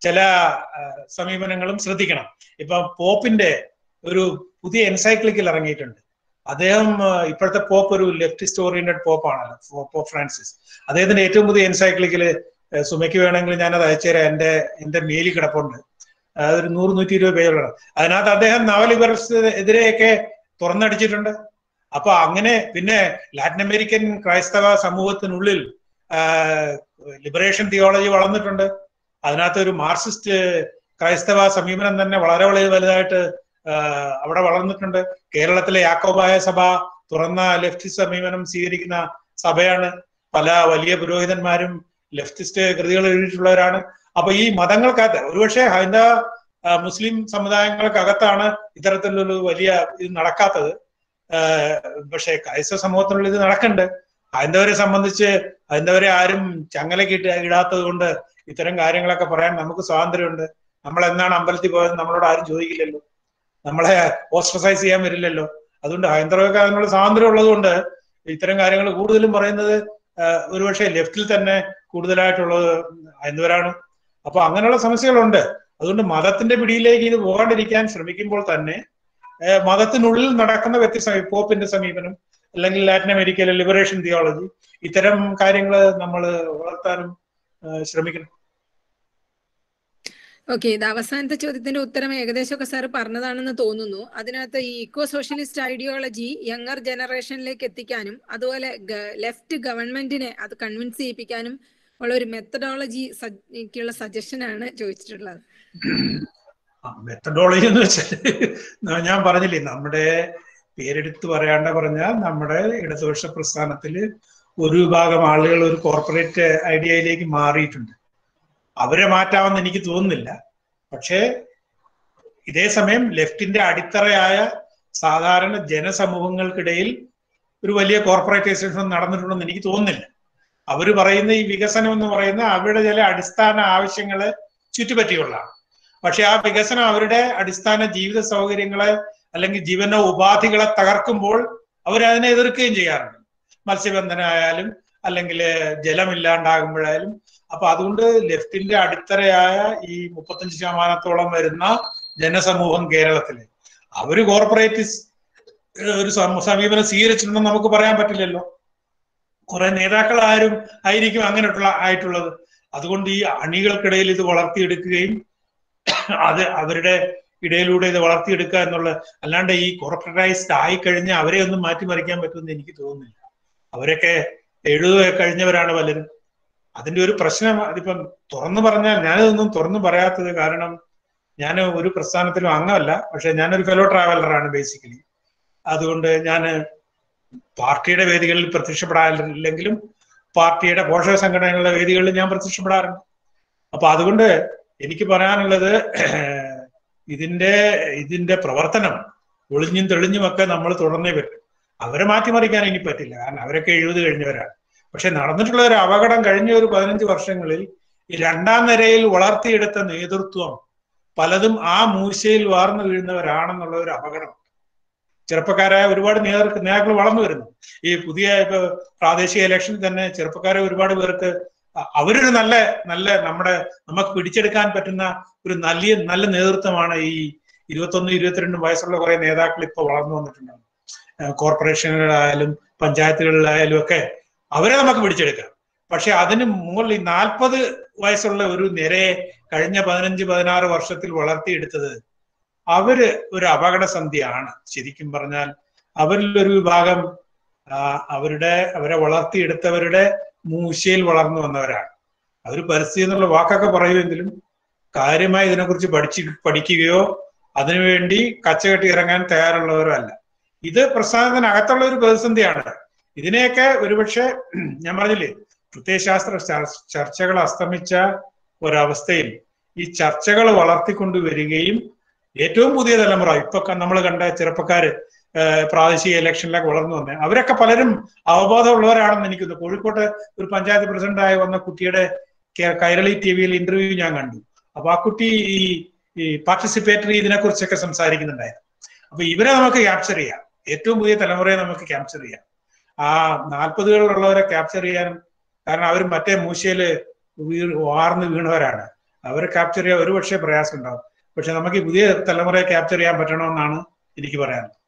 ചില ആ, സമീപനങ്ങളും ശ്രദ്ധിക്കണം ഇപ്പൊ പോപ്പിന്റെ ഒരു പുതിയ എൻസൈക്ലിക്കൽ ഇറങ്ങിയിട്ടുണ്ട് അദ്ദേഹം ആ, ഇപ്പോഴത്തെ പോപ്പ് ഒരു ലെഫ്റ്റിസ്റ്റ് ഓറിയന്റഡ് പോപ്പാണല്ലോ പോ- പോപ്പ് ഫ്രാൻസിസ് അദ്ദേഹത്തിന്റെ ഏറ്റവും പുതിയ എൻസൈക്ലിക്കല് സുമയ്ക്ക് വേണമെങ്കിൽ ഞാനത് അയച്ചുതരാം എന്റെ എന്റെ മെയിലിൽ കിടപ്പുണ്ട് അതൊരു നൂറ് നൂറ്റി ഇരുപത് പേജുള്ള അതിനകത്ത് അദ്ദേഹം നവലിബറൽസ് എതിരെയൊക്കെ തുറന്നടിച്ചിട്ടുണ്ട് അപ്പൊ അങ്ങനെ പിന്നെ ലാറ്റിൻ അമേരിക്കൻ ക്രൈസ്തവ സമൂഹത്തിനുള്ളിൽ ലിബറേഷൻ തിയോളജി വളർന്നിട്ടുണ്ട് അതിനകത്ത് ഒരു മാർക്സിസ്റ്റ് ക്രൈസ്തവ സമീപനം തന്നെ വളരെ വളരെ വലുതായിട്ട് ആ, അവിടെ വളർന്നിട്ടുണ്ട് കേരളത്തിലെ യാക്കോബായ സഭ തുറന്ന ലെഫ്റ്റിസ്റ്റ് സമീപനം സ്വീകരിക്കുന്ന സഭയാണ് പല വലിയ പുരോഹിതന്മാരും ലെഫ്റ്റിസ്റ്റ് കൃതികൾ എഴുതിയിട്ടുള്ളവരാണ് അപ്പൊ ഈ മതങ്ങൾക്കകത്ത് ഒരുപക്ഷെ ഹൈന്ദവ ആ, മുസ്ലിം സമുദായങ്ങൾക്കകത്താണ് ഇത്തരത്തിലൊരു വലിയ ഇത് നടക്കാത്തത് ആ, പക്ഷേ ക്രൈസ്തവ സമൂഹത്തിനുള്ളിൽ ഇത് നടക്കുന്നുണ്ട് ഹൈന്ദവരെ സംബന്ധിച്ച് ഹൈന്ദവരെ ആരും ചങ്ങലക്കിട്ട് ഇടാത്തത് കൊണ്ട് ഇത്തരം കാര്യങ്ങളൊക്കെ പറയാൻ നമുക്ക് സ്വാതന്ത്ര്യമുണ്ട് നമ്മൾ എന്നാണ് അമ്പലത്തിൽ പോയത് നമ്മളോട് ആരും ചോദിക്കില്ലല്ലോ നമ്മളെ ഓസ്ട്രസൈസ് ചെയ്യാൻ വരില്ലല്ലോ അതുകൊണ്ട് ഹൈന്ദവർക്ക് അതിനുള്ള സ്വാതന്ത്ര്യം ഉള്ളതുകൊണ്ട് ഇത്തരം കാര്യങ്ങൾ കൂടുതലും പറയുന്നത് ആ, ഒരുപക്ഷെ ലെഫ്റ്റിൽ തന്നെ കൂടുതലായിട്ടുള്ളത് ഹൈന്ദവരാണ് അപ്പൊ അങ്ങനെയുള്ള സമസ്യകളുണ്ട് അതുകൊണ്ട് മതത്തിന്റെ പിടിയിലേക്ക് ഇത് പോകാണ്ടിരിക്കാൻ ശ്രമിക്കുമ്പോൾ തന്നെ ഏഹ് മതത്തിനുള്ളിൽ നടക്കുന്ന വ്യത്യസ്ത പോപ്പിന്റെ സമീപനം അല്ലെങ്കിൽ ലാറ്റിൻ അമേരിക്കയിലെ ലിബറേഷൻ തിയോളജി ഇത്തരം കാര്യങ്ങൾ നമ്മൾ വളർത്താനും ഏഹ് ശ്രമിക്കണം ഓക്കെ ഇത് അവസാനത്തെ ചോദ്യത്തിന്റെ ഉത്തരം ഏകദേശമൊക്കെ സാർ പറഞ്ഞതാണെന്ന് തോന്നുന്നു അതിനകത്ത് ഈ ഇക്കോ സോഷ്യലിസ്റ്റ് ഐഡിയോളജി യങ്ങർ ജനറേഷനിലേക്ക് എത്തിക്കാനും അതുപോലെ ലെഫ്റ്റ് ഗവൺമെന്റിനെ അത് കൺവിൻസ് ചെയ്യിപ്പിക്കാനും ഉള്ള ഒരു മെത്തഡോളജി ക്കുള്ള സജഷനാണ് ചോദിച്ചിട്ടുള്ളത് മെത്തഡോളജി എന്ന് വെച്ചാൽ ഞാൻ പറഞ്ഞില്ലേ നമ്മുടെ പേരെടുത്ത് പറയാണ്ട പറഞ്ഞാൽ നമ്മുടെ ഇടതുപക്ഷ പ്രസ്ഥാനത്തിൽ ഒരു വിഭാഗം ആളുകൾ ഒരു കോർപ്പറേറ്റ് ഐഡിയയിലേക്ക് മാറിയിട്ടുണ്ട് അവരെ മാറ്റാമെന്ന് എനിക്ക് തോന്നുന്നില്ല പക്ഷേ ഇതേ സമയം ലെഫ്റ്റിന്റെ അടിത്തറയായ സാധാരണ ജനസമൂഹങ്ങൾക്കിടയിൽ ഒരു വലിയ കോർപ്പറേറ്റൈസേഷൻ നടന്നിട്ടുണ്ടെന്ന് എനിക്ക് തോന്നുന്നില്ല അവർ പറയുന്ന ഈ വികസനം എന്ന് പറയുന്ന അവരുടെ ചില അടിസ്ഥാന ആവശ്യങ്ങളെ ചുറ്റിപ്പറ്റിയുള്ളതാണ് പക്ഷെ ആ വികസനം അവരുടെ അടിസ്ഥാന ജീവിത സൗകര്യങ്ങളെ അല്ലെങ്കിൽ ജീവന ഉപാധികളെ തകർക്കുമ്പോൾ അവർ അതിനെ എതിർക്കുകയും ചെയ്യാറുണ്ട് മത്സ്യബന്ധനമായാലും അല്ലെങ്കിൽ ജലമില്ലാണ്ടാകുമ്പോഴായാലും അപ്പൊ അതുകൊണ്ട് ലെഫ്റ്റിന്റെ അടിത്തറയായ ഈ മുപ്പത്തഞ്ച് ശതമാനത്തോളം വരുന്ന ജനസമൂഹം കേരളത്തില് അവര് കോർപ്പറേറ്റ് ഒരു സം- സമീപനം സ്വീകരിച്ചിട്ടുണ്ടെന്ന് നമുക്ക് പറയാൻ പറ്റില്ലല്ലോ കുറെ നേതാക്കൾ ആരും ആയിരിക്കും അങ്ങനെയുള്ള ആയിട്ടുള്ളത് അതുകൊണ്ട് ഈ അണികൾക്കിടയിൽ ഇത് വളർത്തിയെടുക്കുകയും അത് അവരുടെ ഇടയിലൂടെ ഇത് വളർത്തിയെടുക്കുക എന്നുള്ള അല്ലാണ്ട് ഈ കോർപ്പറേറ്റൈസ്ഡ് ആയി കഴിഞ്ഞാൽ അവരെ ഒന്നും മാറ്റിമറിക്കാൻ പറ്റുമെന്ന് എനിക്ക് തോന്നുന്നില്ല അവരൊക്കെ എഴുതുക കഴിഞ്ഞവരാണ് പലരും അതിന്റെ ഒരു പ്രശ്നം അതിപ്പം തുറന്നു പറഞ്ഞാൽ ഞാനിതൊന്നും തുറന്നു പറയാത്തത് കാരണം ഞാൻ ഒരു പ്രസ്ഥാനത്തിലും അംഗമല്ല പക്ഷെ ഞാനൊരു ഫെലോ ട്രാവലറാണ് ബേസിക്കലി അതുകൊണ്ട് ഞാൻ പാർട്ടിയുടെ വേദികളിൽ പ്രത്യക്ഷപ്പെടാറില്ലെങ്കിലും പാർട്ടിയുടെ പോഷക സംഘടനകളുടെ വേദികളിൽ ഞാൻ പ്രത്യക്ഷപ്പെടാറുണ്ട് അപ്പൊ അതുകൊണ്ട് എനിക്ക് പറയാനുള്ളത് ഇതിന്റെ ഇതിന്റെ പ്രവർത്തനം ഒളിഞ്ഞും തെളിഞ്ഞും ഒക്കെ നമ്മൾ തുടർന്നേ പറ്റും അവരെ മാറ്റിമറിക്കാൻ ഇനി പറ്റില്ല കാരണം അവരൊക്കെ എഴുപത് കഴിഞ്ഞവരാണ് പക്ഷെ നടന്നിട്ടുള്ള ഒരു അപകടം കഴിഞ്ഞ ഒരു പതിനഞ്ച് വർഷങ്ങളിൽ ഈ രണ്ടാം നിരയിൽ വളർത്തിയെടുത്ത നേതൃത്വം പലതും ആ മൂശയിൽ വാർന്നു വീഴുന്നവരാണെന്നുള്ള ഒരു അപകടം ചെറുപ്പക്കാരായ ഒരുപാട് നേതൃ നേതാക്കൾ വളർന്നു വരുന്നു ഈ പുതിയ ഇപ്പൊ പ്രാദേശിക ഇലക്ഷനിൽ തന്നെ ചെറുപ്പക്കാരെ ഒരുപാട് പേർക്ക് അ- അവരൊരു നല്ല നല്ല നമ്മുടെ നമുക്ക് പിടിച്ചെടുക്കാൻ പറ്റുന്ന ഒരു നല്ല നല്ല നേതൃത്വമാണ് ഈ ഇരുപത്തൊന്ന് ഇരുപത്തിരണ്ട് വയസ്സുള്ള കുറെ നേതാക്കൾ ഇപ്പൊ വളർന്നു വന്നിട്ടുണ്ടാവും ഏഹ് കോർപ്പറേഷനുകളിലായാലും പഞ്ചായത്തുകളിലായാലും ഒക്കെ അവരെ നമുക്ക് പിടിച്ചെടുക്കാം പക്ഷെ അതിന് മുകളിൽ ഈ നാൽപ്പത് വയസ്സുള്ള ഒരു നിരയെ കഴിഞ്ഞ പതിനഞ്ച് പതിനാറ് വർഷത്തിൽ വളർത്തിയെടുത്തത് അവര് ഒരു അപകടസന്ധിയാണ് ശരിക്കും പറഞ്ഞാൽ അവരിൽ ഒരു വിഭാഗം ആ, അവരുടെ അവരെ വളർത്തിയെടുത്തവരുടെ മൂശയിൽ വളർന്നു വന്നവരാണ് അവർ പരിസ്ഥിതി എന്നുള്ള വാക്കൊക്കെ പറയുമെങ്കിലും കാര്യമായി ഇതിനെക്കുറിച്ച് പഠിച്ച് പഠിക്കുകയോ അതിനുവേണ്ടി കച്ചകെട്ടി ഇറങ്ങാൻ തയ്യാറുള്ളവരോ അല്ല ഇത് പ്രസ്ഥാനത്തിനകത്തുള്ള ഒരു പ്രതിസന്ധിയാണ് ഇതിനെയൊക്കെ ഒരുപക്ഷെ ഞാൻ പറഞ്ഞില്ലേ പ്രത്യയശാസ്ത്ര ചർ- ചർച്ചകൾ അസ്തമിച്ച ഒരവസ്ഥയിൽ ഈ ചർച്ചകൾ വളർത്തിക്കൊണ്ടു വരികയും ഏറ്റവും പുതിയ തലമുറ ഇപ്പൊ നമ്മൾ കണ്ട ചെറുപ്പക്കാര് ഏഹ് പ്രാദേശിക ഇലക്ഷനിലൊക്കെ വളർന്നു വന്നത് അവരൊക്കെ പലരും അവബോധമുള്ളവരാണെന്ന് എനിക്ക് തോന്നുന്നു കോഴിക്കോട്ട് ഒരു പഞ്ചായത്ത് പ്രസിഡന്റായി വന്ന കുട്ടിയുടെ കെ- കൈരളി ടി വിയിൽ ഇന്റർവ്യൂ ഞാൻ കണ്ടു അപ്പൊ ആ കുട്ടി ഈ ഈ പാർട്ടിസിപ്പേറ്ററി ഇതിനെക്കുറിച്ചൊക്കെ സംസാരിക്കുന്നുണ്ടായിരുന്നു അപ്പൊ ഇവരെ നമുക്ക് ക്യാപ്ചർ ചെയ്യാം ഏറ്റവും പുതിയ തലമുറയെ നമുക്ക് ക്യാപ്ചർ ചെയ്യാം ആ നാൽപ്പതുകളിലുള്ളവരെ ക്യാപ്ചർ ചെയ്യാനും കാരണം അവർ മറ്റേ മൂശയില് വീ വാർന്ന് വീണവരാണ് അവരെ ക്യാപ്ചർ ചെയ്യാൻ ഒരുപക്ഷെ പ്രയാസം ഉണ്ടാവും പക്ഷെ നമുക്ക് ഈ പുതിയ തലമുറയെ ക്യാപ്ചർ ചെയ്യാൻ പറ്റണമെന്നാണ് എനിക്ക് പറയാനുള്ളത്